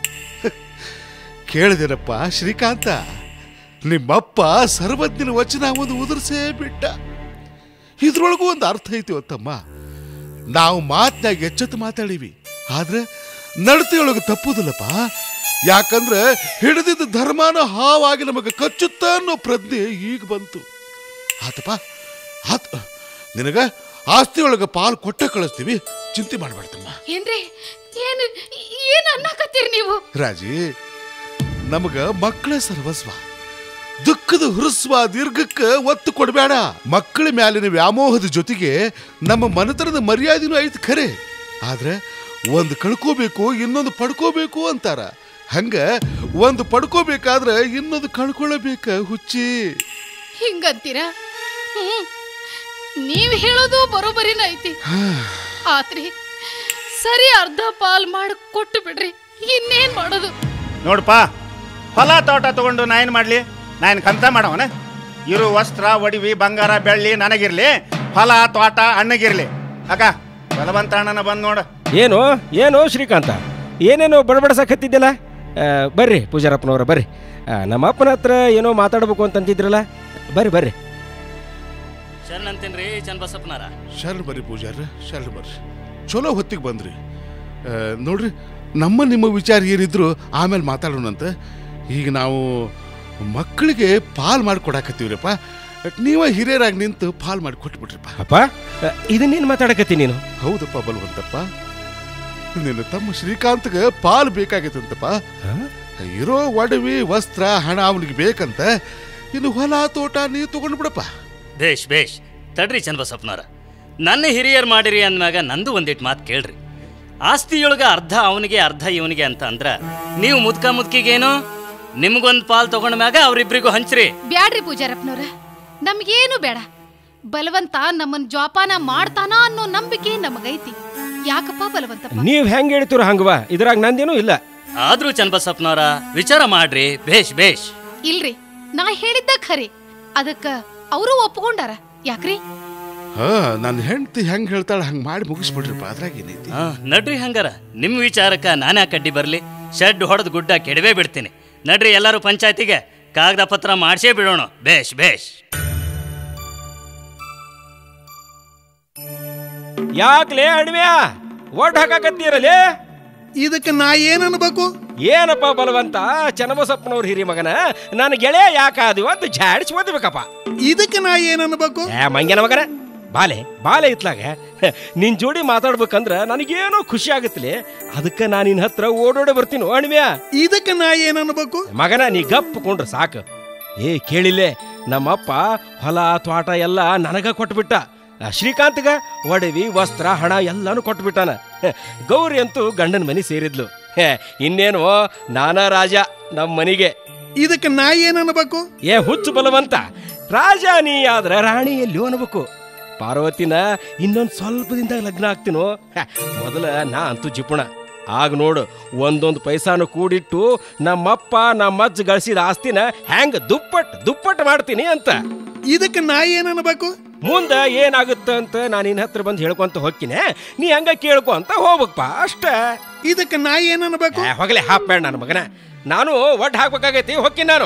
ಕೇಳಿದಿರಪ್ಪ ಶ್ರೀಕಾಂತ ನಿಮ್ಮಪ್ಪ ಸರ್ವಜ್ಞನ ವಚನ ಒಂದು ಉದುರ್ಸೇ ಬಿಟ್ಟ ಇದ್ರೊಳಗೂ ಒಂದು ಅರ್ಥ ಐತಿ ತಮ್ಮ ನಾವು ಮಾತ್ನಾಗ ಎಚ್ಚೆತ್ತು ಮಾತಾಡೀವಿ ಆದ್ರೆ ನಡತೆಯೊಳಗೆ ತಪ್ಪುದಿಲ್ಲಪ್ಪ ಯಾಕಂದ್ರೆ ಹಿಡಿದಿದ್ದ ಧರ್ಮನ ಹಾವಾಗಿ ನಮಗೆ ಕಚ್ಚುತ್ತ ಅನ್ನೋ ಪ್ರಜ್ಞೆ ಈಗ ಬಂತು ಆತಪ್ಪ ಆತ್ ನಿನಗ ಆಸ್ತಿಯೊಳಗೆ ಪಾಲು ಕೊಟ್ಟ ಕಳಿಸ್ತೀವಿ ಚಿಂತೆ ಮಾಡಬೇಡ್ತಮ್ಮ ಏನ್ರಿ ಏನ್ ಏನ್ ಅನ್ನಕತ್ತೀರಿ ನೀವು ರಾಜಿ ನಮಗ ಮಕ್ಕಳೇ ಸರ್ವಸ್ವ ದುಃಖದ ಹುರುಸ್ವ ದೀರ್ಘಕ್ಕೆ ಒತ್ತು ಕೊಡಬೇಡ ಮಕ್ಕಳ ಮ್ಯಾಲಿನ ವ್ಯಾಮೋಹದ ಜೊತೆಗೆ ನಮ್ಮ ಮನೆತನದ ಮರ್ಯಾದೆನೂ ಐತಿ ಖರೆ ಆದ್ರೆ ಒಂದು ಕಳ್ಕೋಬೇಕು ಇನ್ನೊಂದು ಪಡ್ಕೋಬೇಕು ಅಂತಾರ ಹಂಗ ಒಂದು ಪಡ್ಕೋಬೇಕಾದ್ರೆ ಇನ್ನೊಂದು ಕಳ್ಕೊಳ್ಳಬೇಕ ಹುಚ್ಚಿ ಹಿಂಗಂತೀರಾ ಹ್ಮ್ ನೀವ್ ಹೇಳೋದು ಬರೋಬರಿನ ಐತಿ ಆತ್ರಿ ಸರಿ ಅರ್ಧ ಪಾಲ್ ಮಾಡಿ ಕೊಟ್ಟು ಬಿಡ್ರಿ ಇನ್ನೇನ್ ಮಾಡೋದು ನೋಡಪ್ಪ ಹೊಲ ತೋಟ ತಗೊಂಡು ನಾ ಏನು ಮಾಡಲಿ ನಾ ಏನು ಕಂತ ಮಾಡವನ ಇರು ವಸ್ತ್ರ ಒಡವಿ ಬಂಗಾರ ಬೆಳ್ಳಿ ನನಗಿರ್ಲಿ ಹೊಲ ತೋಟ ಅಣ್ಣಗಿರ್ಲಿ ಅಕ್ಕ ಬಲವಂತ ಅಣ್ಣನ ಬಂದ್ ನೋಡು ಏನು ಏನು ಶ್ರೀಕಾಂತ ಏನೇನೋ ಬಡಬಡಸಕತ್ತಿದ್ದಿಲ್ಲ ಆ, ಬರ್ರಿ ಪೂಜಾರಪ್ಪನವ್ರ ಬರ್ರಿ ಆ, ನಮ್ಮ ಅಪ್ಪನ ಹತ್ರ ಏನೋ ಮಾತಾಡ್ಬೇಕು ಅಂತಂತಿದ್ರಲ್ಲ ಬರ್ರಿ ಬರ್ರಿ ಶರಣ್ ಅಂತೀನ್ರಿ ಚನ್ನಬಸಪ್ಪನಾರ ಶರಣ್ ಬರ್ರಿ ಪೂಜಾರ ಶರಣ್ ಬರ್ರಿ ಚಲೋ ಹೊತ್ತಿಗೆ ಬಂದ್ರಿ ಆ, ನೋಡ್ರಿ ನಮ್ಮ ನಿಮ್ಮ ವಿಚಾರ ಏನಿದ್ರು ಆಮೇಲೆ ಮಾತಾಡೋಣಂತ ಈಗ ನಾವು ಮಕ್ಕಳಿಗೆ ಪಾಲ್ ಮಾಡಿ ಕೊಡಾಕತ್ತೀವ್ರಪ್ಪ ನೀವ ಹಿರಿಯರಾಗಿ ನಿಂತು ಪಾಲ್ ಮಾಡಿ ಕೊಟ್ಬಿಟ್ರಿಪ್ಪ ಅಪ್ಪ ಆ, ಇದನ್ನೇನು ಮಾತಾಡಕತ್ತಿ ನೀನು ಹೌದಪ್ಪ ಬಲ್ವಂತಪ್ಪ ನಿನ್ನ ತಮ್ಮ ಶ್ರೀಕಾಂತ್ಗೆ ಪಾಲ್ ಬೇಕಾಗಿತ್ತಂತಪ್ಪ ಹಾ? ಇರೋ ಒಡವಿ ವಸ್ತ್ರ ಹಣ ಅವನಿಗೆ ಬೇಕಂತ ಇನ್ನು ಹೊಲ ತೋಟ ನೀ ತಗೊಂಡು ಬಿಡಪ್ಪ ಬೇಷ್ ಬೇಷ್ ತಡ್ರಿ ಚನ್ನಬಸಪ್ಪನವ್ರ ನನ್ನ ಹಿರಿಯರ್ ಮಾಡಿರಿ ಅಂದ್ಮ್ಯಾಗ ನಂದು ಒಂದಿಟ್ಟು ಮಾತು ಕೇಳ್ರಿ ಆಸ್ತಿಯೊಳಗ ಅರ್ಧ ಅವನಿಗೆ ಅರ್ಧ ಇವನಿಗೆ ಅಂತ ಅಂದ್ರ ನೀವು ಮುದ್ಕ ಮುದ್ಕಿಗೇನು ನಿಮ್ಗೊಂದ್ ಪಾಲ್ ತಗೊಂಡ ಮ್ಯಾಗ ಅವ್ರಿಬ್ರಿಗೂ ಹಂಚ್ರಿ ಬ್ಯಾಡ್ರಿ ಪೂಜಾರಪ್ಪನವ್ರ ನಮ್ಗೇನು ಬೇಡ ಬಲವಂತ ನಮ್ಮನ್ ಜೋಪಾನ ಮಾಡ್ತಾನ ಅನ್ನೋ ನಂಬಿಕೆ ನಮಗೈತಿ ಯಾಕಪ್ಪ ಬಲವಂತಪ್ಪ ನೀವು ಹೆಂಗೆ ಹೇಳ್ತೀರೋ ಹಂಗವಾ ಇದ್ರಾಗ ನಂದೇನೂ ಇಲ್ಲ ಆದ್ರೂ ಚನ್ನಬಸಪ್ಪನವ್ರ ವಿಚಾರ ಮಾಡ್ರಿ ಬೇಷ್ ಬೇಷ್ ಇಲ್ರಿ ನಾ ಹೇಳಿದ್ದ ಖರೆ ಅದಕ್ಕ ಅವರು ಒಪ್ಕೊಂಡಾರ ಯಾಕ್ರಿ ಹಾ ನನ್ನ ಹೆಂಡತಿ ಹೆಂಗ್ ಹೇಳ್ತಾಳ ಹಂಗ್ ಮಾಡಿ ಮುಗಿಸ್ಬಿಡ್ರಿಪ್ಪ ಅದ್ರಾಗ ಏನೈತಿ ಹಾ ನಡ್ರಿ ಹಂಗಾರ ನಿಮ್ ವಿಚಾರಕ್ಕ ನಾನೇ ಕಡ್ಡಿ ಬರ್ಲಿ ಶೆಡ್ ಹೊಡೆದ್ ಗುಡ್ಡ ಕೆಡವೇ ಬಿಡ್ತೀನಿ ನಡ್ರಿ ಎಲ್ಲರೂ ಪಂಚಾಯತಿಗೆ ಕಾಗದ ಪತ್ರ ಮಾಡ್ಸೇ ಬಿಡೋಣ ಬೇಷ್ ಬೇಷ್ ಯಾಕ್ಲೇ ಅಣ್ವ್ಯಾ ಒಡ್ ಹಾಕಾಕತ್ತೀರಲೇ ಇದಕ್ಕೆ ನಾ ಏನ್ ಅನ್ಬೇಕು ಏನಪ್ಪ ಬಲವಂತ ಚನ್ನಬಸಪ್ಪನವ್ರ ಹಿರಿ ಮಗನ ನನ್ನ ಗೆಳೆಯ ಯಾಕಾದಿವ ಅಂತ ಜಾಡಿಸಿ ಓದ್ಬೇಕಪ್ಪ ಇದಕ್ಕೆ ನಾ ಏನ್ ಅನ್ಬೇಕು ಏ ಮಂಗ್ಯನ ಮಗನ ಬಾಲೆ ಬಾಲೆ ಇತ್ಲಾಗ ನಿನ್ ಜೋಡಿ ಮಾತಾಡ್ಬೇಕಂದ್ರ ನನಗೇನೋ ಖುಷಿ ಆಗತ್ತಲೆ ಅದಕ್ಕೆ ನಾನು ನಿನ್ನ ಹತ್ರ ಓಡೋಡಿ ಬರ್ತೀನಿ ಅಣ್ವ್ಯಾ ಇದಕ್ಕೆ ನಾ ಏನ್ ಅನ್ಬೇಕು ಮಗನ ನೀ ಗಪ್ ಕೊಂಡ್ರೆ ಸಾಕು ಏ ಕೇಳಿಲ್ಲೇ ನಮ್ಮಪ್ಪ ಹೊಲ ತ್ವಾಟ ಎಲ್ಲ ನನಗ ಕೊಟ್ಬಿಟ್ಟ ಆ ಶ್ರೀಕಾಂತ್ಗ ಒಡವಿ ವಸ್ತ್ರ ಹಣ ಎಲ್ಲಾನು ಕೊಟ್ಬಿಟ್ಟಾನ ಹೆ, ಗೌರಿ ಅಂತೂ ಗಂಡನ ಮನೆ ಸೇರಿದ್ಲು ಹೆ, ಇನ್ನೇನು ನಾನಾ ರಾಜ ನಮ್ಮ ಮನಿಗೆ ಇದಕ್ಕೆ ನಾ ಏನ್ ಅನ್ಬೇಕು ಏ ಹುಚ್ಚು ಬಲವಂತ ರಾಜ ನೀ ಆದ್ರ ರಾಣಿ ಎಲ್ಲಿ ಅನ್ಬೇಕು ಪಾರ್ವತಿನ ಇನ್ನೊಂದ್ ಸ್ವಲ್ಪ ದಿನದಾಗ ಲಗ್ನ ಆಗ್ತೀನೋ ಹೆ, ಮೊದಲ ನಾ ಅಂತೂ ಜಿಪುಣ ಆಗ ನೋಡು ಒಂದೊಂದು ಪೈಸಾನು ಕೂಡಿಟ್ಟು ನಮ್ಮಪ್ಪ ನಮ್ಮಜ್ಜ ಗಳಿಸಿದ ಆಸ್ತಿನ ಹೆಂಗ್ ದುಪ್ಪಟ್ ದುಪ್ಪಟ್ ಮಾಡ್ತೀನಿ ಅಂತ ಇದಕ್ಕೆ ನಾ ಏನ್ ಅನ್ಬೇಕು ಮುಂದ ಏನಾಗುತ್ತ ಅಂತ ನಾನು ನಿನ್ನ ಹತ್ರ ಬಂದು ಹೇಳ್ಕೊಂತ ಹೋಗ್ತೀನಿ ನೀ ಹಂಗ ಕೇಳ್ಕೊ ಅಂತ ಹೋಗ್ಬೇಕಪ್ಪ ಅಷ್ಟ ಇದಕ್ಕೆ ನಾ ಏನ್ ಅನ್ಬೇಕು ಏ, ಹೋಗ್ಲೆ ಹಾಕ್ಬೇಡ ನನ್ನ ಮಗನ ನಾನು ಒಡ್ ಹಾಕ್ಬೇಕಾಗೈತಿ ಹೊಕ್ಕಿ ನಾನು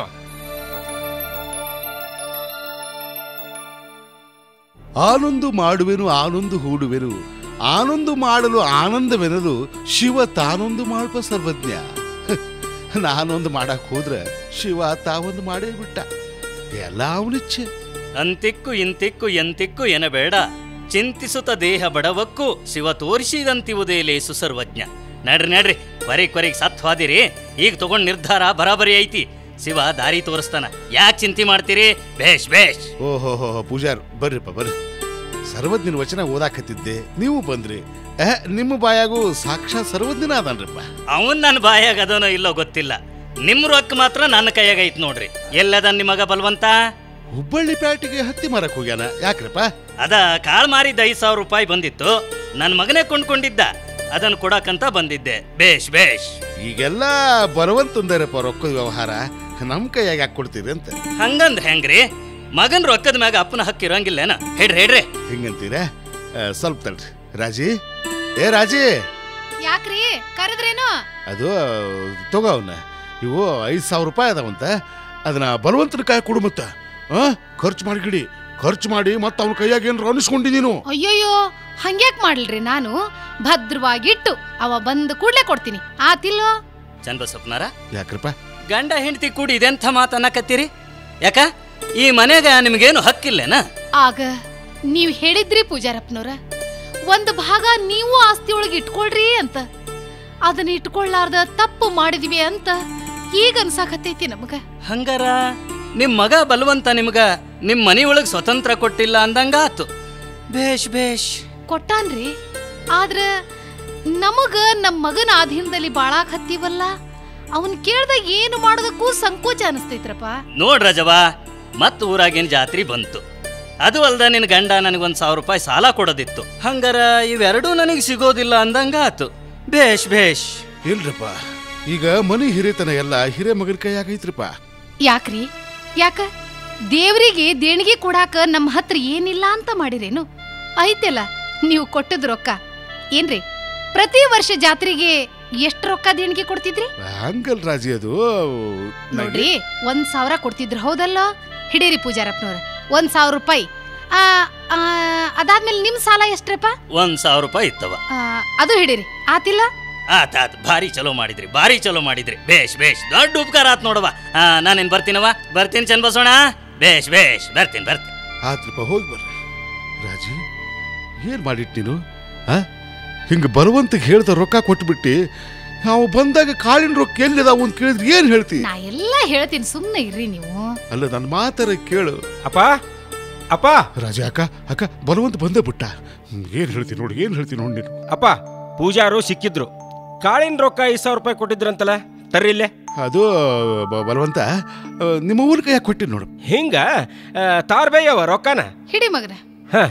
ಆನೊಂದು ಮಾಡುವೆನು ಆನೊಂದು ಹೂಡುವೆನು ಆನೊಂದು ಮಾಡಲು ಆನಂದವೆನಲು ಶಿವ ತಾನೊಂದು ಮಾಡ್ಪ ಸರ್ವಜ್ಞ ನಾನೊಂದು ಮಾಡಕ್ ಹೋದ್ರೆ ಶಿವ ತಾವೊಂದು ಮಾಡೇ ಬಿಟ್ಟ ಎಲ್ಲ ಅವನಿಚ್ಛೆ ಅಂತಿಕ್ಕು ಇಂತಿಕ್ಕು ಎಂತಿಕ್ಕು ಎನಬೇಡ ಚಿಂತಿಸುತ್ತ ದೇಹ ಬಡವಕ್ಕೂ ಶಿವ ತೋರಿಸಿದಂತಿವುದೇ ಲೇಸು ಸರ್ವಜ್ಞ ನಡ್ರಿ ನಡ್ರಿ ಕೊರಿಗ್ ಕೊರಿಗ್ ಸತ್ತ ಮತ್ ಹೋದಿರಿ ಈಗ ತಗೊಂಡ್ ನಿರ್ಧಾರ ಬರಾಬರಿ ಐತಿ ಶಿವ ದಾರಿ ತೋರಿಸ್ತಾನ ಯಾಕೆ ಚಿಂತೆ ಮಾಡ್ತೀರಿ ಬೇಷ್ ಬೇಷ್ ಓಹೋ ಹೋ ಪೂಜಾರ್ ಬರ್ರಿಪ್ಪ ಬರ್ರಿ ಸರ್ವಜ್ಞನ ವಚನ ಓದಾಕತ್ತಿದ್ದೆ ನೀವು ಬಂದ್ರಿ ಏ ನಿಮ್ಮ ಬಾಯಾಗೂ ಸಾಕ್ಷಾತ್ ಸರ್ವಜ್ಞನ ಅದಾನ್ರಿಪ್ಪ ಅವನ್ ನನ್ನ ಬಾಯಾಗ ಅದನೋ ಇಲ್ಲೋ ಗೊತ್ತಿಲ್ಲ ನಿಮ್ ರೊಕ್ಕ ಮಾತ್ರ ನನ್ನ ಕೈಯಾಗ ಐತ್ ನೋಡ್ರಿ ಎಲ್ಲದ ನಿಮಗ ಬಲ್ವಂತ ಹುಬ್ಬಳ್ಳಿ ಪ್ಯಾಟಿಗೆ ಹತ್ತಿ ಮಾರಕ್ ಹೋಗ್ಯಾನ ಯಾಕ್ರಪ್ಪ ಅದ ಕಾಳ್ ಮಾರಿದ ಐದ್ ಸಾವಿರ ರೂಪಾಯಿ ಬಂದಿತ್ತು ನನ್ನ ಮಗನೇ ಕೊಂಡ್ಕೊಂಡಿದ್ದ ಅದನ್ನ ಕೊಡಕಂತ ಬಂದಿದ್ದೆ ಬೇಷ್ ಬೇಷ್ ಈಗೆಲ್ಲ ಬರುವಂತಂದರಪ್ಪ ರೊಕ್ಕದ ವ್ಯವಹಾರ ನಮ್ ಕೈಯಾಗ ಯಾಕೆ ಕೊಡ್ತೀರಿ ಅಂತ ಹಂಗಂದ್ರ ಹೆಂಗ್ರಿ ಮಗನ್ ರೊಕ್ಕದ ಮ್ಯಾಗ ಅಪ್ಪನ ಹಕ್ಕು ಇರಂಗಿಲ್ಲೇನ ಹೇಳ್ರಿ ಹೇಳ್ರಿ ಹಿಂಗಂತೀರ ಆ, ಸ್ವಲ್ಪ ತಡ್ರಿ ರಾಜಿ ಏ ರಾಜಿ ಯಾಕ್ರಿ ಕರೆದ್ರೇನು ಅದು ತಗೋ ಅವನ್ನ ಇವು ಐದು ಸಾವಿರ ರೂಪಾಯಿ ಅದಾವಂತ ಅದನ್ನ ಬಲವಂತನ ಕಾಯಿ ಕೊಡು ಮತ್ತ ಆ ಖರ್ಚು ಮಾಡಿಗಿಡಿ ಖರ್ಚು ಮಾಡಿ ಮತ್ತೆ ಅವನ ಕೈಯಾಗ ಏನಾರ ಅನಿಸ್ಕೊಂಡಿ ನೀನು ಅಯ್ಯೋಯ್ಯೋ ಹಂಗ್ಯಾಕ್ ಮಾಡ್ಲ್ರಿ ನಾನು ಭದ್ರವಾಗಿಟ್ಟು ಅವ ಬಂದ ಕೂಡ್ಲೆ ಕೊಡ್ತೀನಿ ಆತಿಲ್ಲೋ ಚನ್ನಬಸಪ್ಪನಾರ ಯಾಕ್ರಪ್ಪ ಗಂಡ ಹೆಂಡತಿ ಕೂಡಿ ಇದೆಂಥ ಮಾತು ಅನ್ನಕತ್ತೀರಿ ಯಾಕ ಈ ಮನೆಗ ನಿಮ್ಗೇನು ಹಕ್ಕಿಲ್ಲೇನ ಆಗ ನೀವ್ ಹೇಳಿದ್ರಿ ಪೂಜಾರಪ್ಪನವ್ರ ಒಂದು ಭಾಗ ನೀವು ಆಸ್ತಿ ಒಳಗೆ ಇಟ್ಕೊಳ್ರಿ ಅಂತ ಅದನ್ನ ಇಟ್ಕೊಳ್ಳಾರ್ದ ತಪ್ಪು ಮಾಡಿದ್ವಿ ಅಂತ ಈಗ ಅನ್ಸಾಕತ್ತೈತಿ ನಮಗ ಹಂಗಾರ ನಿಮ್ ಮಗ ಬಲವಂತ ನಿಮ್ಗ ನಿಮ್ ಮನಿಯೊಳಗ್ ಸ್ವತಂತ್ರ ಕೊಟ್ಟಿಲ್ಲ ಅಂದಂಗ ಆತು ಬೇಷ್ ಬೇಷ್ ಕೊಟ್ಟಾನ್ರಿ ಆದ್ರ ನಮಗ ನಮ್ ಮಗನ ಆಧೀನದಲ್ಲಿ ಬಾಳಾಕ್ ಹತ್ತೀವಲ್ಲ ಅವನ್ ಕೇಳ್ದಾಗ ಏನು ಮಾಡೋದಕ್ಕೂ ಸಂಕೋಚ ಅನಿಸ್ತೈತ್ರಪ್ಪ ನೋಡ್ರಜವ ಮತ್ ಊರಾಗಿನ ಜಾತ್ರೆ ಬಂತು ಅದು ಅಲ್ದ ನಿನ್ ಗಂಡ ನನಗೊಂದ್ ಸಾವಿರ ರೂಪಾಯಿ ಸಾಲ ಕೊಡೋದಿತ್ತು ಹಂಗಾರ ಇವೆರಡೂ ನನಗೆ ಸಿಗೋದಿಲ್ಲ ಅಂದಂಗ ಆತು ಬೇಷ್ ಬೇಷ್ ಇಲ್ರಪ್ಪ ಈಗ ಮನಿ ಹಿರೇತನ ಎಲ್ಲ ಹಿರೇ ಮಗನ ಕೈಯಾಗ ಐತ್ರಿಪ್ಪ ಯಾಕ್ರಿ ಯಾಕ ದೇವ್ರಿಗೆ ದೇಣಿಗೆ ಕೊಡಾಕ ನಮ್ಮ ಹತ್ರ ಏನಿಲ್ಲ ಅಂತ ಮಾಡಿರೇನು ಐತೆಲ್ಲ ನೀವು ಕೊಟ್ಟದ್ ರೊಕ್ಕ ಏನ್ರಿ ಪ್ರತಿ ವರ್ಷ ಜಾತ್ರೆಗೆ ಎಷ್ಟು ರೊಕ್ಕ ದೇಣಿಗೆ ಕೊಡ್ತಿದ್ರಿ ಹಂಗಲ್ ರಾಜಿ ಅದು ನಂಗೆ- ನೋಡ್ರಿ ಒಂದ್ ಸಾವಿರ ಕೊಡ್ತಿದ್ರು ಹೌದಲ್ಲ ಹಿಡೀರಿ ಪೂಜಾರಪ್ಪನವ್ರ ಒಂದ್ ಸಾವಿರ ರೂಪಾಯಿ ಆ, ಆ, ಅದಾದ್ಮೇಲೆ ನಿಮ್ ಸಾಲ ಎಷ್ಟ್ರಪ್ಪ ಒಂದ್ ಸಾವಿರ ರೂಪಾಯಿ ಇತ್ತವ ಆ, ಅದು ಹಿಡೀರಿ ಆತಿಲ್ಲ ಆತ್ ಆತ್ ಭಾರಿ ಚಲೋ ಮಾಡಿದ್ರಿ ಭಾರಿ ಚಲೋ ಮಾಡಿದ್ರಿ ಬೇಷ್ ಬೇಷ್ ದೊಡ್ಡ ಉಪಕಾರ ಆತ್ ನೋಡವ ಆ ನಾನೇನ್ ಬರ್ತೀನವ ಬರ್ತೀನಿ ಚನ್ಬಸೋಣ ಬೇಷ್ ಬೇಷ್ ಬರ್ತೀನಿ ಬರ್ತೀನಿ ಆತ್ರಪ್ಪ ಹೋಗಿ ಬರ್ರಿ ರಾಜಿ ಏನ್ ಮಾಡಿಟ್ ನೀನು ಆ ಹಿಂಗ ಬರುವಂತ ಹೇಳ್ದ ರೊಕ್ಕ ಕೊಟ್ಬಿಟ್ಟಿ ನಾವು ಬಂದಾಗ ಕಾಳಿನ ರೊಕ್ಕ ಎಲ್ಲಿದಾವು ಅಂತ ಕೇಳಿದ್ರೆ ಏನ್ ಹೇಳ್ತಿ ನಾ ಎಲ್ಲ ಹೇಳ್ತೀನಿ ಸುಮ್ನೆ ಇರ್ರಿ ನೀವು ಅಲ್ಲ ನನ್ನ ಮಾತರ ಕೇಳು ಅಪ್ಪ ಅಪ್ಪ ರಾಜ ಅಕ್ಕ ಅಕ್ಕ ಬರುವಂತ ಬಂದೇ ಬಿಟ್ಟ ಹ್ಮ್, ಏನ್ ಹೇಳ್ತೀನಿ ನೋಡಿ ಏನ್ ಹೇಳ್ತೀನಿ ನೋಡಿ ನೀನು ಅಪ್ಪ ಪೂಜಾರು ಸಿಕ್ಕಿದ್ರು ಕಾಳಿನ ರೊಕ್ಕ ಐದು ಸಾವಿರ ರೂಪಾಯಿ ಕೊಟ್ಟಿದ್ರಂತಲ್ಲ ತರ್ರಿ ಇಲ್ಲೇ ಅದು ಬ- ಬಲವಂತ ಆ, ನಿಮ್ಮ ಊರ ಕೈಯಾಗ ಕೊಟ್ಟಿನಿ ನೋಡು ಹಿಂಗ ತಾರ್ಬೇಯವ ರೊಕ್ಕನ ಹಿಡಿ ಮಗನ ಹಾಂ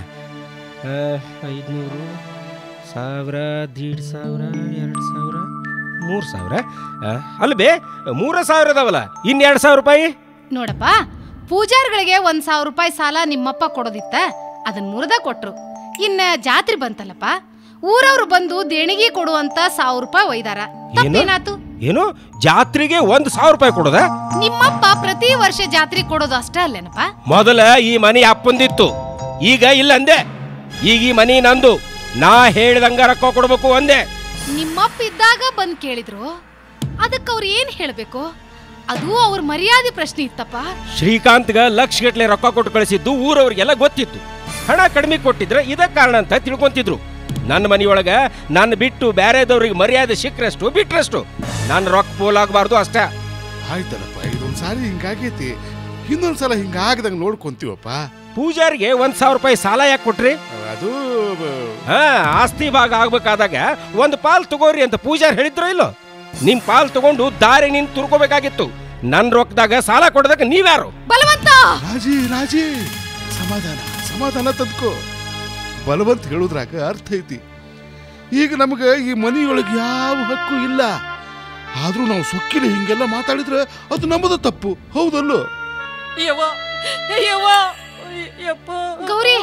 ಐದುನೂರು ಸಾವಿರ ದೀಡ್ ಸಾವಿರ ಎರಡು ಸಾವಿರ ಮೂರು ಸಾವಿರ ಆ, ಅಲ್ಲ ಬೇ ಮೂರ ಸಾವಿರ ಅದಾವಲ್ಲ ಇನ್ನೆರಡು ಸಾವಿರ ರೂಪಾಯಿ ನೋಡಪ್ಪ ಪೂಜಾರ್ಗಳಿಗೆ ಒಂದ್ ಸಾವಿರ ರೂಪಾಯಿ ಸಾಲ ನಿಮ್ಮಪ್ಪ ಕೊಡೋದಿತ್ತ ಅದನ್ನ ಮುರಿದ ಕೊಟ್ರು ಇನ್ನ ಜಾತ್ರೆ ಬಂತಲ್ಲಪ್ಪ ಊರವ್ರು ಬಂದು ದೇಣಿಗೆ ಕೊಡುವಂತ ಸಾವಿರ ರೂಪಾಯಿ ಒಯ್ದಾರ ತಪ್ಪೇನಾತು ಏನು ಜಾತ್ರೆಗೆ ಒಂದು ಸಾವಿರ ರೂಪಾಯಿ ಕೊಡೋದ ನಿಮ್ಮಪ್ಪ ಪ್ರತಿ ವರ್ಷ ಜಾತ್ರೆ ಕೊಡೋದು ಅಷ್ಟೇ ಅಲ್ಲೇನಪ್ಪ ಮೊದಲ ಈ ಮನೆ ಅಪ್ಪಂದಿತ್ತು ಈಗ ಇಲ್ಲ ಅಂದೆ ಈಗ ಈ ಮನಿ ನಂದು ನಾ ಹೇಳಿದಂಗ ರೊಕ್ಕ ಕೊಡ್ಬೇಕು ಅಂದೆ ನಿಮ್ಮಪ್ಪ ಇದ್ದಾಗ ಬಂದ್ ಕೇಳಿದ್ರು ಅದಕ್ಕೆ ಅವ್ರು ಏನ್ ಹೇಳ್ಬೇಕು ಅದು ಅವ್ರ ಮರ್ಯಾದೆ ಪ್ರಶ್ನೆ ಇತ್ತಪ್ಪ ಶ್ರೀಕಾಂತ್ಗ ಲಕ್ಷ ಗಟ್ಲೆ ರೊಕ್ಕ ಕೊಟ್ಟು ಕಳಿಸಿದ್ದು ಊರವ್ರಿಗೆಲ್ಲ ಗೊತ್ತಿತ್ತು ಹಣ ಕಡಿಮೆ ಕೊಟ್ಟಿದ್ರೆ ಇದ ಕಾರಣ ಅಂತ ತಿಳ್ಕೊಂತಿದ್ರು ನನ್ನ ಮನೆಯೊಳಗ ನನ್ನ ಬಿಟ್ಟು ಬ್ಯಾರೆದವ್ರಿಗೆ ಮರ್ಯಾದೆ ಸಿಕ್ಕರಷ್ಟು ಬಿಟ್ರಷ್ಟು ನನ್ನ ರೊಕ್ಕ ಪೋಲಾಗಬಾರ್ದು ಅಷ್ಟೇ ಆಯ್ತಲ್ಲಪ್ಪ ಇದೊಂದ್ ಸಾರಿ ಹಿಂಗಾಗೈತಿ ಇನ್ನೊಂದ್ ಸಲ ಹಿಂಗಾಗದಂಗ ನೋಡ್ಕೊಂತೀವಪ್ಪ ಪೂಜಾರಿಗೆ ಒಂದ್ ಸಾವಿರ ರೂಪಾಯಿ ಸಾಲ ಯಾಕೆ ಕೊಟ್ರಿ ಅದು ಬ- ಹಾ ಆಸ್ತಿ ಭಾಗ ಆಗ್ಬೇಕಾದಾಗ ಒಂದು ಪಾಲ್ ತಗೋರಿ ಅಂತ ಪೂಜಾರ್ ಹೇಳಿದ್ರೋ ಇಲ್ಲೋ ನಿಮ್ ಪಾಲ್ ತಗೊಂಡು ದಾರಿ ನಿನ್ ತುರ್ಕೋಬೇಕಾಗಿತ್ತು ನನ್ ರೊಕ್ಕದಾಗ ಸಾಲ ಕೊಡದಕ್ಕೆ ನೀವ್ಯಾರು ಬಲವಂತ ರಾಜಿ ರಾಜಿ ಸಮಾಧಾನ ಸಮಾಧಾನ ತಂದ್ಕೋ ಬಲವಂತ ಹೇಳುದ್ರಾಗ ಅರ್ಥ ಐತಿ ಈಗ ನಮಗೆ ಈ ಮನೆಯೊಳಗೆ ಯಾವ ಹಕ್ಕು ಇಲ್ಲ ಆದ್ರೂ ನಾವು ಸೊಕ್ಕಿನ ಹಿಂಗೆಲ್ಲ ಮಾತಾಡಿದ್ರೆ ಅದು ನಮ್ಮದು ತಪ್ಪು ಹೌದಲ್ಲೋ ಯವ್ವ ಯವ್ವ ಯಪ್ಪ ಗೌರಿ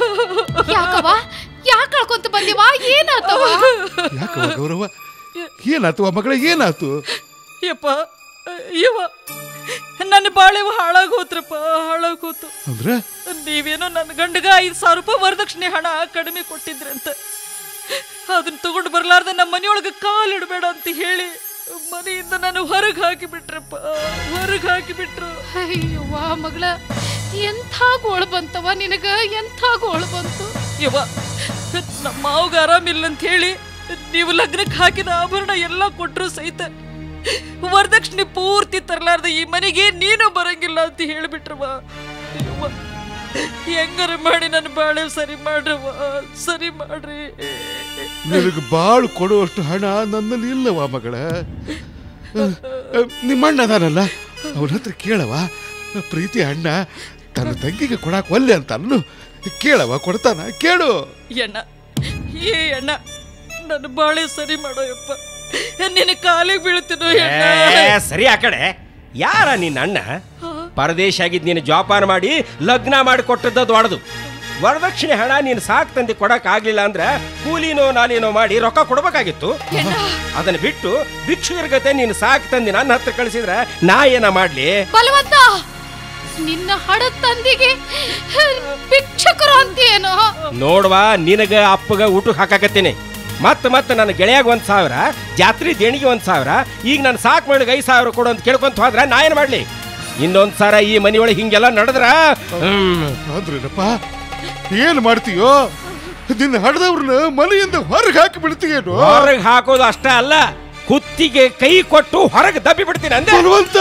ಯಾಕವ ಯಾಕೆ ಕಳ್ಕೊಂತ ಬಂದಿವ ಏನಾತವ ಯಾಕವ ಗೌರವ ಏನಾತು ಆ ಮಗಳ ಏನಾತು ಯಪ್ಪ ಯವ್ವ ನನ್ನ ಬಾಳೆವ ಹಾಳಾಗೋತ್ರಪ್ಪ ಹಾಳಾಗೋತು ಅಂದ್ರೆ ನೀವೇನೋ ನನ್ನ ಗಂಡಗ ಐದು ಸಾವಿರ ರೂಪಾಯಿ ವರದಕ್ಷಿಣೆ ಹಣ ಕಡಿಮೆ ಕೊಟ್ಟಿದ್ರಂತ ಅದನ್ನ ತಗೊಂಡು ಬರ್ಲಾರ್ದ ನಮ್ಮ ಮನೆಯೊಳಗೆ ಕಾಲಿಡಬೇಡ ಅಂತ ಹೇಳಿ ಮನೆಯಿಂದ ನಾನು ಹೊರಗೆ ಹಾಕಿ ಬಿಟ್ರಪ್ಪ ಹೊರಗೆ ಹಾಕಿ ಬಿಟ್ರು ಅಯ್ಯವ್ವ ಮಗಳ ಎಂಥ ಗೋಳು ಬಂತವ ನಿನಗ ಎಂಥ ಗೋಳು ಬಂತು ಯವ್ವ ನಮ್ಮ ಮಾವಗ ಆರಾಮಿಲ್ಲ ಅಂತ ಹೇಳಿ ನೀವು ಲಗ್ನಕ್ಕೆ ಹಾಕಿದ ಆಭರಣ ಎಲ್ಲ ಕೊಟ್ರು ಸಹಿತ ವರದಕ್ಷಿಣೆ ಪೂರ್ತಿ ತರಲಾರ್ದ ಈ ಮನೆಗೆ ನೀನು ಬರಂಗಿಲ್ಲ ಅಂತ ಹೇಳ್ಬಿಟ್ರವ ಅಯ್ಯವ್ವ, ಹೆಂಗಾರ ಮಾಡಿ ನನ್ನ ಬಾಳೆ ಸರಿ ಮಾಡ್ರವ ಸರಿ ಮಾಡ್ರಿ ನಿನಗೆ ಬಾಳು ಕೊಡುವಷ್ಟು ಹಣ ನನ್ನಲ್ಲಿ ಇಲ್ಲವ ಮಗಳ ನಿಮ್ಮ ಅಣ್ಣ ಅದಾನಲ್ಲ ಅವನ ಹತ್ರ ಕೇಳವ ಪ್ರೀತಿ ಅಣ್ಣ ತನ್ನ ತಂಗಿಗೆ ಕೊಡಾಕ್ ಒಲ್ಲೆ ಅಂತ ಅನ್ನು ಕೇಳವ ಕೊಡ್ತಾನ ಕೇಳು ಅಣ್ಣ ಏ ಅಣ್ಣ ನನ್ನ ಬಾಳೆ ಸರಿ ಮಾಡೋ ಯಪ್ಪ ನಿನ್ನ ಕಾಲಿಗೆ ಬೀಳ್ತೀನೋ ಅಣ್ಣ ಏ, ಸರಿ ಆ ಕಡೆ ಯಾರ ನಿನ್ನ ಅಣ್ಣ ಪರದೇಶ ಆಗಿದ್ ನೀನು ಜೋಪಾನ ಮಾಡಿ ಲಗ್ನ ಮಾಡಿ ಕೊಟ್ಟದ್ದ ದೊಡ್ಡದು ವರದಕ್ಷಿಣೆ ಹಣ ನೀನು ಸಾಕ್ ತಂದು ಕೊಡಕ್ ಆಗ್ಲಿಲ್ಲ ಅಂದ್ರೆ ಕೂಲಿನೋ ನಾಲಿನೋ ಮಾಡಿ ರೊಕ್ಕ ಕೊಡ್ಬೇಕಾಗಿತ್ತು ಅದನ್ನ ಬಿಟ್ಟು ಭಿಕ್ಷುಕರ ಗತೆ ನೀನು ಸಾಕ್ ತಂದು ನನ್ನ ಹತ್ರ ಕಳಿಸಿದ್ರೆ ನಾ ಏನ ಮಾಡ್ಲಿ ಬಲವಂತ ನಿನ್ನ ಹಡದ ತಂದಿಗೆ ಭಿಕ್ಷಕರು ಅಂತೀಯೇನೋ ನೋಡ್ವಾ ನಿನಗ ಅಪ್ಪಗ ಊಟಕ್ಕೆ ಹಾಕಾಕತ್ತೀನಿ ಮತ್ತ ಮತ್ತ ನನ್ನ ಗೆಳೆಯಾಗ ಒಂದ್ ಸಾವಿರ ಜಾತ್ರೆ ದೇಣಿಗೆ ಒಂದ್ ಸಾವಿರ ಈಗ ನಾನು ಸಾಕ್ ಮಾಡಿಗೆ ಐದ್ ಸಾವಿರ ಕೊಡು ಅಂತ ಕೇಳ್ಕೊಂತ ಹೋದ್ರ ನಾ ಏನ್ ಮಾಡ್ಲಿ ಇನ್ನೊಂದ್ ಸಾರ ಈ ಮನಿಯೊಳಗೆ ಹಿಂಗೆಲ್ಲ ನಡೆದ್ರ ಹ್ಮ್ ಅಂದ್ರೇನಪ್ಪ ಏನ್ ಮಾಡ್ತೀಯೋ ನಿನ್ನ ಹಡ್ದವ್ರನ್ನ ಮನೆಯಿಂದ ಹೊರಗೆ ಹಾಕಿ ಬಿಡ್ತೀಯೇನು ಹೊರಗೆ ಹಾಕೋದು ಅಷ್ಟೇ ಅಲ್ಲ ಕುತ್ತಿಗೆ ಕೈ ಕೊಟ್ಟು ಹೊರಗೆ ದಬ್ಬಿ ಬಿಡ್ತೀನಿ ಅಂದೆ ಬಲವಂತ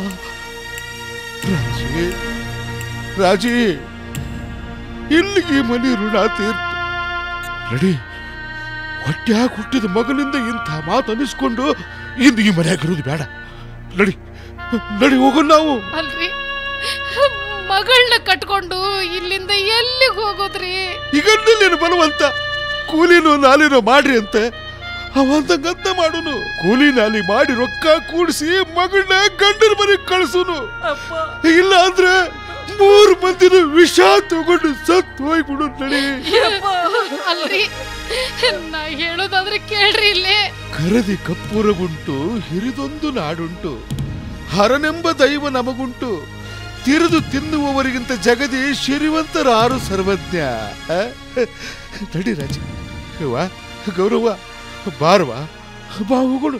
ರಾಜಿ ರಾಜಿ ಇಲ್ಲಿಗೆ ಈ ಮನೆ ಋಣ ತೀರ್ತು ನಡಿ ಹೊಟ್ಟ್ಯಾಗ ಹುಟ್ಟಿದ ಮಗನಿಂದ ಇಂಥ ಮಾತು ಅನಿಸ್ಕೊಂಡು ಇಂದು ಈ ಮನೆಯಾಗ ಇರೋದು ಬೇಡ ನಡಿ ನಡಿ ಹೋಗೋಣ ನಾವು ಅಲ್ರಿ ಮಗಳನ್ನ ಕಟ್ಕೊಂಡು ಇಲ್ಲಿಂದ ಎಲ್ಲಿಗೆ ಹೋಗೋದ್ರಿ ಈಗ ನೀನು ಬಲವಂತ ಕೂಲಿನೋ ನಾಲಿನೋ ಮಾಡ್ರಿ ಅಂತ ಅವಂತಂಗಂತ ಮಾಡುನು ಕೂಲಿ ನಾಲಿ ಮಾಡಿ ರೊಕ್ಕ ಕೂಡಿಸಿ ಮಗಳನ್ನ ಗಂಡನ ಮನೆಗೆ ಕಳ್ಸುನು ಇಲ್ಲ ಅಂದ್ರೆ ಮೂರು ಮಂದಿನ ವಿಷ ತಗೊಂಡು ಸತ್ ಹೋಗ್ಬಿಡು ನಡಿ ಅಲ್ರಿ ನಾ ಹೇಳೋದಾದ್ರೆ ಕೇಳ್ರಿ ಇಲ್ಲೇ ಕರದಿ ಕಪ್ಪುರಗುಂಟು ಹಿರಿದೊಂದು ನಾಡುಂಟು ಹರನೆಂಬ ದೈವ ನಮಗುಂಟು ತಿರಿದು ತಿನ್ನುವವರಿಗಿಂತ ಜಗದಿ ಶಿರಿವಂತರಾರು ಸರ್ವಜ್ಞ ಆ? ನಡಿ ರಾಜ ವಾ ಗೌರವ ಬಾರವಾ ಬಾ ಹೋಗೋಣ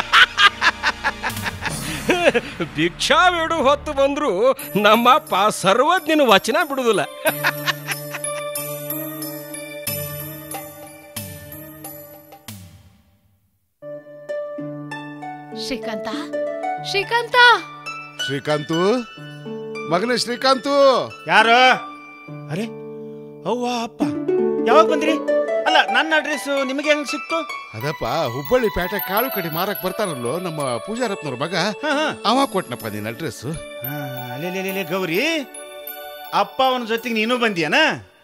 ಭಿಕ್ಷಾ ಬೇಡು ಹೊತ್ತು ಬಂದ್ರು ನಮ್ಮಪ್ಪ ಸರ್ವಜ್ಞನ ವಚನ ಬಿಡುದಿಲ್ಲ ಶ್ರೀಕಾಂತ ಶ್ರೀಕಾಂತ ಶ್ರೀಕಾಂತು ಮಗನೇ ಶ್ರೀಕಾಂತು ಯಾರು ಅರೆ ಅವ್ವ ಅಪ್ಪ ಯಾವಾಗ ಬಂದ್ರಿ ಅಲ್ಲ ನನ್ನ ಅಡ್ರೆಸ್ ನಿಮಗೆ ಹೆಂಗ್ ಸಿಕ್ತು ಅದಪ್ಪ ಹುಬ್ಬಳ್ಳಿ ಪೇಟೆ ಕಾಳು ಕಡಿ ಮಾರಕ್ ಬರ್ತಾನಲ್ಲೋ ನಮ್ಮ ಪೂಜಾರತ್ನವ್ರ ಮಗ ಹಾ, ಹಾ. ಅವ ಕೊಟ್ನಪ್ಪ ನಿನ್ನ ಅಡ್ರೆಸ್ ಹಾ, ಅಲೆ ಅಲೆ, ಅಲೆ, ಅಲೆ, ಗೌರಿ ಅಪ್ಪ ಅವನ ಜೊತೆಗೆ ನೀನು ಬಂದಿಯನ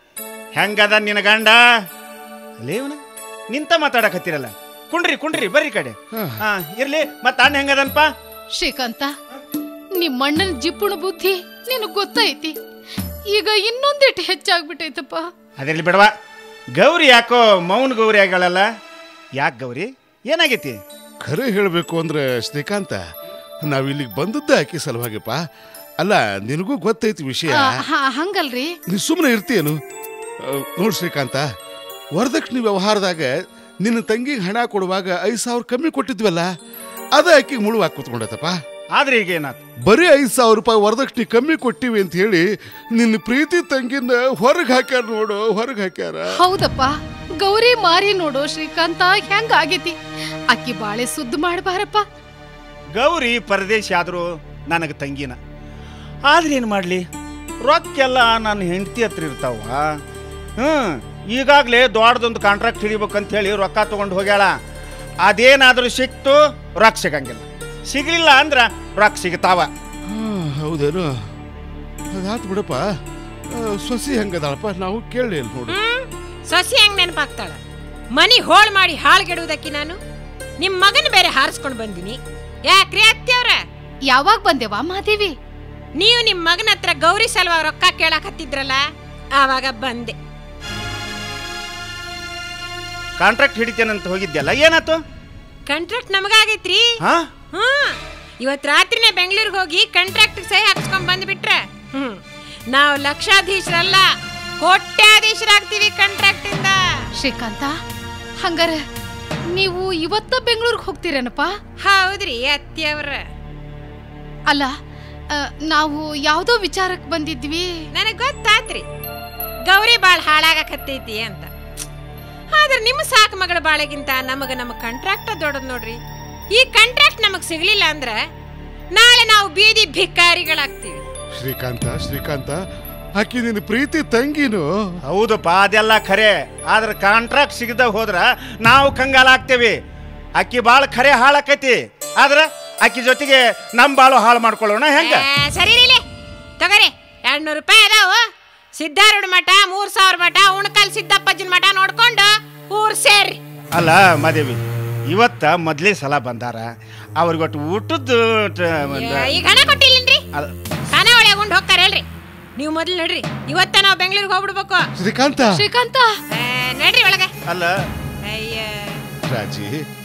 ಹೆಂಗದ ನಿನ್ನ ಗಂಡ ಅಲ್ಲೇವನ ನಿಂತ ಮಾತಾಡಕತ್ತೀರಲ್ಲ ಕುಂಡ್ರಿ ಕುಂಡ್ರಿ ಬರ್ರಿ ಈ ಕಡೆ ಹಾ ಇರ್ಲಿ ಮತ್ತ ಅಣ್ಣ ಹೆಂಗದನ್ಪ ಶ್ರೀಕಾಂತ ನಿಮ್ಮಣ್ಣನ ಜಿಪ್ಪುಣ ಬುದ್ಧಿ ನಿನಗ್ ಗೊತ್ತೈತಿ ಈಗ ಇನ್ನೊಂದಿಟ್ಟು ಹೆಚ್ಚಾಗ್ಬಿಟ್ಟೈತಪ್ಪ ಅದಿರ್ಲಿ ಬಿಡವಾ ಗೌರಿ ಯಾಕೋ ಮೌನ್ ಗೌರಿ ಆಗಳಲ್ಲ ಯಾಕೆ ಗೌರಿ ಏನಾಗೈತಿ ಖರೆ ಹೇಳಬೇಕು ಅಂದ್ರೆ ಶ್ರೀಕಾಂತ ನಾವ್ ಇಲ್ಲಿಗೆ ಬಂದದ್ದ ಆಕಿ ಸಲುವಾಗಿಪ್ಪ ಅಲ್ಲ ನಿನಗೂ ಗೊತ್ತೈತಿ ವಿಷಯ ಆ, ಹ- ಹಂಗಲ್ರಿ ನೀ ಸುಮ್ಮನೆ ಇರ್ತೀಯೇನು ನೋಡ್ ಶ್ರೀಕಾಂತ ವರದಕ್ಷಿಣೆ ವ್ಯವಹಾರದಾಗ ನಿನ್ನ ತಂಗಿಗೆ ಹಣ ಕೊಡುವಾಗ ಐದ್ ಸಾವಿರ ಕಮ್ಮಿ ಕೊಟ್ಟಿದ್ವಲ್ಲ ಅದ ಆಕಿಗೆ ಮುಳುವಾಗಿ ಕೂತ್ಕೊಂಡೈತಪ್ಪ ಆದ್ರೆ ಈಗ ಏನಾಯ್ತು ಬರೀ ಐದ್ ಸಾವಿರ ರೂಪಾಯಿ ವರದಕ್ಷಿಣೆ ಕಮ್ಮಿ ಕೊಟ್ಟಿವಿ ಅಂತ ಹೇಳಿ ನಿನ್ನ ಪ್ರೀತಿ ತಂಗಿನ ಹೊರಗೆ ಹಾಕ್ಯಾರ ನೋಡು ಹೊರಗೆ ಹಾಕ್ಯಾರ ಹೌದಪ್ಪ ಗೌರಿ ಮಾರಿ ನೋಡು ಶ್ರೀಕಾಂತ ಹೆಂಗ ಆಗೈತಿ ಅಕ್ಕಿ ಬಾಳೆ ಸುದ್ದು ಮಾಡ್ಬಾರಪ್ಪ ಗೌರಿ ಪರದೇಶಿ ಆದ್ರು ನನಗೆ ತಂಗಿನ ಆದ್ರೆ ಏನು ಮಾಡಲಿ ರೊಕ್ಕೆಲ್ಲ ನನ್ನ ಹೆಂಡತಿ ಹತ್ರ ಇರ್ತಾವ ಹ್ಞೂ ಈಗಾಗಲೇ ದೊಡ್ಡದೊಂದು ಕಾಂಟ್ರಾಕ್ಟ್ ಹಿಡಿಬೇಕಂತ ಹೇಳಿ ರೊಕ್ಕ ತೊಗೊಂಡು ಹೋಗ್ಯಾಳ ಅದೇನಾದರೂ ಸಿಕ್ತು ರೊಕ್ಕ ಸಿಗಂಗಿಲ್ಲ ಸಿಗಲಿಲ್ಲ ಅಂದ್ರೆ ರೊಕ್ಕ ಸಿಗ್ತಾವ ಹ್ಮ್, ಹೌದೇನು ಅದಾತು ಬಿಡಪ್ಪ ಆ, ಸೊಸಿ ಹೆಂಗದಾಳಪ್ಪ ನಾವು ಕೇಳಲಿ ನೋಡು ಹ್ಮ್ ಸೊಸಿ ಹೆಂಗ್ ನೆನಪಾಗ್ತಾಳ ಮನಿ ಹೋಳ್ ಮಾಡಿ ಹಾಳ್ಗೆಡುವುದಕ್ಕೆ ನಾನು ನಿಮ್ ಮಗನ ಬೇರೆ ಹಾರಿಸ್ಕೊಂಡು ಬಂದಿನಿ ಯಾಕ್ರಿ ಅತ್ತೆಯವ್ರ ಯಾವಾಗ ಬಂದೆವಾ ಮಾದೇವಿ ನೀವು ನಿಮ್ ಮಗನ ಹತ್ರ ಗೌರಿ ಸಲುವಾಗಿ ರೊಕ್ಕ ಕೇಳಕ್ ಹತ್ತಿದ್ರಲ್ಲ ಆವಾಗ ಬಂದೆ ಕಾಂಟ್ರಾಕ್ಟ್ ಹಿಡಿತೇನಂತ ಹೋಗಿದ್ಯಲ್ಲ ಏನಾಯ್ತು ಕಾಂಟ್ರಾಕ್ಟ್ ನಮಗಾಗೈತ್ರಿ ಹಾ ಹ್ಮ್ ಇವತ್ ರಾತ್ರಿನೇ ಬೆಂಗಳೂರಿಗೆ ಹೋಗಿ ಕಾಂಟ್ರಾಕ್ಟ್ ಸಹಿ ಹಾಕ್ಸ್ಕೊಂಡ್ ಬಂದ್ಬಿಟ್ರೆ ಹ್ಮ್ ನಾವು ಲಕ್ಷಾಧೀಶರಲ್ಲ ಕೋಟ್ಯಾಧೀಶರಾಗ್ತೀವಿ ಕಾಂಟ್ರಾಕ್ಟ್ ಇಂದ ಶ್ರೀಕಾಂತ ಹಂಗಾರ ನೀವು ಇವತ್ತ ಬೆಂಗಳೂರಿಗೆ ಹೋಗ್ತೀರೇನಪ್ಪ ಹೌದ್ರಿ ಅತ್ತಿಯವ್ರ ಅಲ್ಲ ಆ, ನಾವು ಯಾವ್ದೋ ವಿಚಾರಕ್ಕೆ ಬಂದಿದ್ವಿ ನನಗ್ ಗೊತ್ತಾತ್ರಿ ಗೌರಿ ಬಾಳ್ ಹಾಳಾಗಕತ್ತೈತಿ ಅಂತ ಆದ್ರೆ ನಿಮ್ಮ ಸಾಕು ಮಗಳ ಬಾಳೆಗಿಂತ ನಮಗ ನಮ್ಮ ಕಾಂಟ್ರಾಕ್ಟ ದೊಡ್ಡದ್ ನೋಡ್ರಿ ಈ ಕಾಂಟ್ರಾಕ್ಟ್ ನಮಗ್ ಸಿಗ್ಲಿಲ್ಲ ಅಂದ್ರ ನಾಳೆ ನಾವು ಬೀದಿ ಭಿಕಾರಿಗಳಾಗ್ತೀವಿ ಶ್ರೀಕಾಂತ ಶ್ರೀಕಾಂತ ಆಕಿ ನಿನ್ನ ಪ್ರೀತಿ ತಂಗಿನು ಹೌದಪ್ಪ ಅದೆಲ್ಲ ಖರೆ ಆದ್ರೆ ಕಾಂಟ್ರಾಕ್ಟ್ ಸಿಗದ ಹೋದ್ರ ನಾವು ಕಂಗಾಲಾಗ್ತೇವಿ ಅಕ್ಕಿ ಬಾಳ ಖರೆ ಹಾಳಾಕೈತಿ ಆದ್ರ ಅಕ್ಕಿ ಜೊತೆಗೆ ನಮ್ ಬಾಳು ಹಾಳು ಮಾಡ್ಕೊಳ್ಳೋಣ ಹೆಂಗ ಆ, ಸರಿ ರೀಲೆ ತಗೋರಿ ಎರಡ್ ನೂರು ರೂಪಾಯಿ ಅದಾವ ಸಿದ್ಧಾರೂಢ ಮಠ ಮೂರ್ ಸಾವಿರ ಮಠ ಉಣಕಲ್ ಸಿದ್ದಪ್ಪಜ್ಜನ ಮಠ ನೋಡ್ಕೊಂಡು ಊರ್ ಸೇರ್ರಿ ಅಲ್ಲ ಮಾದೇವಿ ಇವತ್ತ ಮೊದ್ಲೇ ಸಲ ಬಂದಾರ ಅವ್ರಿಗೊಟ್ಟು ಊಟದ್ದು ಟ- ಒಂದ್- ಏ, ಈಗ ಹಣ ಕೊಟ್ಟಿಲ್ಲನ್ರಿ ಅದ್- ಖಾನ ಒಳಗೆ ಉಂಡ್ ಹೋಗ್ತಾರ ಹೇಳ್ರಿ ನೀವು ಮೊದ್ಲು ನಡ್ರಿ ಇವತ್ತ ನಾವು ಬೆಂಗಳೂರಿಗೆ ಹೋಗ್ಬಿಡ್ಬೇಕು ಶ್ರೀಕಾಂತ ಶ್ರೀಕಾಂತ ಆ, ನಡ್ರಿ ಒಳಗೆ ಅಲ್ಲ ಅಯ್ಯ ರಾಜಿ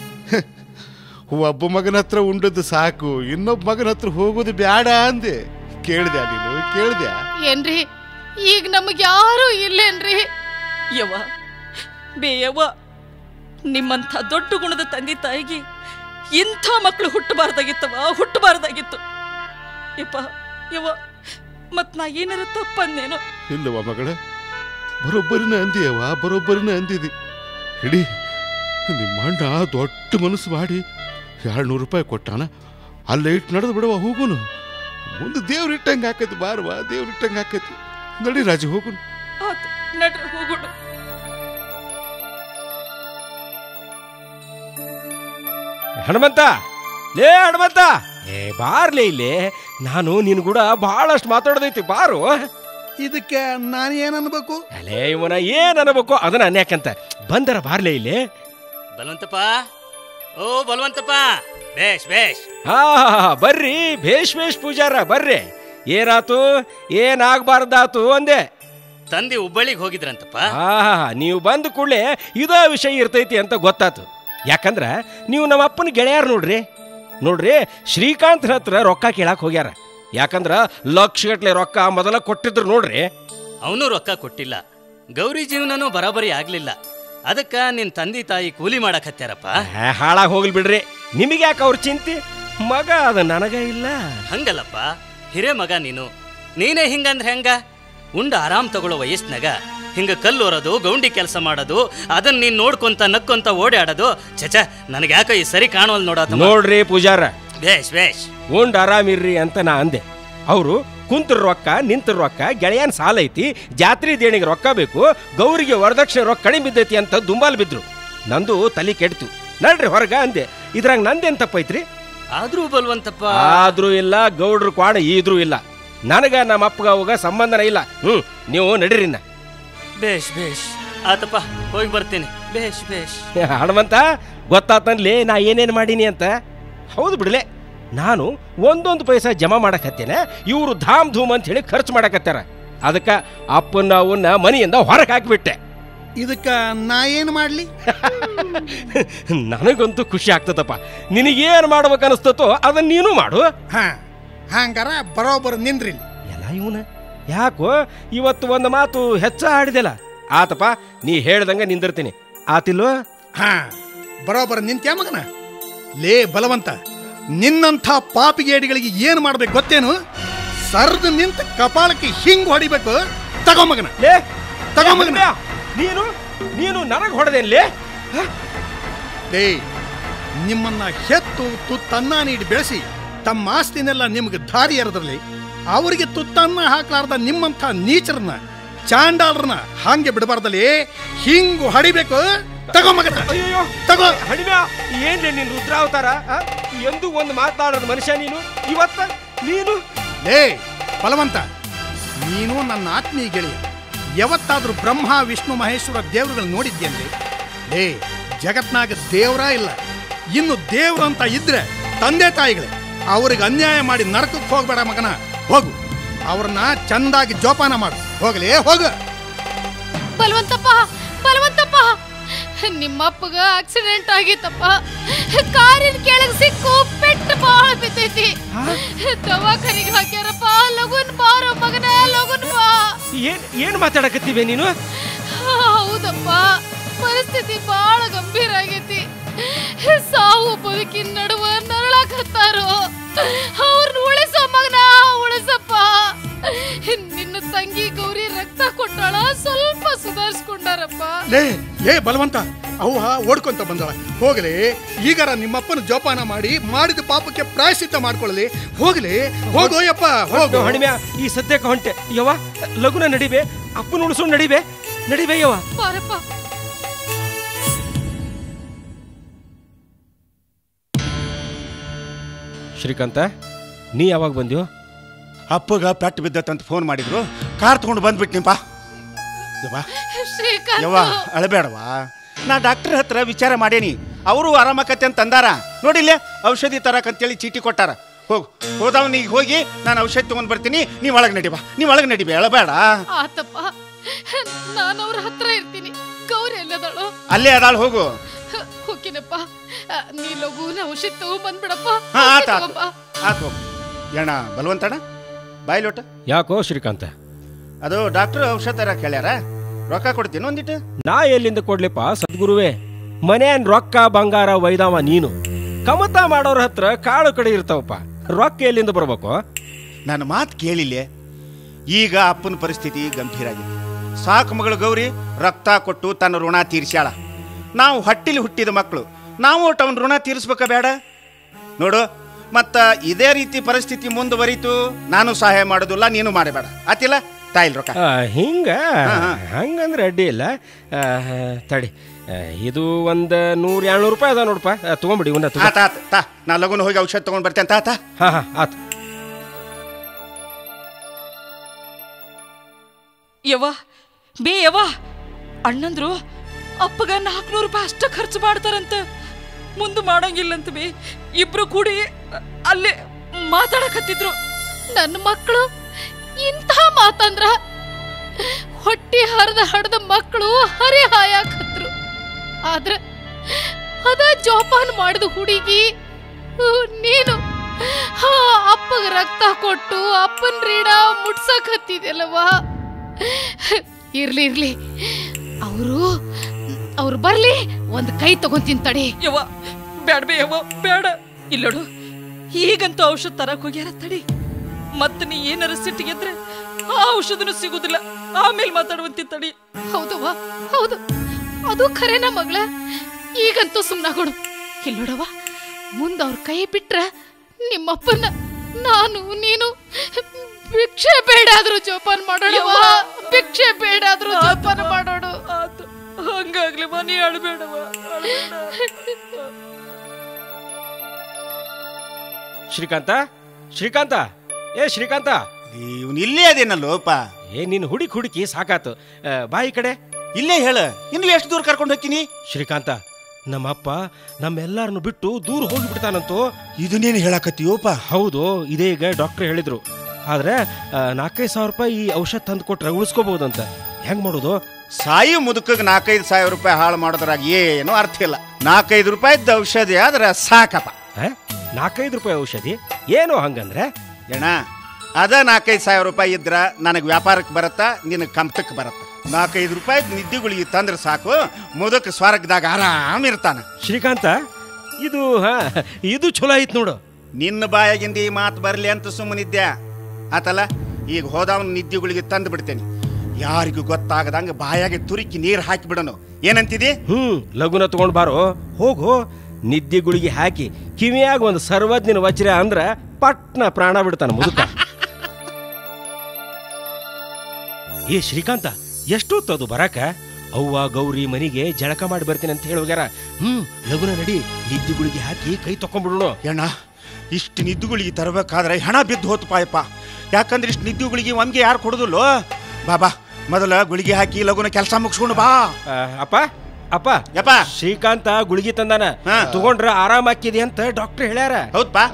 ಒಬ್ಬ ಮಗನ ಹತ್ರ ಉಂಡದ್ದು ಸಾಕು ಇನ್ನೊಬ್ಬ ಮಗನ ಹತ್ರ ಹೋಗೋದು ಬ್ಯಾಡ ಅಂದೆ ಕೇಳ್ದ್ಯಾ ನೀನು ಕೇಳ್ದ್ಯಾ ಏನ್ರಿ ಈಗ ನಮಗ್ ಯಾರು ಇಲ್ಲೇನ್ರಿ ಯವ್ವ ಬೇಯವ್ವ ನಿಮ್ಮಂಥ ದೊಡ್ಡ ಗುಣದ ತಂದೆ ತಾಯಿಗೆ ಇಂಥ ಮಕ್ಕಳು ಹುಟ್ಟಬಾರ್ದಾಗಿತ್ತವ ಹುಟ್ಟಬಾರ್ದಾಗಿತ್ತು ಯಪ್ಪ ಯವ್ವ ಮತ್ ನಾ ಏನಾರ ತಪ್ಪಂದೇನೋ ಇಲ್ಲವ ಮಗಳ ಬರೋಬ್ಬರಿನ ಅಂದಿಯವ ಬರೋಬ್ಬರಿನ ಅಂದಿದಿ ಹಿಡಿ ನಿಮ್ಮ ಅಣ್ಣ ದೊಡ್ಡ ಮನಸ್ಸು ಮಾಡಿ ಎರಡು ನೂರು ರೂಪಾಯಿ ಕೊಟ್ಟಾನ ಅಲ್ಲೇ ಇಟ್ಟು ನಡೆದು ಬಿಡವ ಹೋಗುನು ಮುಂದೆ ದೇವ್ರ ಇಟ್ಟಂಗೆ ಹಾಕೈತಿ ಬಾರವ ದೇವ್ರ ಇಟ್ಟಂಗೆ ಹಾಕೈತಿ ನಡಿ ರಾಜಿ ಹೋಗುನು ಆತು ನಡ್ರಿ ಹೋಗೋಣ ಹನುಮಂತ ಲೇ ಹನುಮಂತ ಏ ಬಾರ್ಲೇ ಇಲ್ಲಿ ನಾನು ನಿನ್ ಕೂಡ ಬಹಳಷ್ಟು ಮಾತಾಡೋದೈತಿ ಬಾರು ಇದಕ್ಕೆ ನಾನು ಏನ್ ಅನ್ಬೇಕು ಅಲೇ ಇವನ ಏನ್ ಅನ್ಬೇಕು ಅದನ್ನ ಅನ್ಯಾಕಂತ ಬಂದರ ಬಾರ್ಲೇ ಇಲ್ಲಿ ಬಲವಂತಪ್ಪ ಓ ಬಲವಂತಪ್ಪ ಬೇಷ್ ಬೇಷ್ ಹಾ ಬರ್ರಿ ಭೇಷ್ ಭೇಷ್ ಪೂಜಾರ ಬರ್ರಿ ಏನಾತು ಏನಾಗ್ಬಾರ್ದಾತು ಅಂದೆ ತಂದೆ ಹುಬ್ಬಳ್ಳಿಗೆ ಹೋಗಿದ್ರಂತಪ್ಪ ಹಾ ನೀವು ಬಂದ ಕೂಡಲೇ ಇದ ವಿಷಯ ಇರ್ತೈತಿ ಅಂತ ಗೊತ್ತಾತು ಯಾಕಂದ್ರ ನೀವು ನಮ್ಮ ಅಪ್ಪನ ಗೆಳೆಯಾರ ನೋಡ್ರಿ ನೋಡ್ರಿ ಶ್ರೀಕಾಂತ್ ಹತ್ರ ರೊಕ್ಕ ಕೇಳಾಕ್ ಹೋಗ್ಯಾರ ಯಾಕಂದ್ರ ಲಕ್ಷಗಟ್ಲೆ ರೊಕ್ಕ ಮೊದಲ ಕೊಟ್ಟಿದ್ರು ನೋಡ್ರಿ ಅವನು ರೊಕ್ಕ ಕೊಟ್ಟಿಲ್ಲ ಗೌರಿ ಜೀವನನೂ ಬರಾಬರಿ ಆಗ್ಲಿಲ್ಲ ಅದಕ್ಕ ನಿನ್ ತಂದೆ ತಾಯಿ ಕೂಲಿ ಮಾಡಕ್ ಹತ್ಯಾರಪ್ಪ ಆ, ಹಾಳಾಗ್ ಹೋಗ್ಲಿ ಬಿಡ್ರಿ ನಿಮಗೆ ಯಾಕೆ ಅವ್ರ ಚಿಂತೆ ಮಗ ಅದ ನನಗ ಇಲ್ಲ ಹಂಗಲ್ಲಪ್ಪ ಹಿರೇ ಮಗ ನೀನು ನೀನೇ ಹಿಂಗಂದ್ರೆ ಹೆಂಗ ಉಂಡ ಆರಾಮ್ ತಗೊಳ್ಳೋ ವಯಸ್ಸಿನಾಗ ಹಿಂಗ ಕಲ್ಲೋರೋದು ಗೌಂಡಿ ಕೆಲಸ ಮಾಡೋದು ಅದನ್ನ ನೀನ್ ನೋಡ್ಕೊಂತ ನಕ್ಕೊಂತ ಓಡಾಡೋದು ಚಚ ನನಗೆ ಯಾಕೋ ಈ ಸರಿ ಕಾಣುವಲ್ ನೋಡತ್ತ ನೋಡ್ರಿ ಪೂಜಾರ ಬೇಷ್ ಬೇಷ್ ಉಂಡ್ ಆರಾಮಿರ್ರಿ ಅಂತ ನಾ ಅಂದೆ ಅವರು ಕುಂತ್ರ ರೊಕ್ಕ ನಿಂತ ರೊಕ್ಕ ಗೆಳೆಯನ್ ಸಾಲ ಐತಿ ಜಾತ್ರೆ ದೇಣಿಗೆ ರೊಕ್ಕ ಬೇಕು ಗೌರಿಗೆ ವರದಕ್ಷಿಣೆ ರೊಕ್ಕ ಕಡಿಮೆ ಬಿದ್ದೈತಿ ಅಂತ ದುಂಬಾಲ್ ಬಿದ್ರು ನಂದು ತಲೆ ಕೆಡ್ತು ನಡ್ರಿ ಹೊರಗ ಅಂದೆ ಇದ್ರಾಗ ನಂದೇನ್ ತಪ್ಪೈತ್ರಿ ಆದ್ರೂ ಬಲ್ವಂತಪ್ಪ ಆದ್ರೂ ಇಲ್ಲ ಗೌಡ್ರು ಕ್ವಾಡ ಈದ್ರೂ ಇಲ್ಲ ನನಗ ನಮ್ಮ ಅಪ್ಪಗ ಅವಾಗ ಸಂಬಂಧನ ಇಲ್ಲ ಹ್ಮ್ ನೀವು ನಡೀರಿನ್ನ ಬೇಷ್ ಬೇಷ್ ಆತಪ್ಪ ಹೋಗಿ ಬರ್ತೀನಿ ಬೇಷ್ ಬೇಷ್ ಹನುಮಂತ ಗೊತ್ತಾತನ್ಲಿ ನಾ ಏನೇನ್ ಮಾಡೀನಿ ಅಂತ ಹೌದು ಬಿಡ್ಲೆ ನಾನು ಒಂದೊಂದು ಪೈಸಾ ಜಮಾ ಮಾಡಕತ್ತೇನೆ ಇವರು ಧಾಮ್ ಧೂಮ್ ಅಂತ ಹೇಳಿ ಖರ್ಚು ಮಾಡಕತ್ತಾರ ಅದಕ್ಕ ಅಪ್ಪನ ಅವನ್ನ ಮನೆಯಿಂದ ಹೊರಗೆ ಹಾಕಿಬಿಟ್ಟೆ ಇದಕ್ಕ ನಾ ಏನ್ ಮಾಡ್ಲಿ ನನಗಂತೂ ಖುಷಿ ಆಗ್ತದಪ್ಪ ನಿನಗೇನು ಮಾಡ್ಬೇಕು ಅನಿಸ್ತತೋ ಅದನ್ನ ನೀನು ಮಾಡು ಹಾ ಹಂಗಾರ ಬರೋಬ್ಬರ ನಿಂದ್ರಿ ಇಲ್ಲಿ. ಎಲ್ಲ ಇವನ ಯಾಕೋ ಇವತ್ತು ಒಂದು ಮಾತು ಹೆಚ್ಚ ಆಡಿದೆಲ್ಲ ಆತಪ್ಪ ನೀ ಹೇಳ್ದಂಗ ನಿಂದಿರ್ತೀನಿ ಆತಿಲ್ವೋ ಹಾ ಬರೋಬ್ಬರ ನಿಂತ್ಯಾ ಮಗನ ಲೇ ಬಲವಂತ ನಿನ್ನಂಥ ಪಾಪಿಗೇಡಿಗಳಿಗೆ ಏನ್ ಮಾಡ್ಬೇಕು ಗೊತ್ತೇನು ಸರ್ದು ನಿಂತ ಕಪಾಳಕ್ಕೆ ಹಿಂಗ್ ಹೊಡಿಬೇಕು ತಗೋ ಮಗನ ಲೇ ತಗೋ ಮಗನ ಲೇ, ನೀನು ನೀನು ನನಗೆ ಹೊಡೆದೇನ್ಲೇ ಲೇ ನಿಮ್ಮನ್ನ ಹೆತ್ತು ತುತ್ತನ್ನ ನೀಡಿ ಬೆಳೆಸಿ ತಮ್ಮ ಆಸ್ತಿನೆಲ್ಲ ನಿಮ್ಗೆ ದಾರಿ ಎರೆದ್ರಲ್ಲಿ ಅವರಿಗೆ ತುತ್ತನ್ನ ಹಾಕ್ಲಾರ್ದ ನಿಮ್ಮಂಥ ನೀಚರನ್ನ ಚಾಂಡಾಲರನ್ನ ಹಾಗೆ ಬಿಡಬಾರ್ದಲ್ಲಿ ಹಿಂಗ್ ಹೊಡಿಬೇಕು ತಗೋ ಮಗನ ಅಯ್ಯೋ ತಗೋ ಹಡಿಮ್ಯಾ ಏನ್ಲೇ ನೀನು ರುದ್ರಾವತಾರ ಆ? ಎಂದೂ ಒಂದು ಮಾತಾಡೋದು ಮನುಷ್ಯ ನೀನು ಇವತ್ತ ನೀನು ಲೇ ಬಲವಂತ ನೀನು ನನ್ನ ಆತ್ಮೀಯ ಗೆಳೆಯ ಯಾವತ್ತಾದ್ರೂ ಬ್ರಹ್ಮ ವಿಷ್ಣು ಮಹೇಶ್ವರ ದೇವರುಗಳು ನೋಡಿದ್ಯನ್ರಿ ಲೇ ಜಗತ್ನಾಗ ದೇವ್ರ ಇಲ್ಲ ಇನ್ನು ದೇವ್ರು ಅಂತ ಇದ್ರೆ ತಂದೆ ತಾಯಿಗಳೇ ಅವ್ರಿಗೆ ಅನ್ಯಾಯ ಮಾಡಿ ನರಕಕ್ಕೆ ಹೋಗ್ಬೇಡ ಮಗನ ಹೋಗು ಅವ್ರನ್ನ ಚಂದಾಗಿ ಜೋಪಾನ ಮಾಡು ಹೋಗಲೇ ಹೋಗು ಬಲವಂತಪ್ಪ ಬಲವಂತಪ್ಪ ನಿಮ್ಮಪ್ಪಗ ಆಕ್ಸಿಡೆಂಟ್ ಆಗಿತ್ತಪ್ಪ ಕಾರಿನ ಕೆಳಗ್ ಸಿಕ್ಕು ಪೆಟ್ಟು ಬಾಳ ಬಿದ್ದೈತಿ ದವಾಖಾನಿಗೆ ಹಾಕ್ಯಾರಪ್ಪ ಲಗುನ್ ಬಾರೋ ಮಗನ ಲಗುನ್ ಬಾ ಏನ್ ಏನ್ ಮಾತಾಡಕತ್ತೀವಿ ನೀನು ಹೌದಪ್ಪ ಪರಿಸ್ಥಿತಿ ಬಾಳ ಗಂಭೀರ ಆಗೈತಿ ಸಾವು ಬದುಕಿನ ನಡುವ ನರಳಾಕತ್ತಾರೋ ಅವ್ರನ್ನ ಉಳಿಸೋ ಮಗನ ಉಳಿಸಪ್ಪ ನಿನ್ನ ತಂಗಿ ಗೌರಿ ರಕ್ತ ಕೊಟ್ಟಾಳ ಸ್ವಲ್ಪ ಸುಧಾರಿಸ್ಕೊಂಡಾರಪ್ಪ ಲೇ ಲೇ ಬಲವಂತ ಅವ್ವ ಓಡ್ಕೊಂತ ಬಂದಳ ಹೋಗಲಿ ಈಗಾರ ನಿಮ್ಮಪ್ಪನ ಜೋಪಾನ ಮಾಡಿ ಮಾಡಿದ ಪಾಪಕ್ಕೆ ಪ್ರಾಯಶ್ಚಿತ್ತ ಮಾಡ್ಕೊಳ್ಳಲಿ ಹೋಗಲಿ ಹೋಗೋಯಪ್ಪ ಹೋಗು ಹಣಿಮ್ಯಾ ಈ ಸದ್ಯಕ್ಕೆ ಹೊಂಟೆ ಯವ್ವ ಲಗುನ ನಡಿಬೆ ಅಪ್ಪನ ಉಳಿಸು ನಡಿಬೆ ನಡಿಬೆ ಯವ್ವ ಬಾರಪ್ಪ ಶ್ರೀಕಾಂತ ನೀ ಯಾವಾಗ ಬಂದ್ಯೋ ಅಪ್ಪಗ ಪೆಟ್ಟು ಬಿದ್ದತ್ತಂತ ಫೋನ್ ಮಾಡಿದ್ರು ಕಾರ್ ತಗೊಂಡು ಬಂದ್ಬಿಟ್ನಿಪ್ಪ ಯವ್ವ ಶ್ರೀಕಾಂತ್ ಯವ್ವ ಅಳಬೇಡವಾ ನಾ ಡಾಕ್ಟರ್ ಹತ್ರ ವಿಚಾರ ಮಾಡೇನಿ ಅವರು ಆರಾಮಕತ್ತೆ ಅಂತ ಅಂದಾರ ನೋಡಿಲ್ಲೇ ಔಷಧಿ ತರಕಂತೇಳಿ ಚೀಟಿ ಕೊಟ್ಟಾರ ಹೋಗು ಹೋದವನಿಗೆ ಹೋಗಿ ನಾನು ಔಷಧಿ ತಗೊಂಡ್ ಬರ್ತೀನಿ ನೀವು ಒಳಗೆ ನಡಿಬಾ ನೀವು ಒಳಗೆ ನಡಿಬೆ ಅಳಬೇಡ ಆತಪ್ಪ ನಾನು ಅವ್ರ ಹತ್ರ ಇರ್ತೀನಿ ಗೌರಿ ಎಲ್ಲದಳು ಅಲ್ಲೇ ಅದಾಳ ಹೋಗು ಹೋಗಿನಪ್ಪ ನೀ ಲಘುನ ಔಷಧ ತಗೊಂಬಂದ್ಬಿಡಪ್ಪ ಹಾ ಆತ ಆತು ತಗೊಂಬಾ. ಆತು ಹೋಗು ಏಣ ಬಲವಂತಣ್ಣ ಬಾಯ್ ಲೋಟ ಯಾಕೋ ಶ್ರೀಕಾಂತ ಅದು ಡಾಕ್ಟರ್ ಔಷಧ ತರಕ್ ಹೇಳ್ಯಾರ ರೊಕ್ಕ ಕೊಡ್ತೀನಿ ಒಂದಿಟ್ಟು ನಾ ಎಲ್ಲಿಂದ ಕೊಡ್ಲಿಪ್ಪ ಸದ್ಗುರುವೇ ಮನೆಯನ್ ರೊಕ್ಕ ಬಂಗಾರ ಒಯ್ದಾವ ನೀನು ಕಮತ ಮಾಡೋರ ಹತ್ರ ಕಾಳು ಕಡೆ ಇರ್ತಾವಪ್ಪ ರೊಕ್ಕ ಎಲ್ಲಿಂದ ಬರ್ಬೇಕು ನನ್ನ ಮಾತು ಕೇಳಿಲ್ಲ ಈಗ ಅಪ್ಪನ ಪರಿಸ್ಥಿತಿ ಗಂಭೀರ ಆಗಿದೆ ಸಾಕು ಮಗಳು ಗೌರಿ ರಕ್ತ ಕೊಟ್ಟು ತನ್ನ ಋಣ ತೀರಿಸ್ಯಾಳ ನಾವು ಹಟ್ಟಿಲಿ ಹುಟ್ಟಿದ ಮಕ್ಕಳು ನಾವು ಒಟ್ಟು ಅವನ ಋಣ ತೀರಿಸ್ಬೇಕ ಬೇಡ ನೋಡು ಮತ್ತ ಇದೇ ರೀತಿ ಪರಿಸ್ಥಿತಿ ಮುಂದುವರಿತು ನಾನು ಸಹಾಯ ಮಾಡೋದಿಲ್ಲ ನೀನು ಮಾಡಬೇಡ ಆತಿಲ್ಲ ತಾಯಿಲ್ ರೊಕ್ಕ ಆ, ಹಿಂಗ ಹಾ, ಹಾ. ಹಂಗಂದ್ರೆ ಅಡ್ಡಿ ಇಲ್ಲ ಆ, ತಡಿ ಆ, ಇದು ಒಂದು ನೂರ ಏಳ್ನೂರು ರೂಪಾಯಿ ಅದ ನೋಡಪ್ಪ ಆ, ತಗೊಂಬಿಡಿ ಇವನ್ನ ತಗೋ ಆತ ಆತ ತಾ ನಾ ಲಗುನ ಹೋಗಿ ಔಷಧ ತಗೊಂಡ್ ಬರ್ತೇನೆ ತಾ ತಾ ಹಾ ಹಾ ಆತು ಯವ್ವ ಬೇ ಯವ್ವ ಅಣ್ಣಂದ್ರು ಅಪ್ಪಗ ನಾಲ್ಕುನೂರು ರೂಪಾಯಿ ಅಷ್ಟ ಖರ್ಚು ಮಾಡ್ತಾರಂತ ಮುಂದೆ ಮಾಡಂಗಿಲ್ಲಂತ ಬೇ ಇಬ್ರು ಕೂಡಿ ಅಲ್ಲೇ ಮಾತಾಡಕತ್ತಿದ್ರು ನನ್ನ ಮಕ್ಕಳು ಇಂಥ ಮಾತಂದ್ರ ಹೊಟ್ಟಿ ಹರಿದ ಹಡ್ದ ಮಕ್ಕಳು ಹರಿ ಹಾಯಾಕತ್ರು ಆದ್ರ ಅದ ಜೋಪಾನ ಮಾಡಿದ ಹುಡುಗಿ ಹೂ, ನೀನು ಹಾ ಅಪ್ಪಗ ರಕ್ತ ಕೊಟ್ಟು ಅಪ್ಪನ್ ರೀಡ ಮುಟ್ಸಕ್ ಹತ್ತಿದೆಲ್ಲವಾ ಇರ್ಲಿ ಇರ್ಲಿ ಅವರು ಅವ್ರು ಬರ್ಲಿ ಒಂದ್ ಕೈ ತಗೊಂತೀನಿ ತಡಿ ಯವ್ವ ಬ್ಯಾಡ ಬೇ ಯವ್ವ ಬೇಡ ಇಲ್ಲೋಡು ಈಗಂತೂ ಔಷಧ ತರಕ್ ಹೋಗ್ಯಾರ ತಡಿ ಮತ್ತ ನೀ ಏನಾರ ಸಿಟ್ಟಿಗೆದ್ರೆ ಆ ಔಷಧನು ಸಿಗುದಿಲ್ಲ ಆಮೇಲೆ ಮಾತಾಡುವಂತಿ ತಡಿ ಹೌದವ್ವ ಹೌದು ಅದು ಖರೇನ ಮಗಳ ಈಗಂತೂ ಸುಮ್ನಾಗೋಡು ಇಲ್ಲೋಡವ ಮುಂದ ಅವ್ರ ಕೈ ಬಿಟ್ರ ನಿಮ್ಮಪ್ಪನ ನಾನು ನೀನು ಭಿಕ್ಷೆ ಬೇಡಾದ್ರೂ ಜೋಪಾನ ಮಾಡೋಣ ಭಿಕ್ಷೆ ಬೇಡಾದ್ರೂ ಜೋಪಾನ ಮಾಡೋಣ ಆತು ಹಂಗಾಗ್ಲಿ ಮನಿ ಅಳ್ಬೇಡವ ಅಳ್ಬೇಡ. ಶ್ರೀಕಾಂತ ಶ್ರೀಕಾಂತ ಏ ಶ್ರೀಕಾಂತ ಇವನು ಇಲ್ಲೇ ಅದೇನಲ್ಲೋಪ ಏ ನೀನು ಹುಡುಕಿ ಹುಡುಕಿ ಸಾಕಾತು ಆ, ಬಾ ಈ ಕಡೆ ಇಲ್ಲೇ ಹೇಳ ಇನ್ನು ಎಷ್ಟು ದೂರ ಕರ್ಕೊಂಡು ಹೋಗ್ತೀನಿ ಶ್ರೀಕಾಂತ ನಮ್ಮಪ್ಪ ನಮ್ಮೆಲ್ಲರನ್ನು ಬಿಟ್ಟು ದೂರ ಹೋಗಿಬಿಡ್ತಾನಂತೋ ಇದನ್ನೇನು ಹೇಳಕತ್ತೀಯೋಪ ಹೌದು ಇದೇ ಈಗ ಡಾಕ್ಟರ್ ಹೇಳಿದ್ರು ಆದ್ರೆ ಆ, ನಾಲ್ಕೈದು ಸಾವಿರ ರೂಪಾಯಿ ಈ ಔಷಧ ತಂದು ಕೊಟ್ರೆ ಉಳಿಸ್ಕೋಬಹುದಂತ ಹೆಂಗ್ ಮಾಡೋದು ಸಾಯಿ ಮುದುಕಗ್ ನಾಲ್ಕೈದು ಸಾವಿರ ರೂಪಾಯಿ ಹಾಳು ಮಾಡೋದ್ರಾಗ ಏನು ಅರ್ಥ ಇಲ್ಲ ನಾಲ್ಕೈದು ರೂಪಾಯಿದ ಔಷಧಿ ಆದ್ರೆ ಸಾಕಪ್ಪ ಆ? ನಾಲ್ಕೈದು ರೂಪಾಯಿ ಔಷಧಿ ಏನು ಹಂಗಂದ್ರೆ ಏನ ಅದ ನಾಲ್ಕೈದು ಸಾವಿರ ರೂಪಾಯಿ ಇದ್ರ ನನಗೆ ವ್ಯಾಪಾರಕ್ಕೆ ಬರತ್ತಾ ನಿನಗೆ ಕಂಪ್ತಕ್ಕೆ ಬರತ್ತ ನಾಲ್ಕೈದು ರೂಪಾಯಿ ನಿದ್ದೆಗಳಿಗೆ ತಂದ್ರೆ ಸಾಕು ಮುದುಕ ಸ್ವರ್ಗದಾಗ ಆರಾಮ್ ಇರ್ತಾನ ಶ್ರೀಕಾಂತ ಇದು ಹಾ ಇದು ಚಲೋ ಐತ್ ನೋಡು ನಿನ್ನ ಬಾಯಾಗಿಂದ ಈ ಮಾತು ಬರಲಿ ಅಂತ ಸುಮ್ಮನಿದ್ದೆ ಆತಲ್ಲ ಈಗ ಹೋದವನ ನಿದ್ದೆಗಳಿಗೆ ತಂದು ಬಿಡ್ತೇನೆ ಯಾರಿಗೂ ಗೊತ್ತಾಗದಂಗ ಬಾಯಾಗೆ ತುರುಕಿ ನೀರು ಹಾಕಿ ಬಿಡೋನು ಏನಂತಿದಿ ಹ್ಮ್ ಲಗುನ ತಗೊಂಡ್ ಬಾರೋ ಹೋಗು ನಿದ್ದೆ ಗುಳಿಗೆ ಹಾಕಿ ಕಿವಿಯಾಗ ಒಂದು ಸರ್ವಜ್ಞನ ವಜ್ರ ಅಂದ್ರ ಪಟ್ನ ಪ್ರಾಣ ಬಿಡ್ತಾನ ಮುದುಕ ಏ ಶ್ರೀಕಾಂತ ಎಷ್ಟೊತ್ತದು ಬರಾಕ ಅವ್ವ ಗೌರಿ ಮನಿಗೆ ಜಳಕ ಮಾಡಿ ಬರ್ತೀನಿ ಅಂತ ಹೇಳಿ ಹೋಗ್ಯಾರ ಹ್ಮ್ ಲಗುನ ನಡಿ ನಿದ್ದೆ ಗುಳಿಗೆ ಹಾಕಿ ಕೈ ತಕೊಂಡ್ಬಿಡೋಣ ಅಣ್ಣ ಇಷ್ಟು ನಿದ್ದುಗಳಿಗೆ ತರಬೇಕಾದ್ರೆ ಹಣ ಬಿದ್ದು ಹೋತು ಪಾಯಪ್ಪ ಯಾಕಂದ್ರೆ ಇಷ್ಟು ನಿದ್ದುಗಳಿಗೆ ಒಮ್ಗೆ ಯಾರು ಕೊಡುದಿಲ್ಲೋ ಬಾಬಾ ಮೊದಲ ಗುಳಿಗೆ ಹಾಕಿ ಲಗುನ ಕೆಲಸ ಮುಗಿಸ್ಕೊಂಡು ಬಾ ಆ, ಅಪ್ಪ ಅಪ್ಪ ಯಪ್ಪ ಶ್ರೀಕಾಂತ ಗುಳಿಗೆ ತಂದಾನ ಹಾ. ತಗೊಂಡ್ರ ಆರಾಮ ಆಕ್ಕಿದೆ ಅಂತ ಡಾಕ್ಟರ್ ಹೇಳ್ಯಾರ ಹೌದಪ್ಪ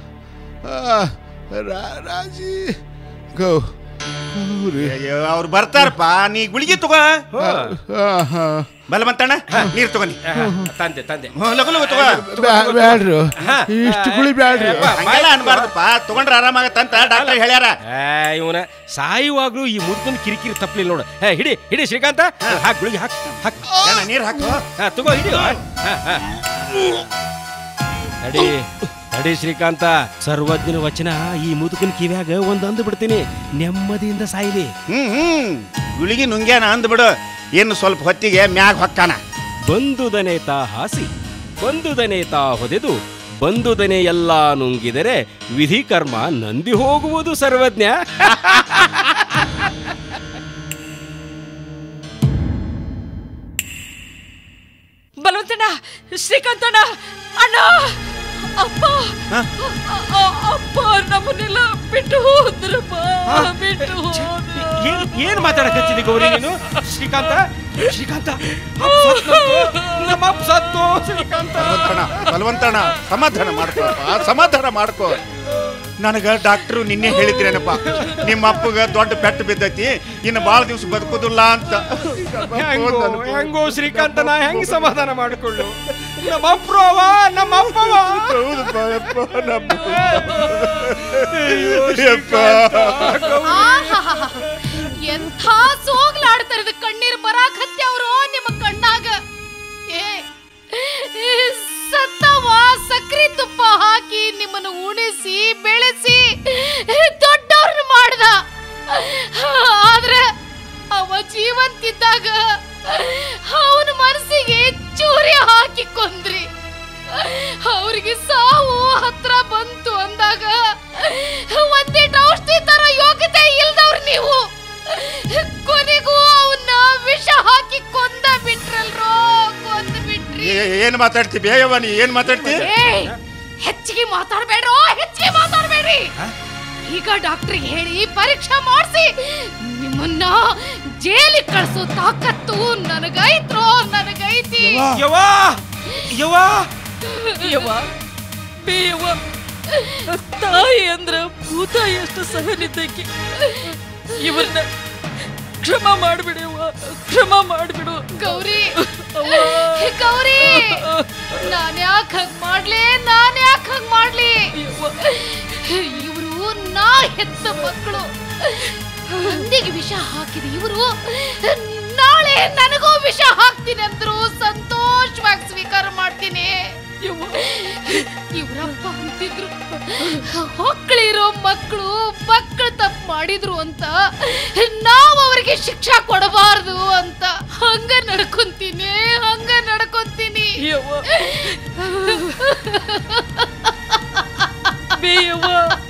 ರಾಜಿ ಗೌ ಗೌರಿ ಅವ್ರು ಬರ್ತಾರಪ್ಪ ನೀ ಗುಳಿಗೆ ತಗೋ ಆಹಾ. ಬಲವಂತಣ್ಣ ನೀರು ತಗೋನಿ ಆಹಾ, ತಂದೆ ತಂದೆ ಹ್ಮ್, ಲಗು ಲಗು ತಗೋ ಬ್ಯಾ- ಬ್ಯಾಡ್ರು ಇಷ್ಟು ಗುಳಿ ಬ್ಯಾಡ್ರು ಹಂಗೆಲ್ಲ ಅನ್ಬಾರ್ದಪ್ಪ ತಗೊಂಡ್ರೆ ಆರಾಮಾಗತ್ತಂತ ಡಾಕ್ಟರ್ ಹೇಳ್ಯಾರ ಇವನ ಸಾಯುವಾಗ್ಲೂ ಈ ಮುದುಕನ್ ಕಿರಿಕಿರಿ ತಪ್ಪಲಿಲ್ಲ ನೋಡು ಏ, ಹಿಡಿ ಹಿಡಿ ಶ್ರೀಕಾಂತ ಹಾಕ್ ಗುಳಿಗೆ ಹಾಕ್ ಹಾಕ್ ಅಣ್ಣ ನೀರು ಹಾಕು ಹಾ, ತಗೋ ಹಿಡಿ ಹಾ, ಹಾ. ನಡಿ ನಡಿ ಶ್ರೀಕಾಂತ ಸರ್ವಜ್ಞನ ವಚನ ಈ ಮುದುಕನ್ ಕಿವ್ಯಾಗ ಒಂದ್ ಅಂದು ಬಿಡ್ತೀನಿ ನೆಮ್ಮದಿಯಿಂದ ಸಾಯ್ಲಿ ಹ್ಮ್ ಹ್ಮ್ ಗುಳಿಗೆ ನುಂಗ್ಯಾನ ಅಂದ್ಬಿಡು ಇನ್ನು ಸ್ವಲ್ಪ ಹೊತ್ತಿಗೆ ಮ್ಯಾಗ ಹೊಕ್ಕಾನ ಬಂದುದನೆ ತಾ ಹಾಸಿ ಬಂದುದನೆ ತಾ ಹೊದೆದು ಬಂದುದನೆ ಎಲ್ಲ ನುಂಗಿದರೆ ವಿಧಿ ಕರ್ಮ ನಂದಿ ಹೋಗುವುದು ಸರ್ವಜ್ಞ ಬಲವಂತಣ್ಣ ಶ್ರೀಕಾಂತಣ್ಣ ಅಣ್ಣ ಅಪ್ಪ ಅ- ಅ- ಅಪ್ಪ ನಮ್ಮನ್ನೆಲ್ಲ ಬಿಟ್ಟು ಹೋದ್ರಪ್ಪ ಬಿಟ್ಟು ಹೋದ್ರು. ಏನ್ ಏನ್ ಮಾತಾಡಕತ್ತಿದಿ ಗೌರಿ ನೀನು ಶ್ರೀಕಾಂತ ಶ್ರೀಕಾಂತ ಅಪ್ಪ ಸತ್ನಂತು. ನಮ್ಮ ಅಪ್ಪ ಸತ್ತು ಶ್ರೀಕಾಂತ ಬಲವಂತಣ ಬಲವಂತಣ ಸಮಾಧಾನ ಮಾಡ್ಕೊಳಪ್ಪ ಸಮಾಧಾನ ಮಾಡ್ಕೋ ನನಗ ಡಾಕ್ಟ್ರು ನಿನ್ನೆ ಹೇಳಿದ್ರೇನಪ್ಪ ನಿಮ್ಮ ಅಪ್ಪಗ ದೊಡ್ಡ ಪೆಟ್ಟು ಬಿದ್ದೈತಿ ಇನ್ನು ಭಾಳ ದಿವಸ ಬದುಕುದಿಲ್ಲ ಅಂತ ಹೆಂಗೋ ಹೆಂಗೋ ಶ್ರೀಕಾಂತ ನಾ ಹೆಂಗ್ ಸಮಾಧಾನ ಮಾಡಿಕೊಳ್ಳು ನಮ್ಮ ಅಪ್ರವ ನಮ್ಮ ಅಪ್ಪವ ಹೌದಪ್ಪ, ಯಪ್ಪ, ನಮ್ಮ ಯಪ್ಪ. ಆಹಾಹಾಹಾ. ಎಂಥ ಸೋಗ್ಲಾಡ್ತಾರದ ಕಣ್ಣೀರ್ ಬರಾಕತ್ಯಾವ್ರೋ ನಿಮ್ಮ ಕಣ್ಣಾಗ ಏ ಏ, ಸತ್ತವ ಸಕ್ರಿ ತುಪ್ಪ ಹಾಕಿ ನಿಮ್ಮನ್ನು ಉಣಿಸಿ ಬೆಳೆಸಿ ದೊಡ್ಡವ್ರನ್ನ ಮಾಡ್ದ ಆದ್ರೆ ಅವ ಜೀವಂತಿದ್ದಾಗ ಅವನ ಮನಸ್ಸಿಗೆ ಚೂರಿ ಹಾಕಿ ಕೊಂದ್ರಿ ಅವ್ರಿಗೆ ಸಾವು ಹತ್ರ ಬಂತು ಅಂದಾಗ ಒಂದಿಟ್ಟು ಔಷಧಿ ತರ ಯೋಗ್ಯತೆ ಇಲ್ದವ್ರು ನೀವು ಕೊನೆಗೂ ಅವನ್ನ ವಿಷ ಹಾಕಿ ಕೊಂದ ಬಿಟ್ರಲ್ರೋ ಕೊಂದ ಬಿಟ್ರಿ ಏ- ಏನ್ ಮಾತಾಡ್ತಿ ಬೇಯವ್ವ ನೀ ಏನ್ ಮಾತಾಡ್ತಿ ಏಯ್, ಹೆಚ್ಚಿಗೆ ಮಾತಾಡ್ಬೇಡ್ರೋ ಹೆಚ್ಚಿಗೆ ಮಾತಾಡ್ಬೇಡ್ರಿ ಈಗ ಡಾಕ್ಟ್ರಿಗೆ ಹೇಳಿ ಪರೀಕ್ಷೆ ಮಾಡಿಸಿ ನಿಮ್ಮನ್ನ ಜೈಲಿಗೆ ಕಳ್ಸೋ ತಾಕತ್ತು ನನಗೈತ್ರೋ ನನಗೈತಿ ಯವ್ವಾ ಯವ್ವಾ ಯವ್ವ ಬೇಯವ್ವ ತಾಯಿ ಅಂದ್ರ ಭೂತ ಎಷ್ಟು ಸಹನಿದ್ದಕ್ಕೆ ಇವ್ರನ್ನ ಕ್ಷಮ ಮಾಡ್ಬಿಡವ್ವ ಕ್ಷಮ ಮಾಡ್ಬಿಡು ಗೌರಿ ಗೌರಿ ನಾನ್ ಯಾಕೆ ಹಂಗ್ ಮಾಡ್ಲಿ ನಾನ್ ಯಾಕೆ ಹಂಗ್ ಮಾಡ್ಲಿ ಇವರು ನಾ ಹೆತ್ತ ಮಕ್ಕಳು ಹಂದಿಗೆ ವಿಷ ಹಾಕಿದ ಇವರು ನಾಳೆ ನನಗೂ ವಿಷ ಹಾಕ್ತೀನಿ ಅಂದ್ರು ಸಂತೋಷವಾಗಿ ಸ್ವೀಕಾರ ಮಾಡ್ತೀನಿ ಇವ್ರಪ್ಪ ಅಂತಿದ್ರು ಹೊಕ್ಕಳಿರೋ ಮಕ್ಕಳು ಮಕ್ಕಳು ತಪ್ಪು ಮಾಡಿದ್ರು ಅಂತ ನಾವು ಅವರಿಗೆ ಶಿಕ್ಷಾ ಕೊಡಬಾರ್ದು ಅಂತ ಹಂಗ ನಡ್ಕೊಂತೀನಿ ಹಂಗ ನಡ್ಕೊಂತೀನಿ ಯವ್ವ ಬೇಯವ್ವ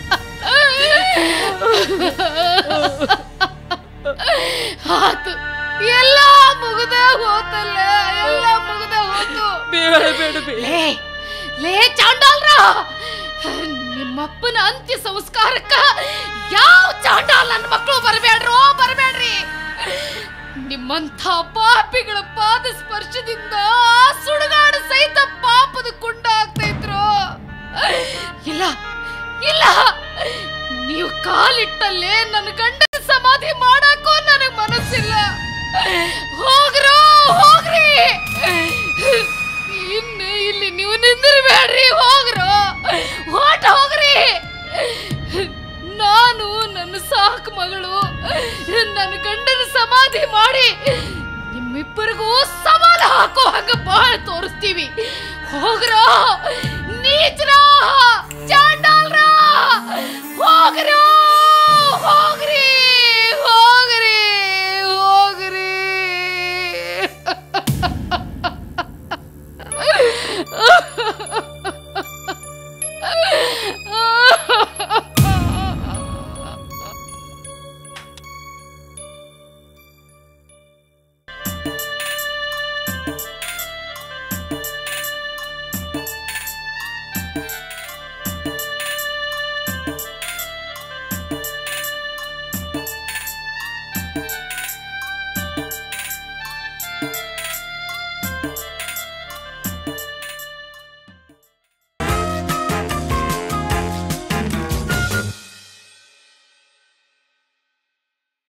ಆತು ಎಲ್ಲ ಮುಗ್ದ ಹೋತಲ್ಲ ಎಲ್ಲ ಮುಗ್ದ ಹೋತು ಬೇಡ ಬೇಡ ಬೇಡ ಲೇ ಲೇ ಚಾಂಡಾಲ್ರ ನಿಮ್ಮಪ್ಪನ ಅಂತ್ಯ ಸಂಸ್ಕಾರಕ್ಕ ಯಾವ ಚಾಂಡಾಲ್ ನನ್ನ ಮಕ್ಕಳು ಬರಬೇಡ್ರೋ ಬರಬೇಡ್ರಿ ನಿಮ್ಮಂಥ ಪಾಪಿಗಳ ಪಾದ ಸ್ಪರ್ಶದಿಂದ ಆ ಸುಡುಗಾಡು ಸಹಿತ ಪಾಪದ ಕುಂಡ ಆಗ್ತಾ ಇದ್ರು ಇಲ್ಲ ಇಲ್ಲ ನೀವು ಕಾಲಿಟ್ಟಲ್ಲೇ ನನ್ನ ಗಂಡನ ಸಮಾಧಿ ಮಾಡಕ್ಕೂ ನನಗ್ ಮನಸ್ಸಿಲ್ಲ ಹೋಗ್ರೋ ಹೋಗ್ರಿ ಇನ್ನು ಇಲ್ಲಿ ನೀವು ನಿಂದಿರ್ಬೇಡ್ರಿ ಹೋಗ್ರೋ ಹೊರ್ಟ್ ಹೋಗ್ರಿ ನಾನು ನನ್ನ ಸಾಕು ಮಗಳು ನನ್ನ ಗಂಡನ ಸಮಾಧಿ ಮಾಡಿ ನಿಮ್ಮಿಬ್ಬರಿಗೂ ಸವಾಲು ಹಾಕೋ ಹಂಗ ಬಾಳ್ ತೋರಿಸ್ತೀವಿ ಹೋಗ್ರೋ ನೀಚ್ರ ಚಾಂಡಾಲ್ರ ಹೋಗ್ರೋ ಹೋಗ್ರಿ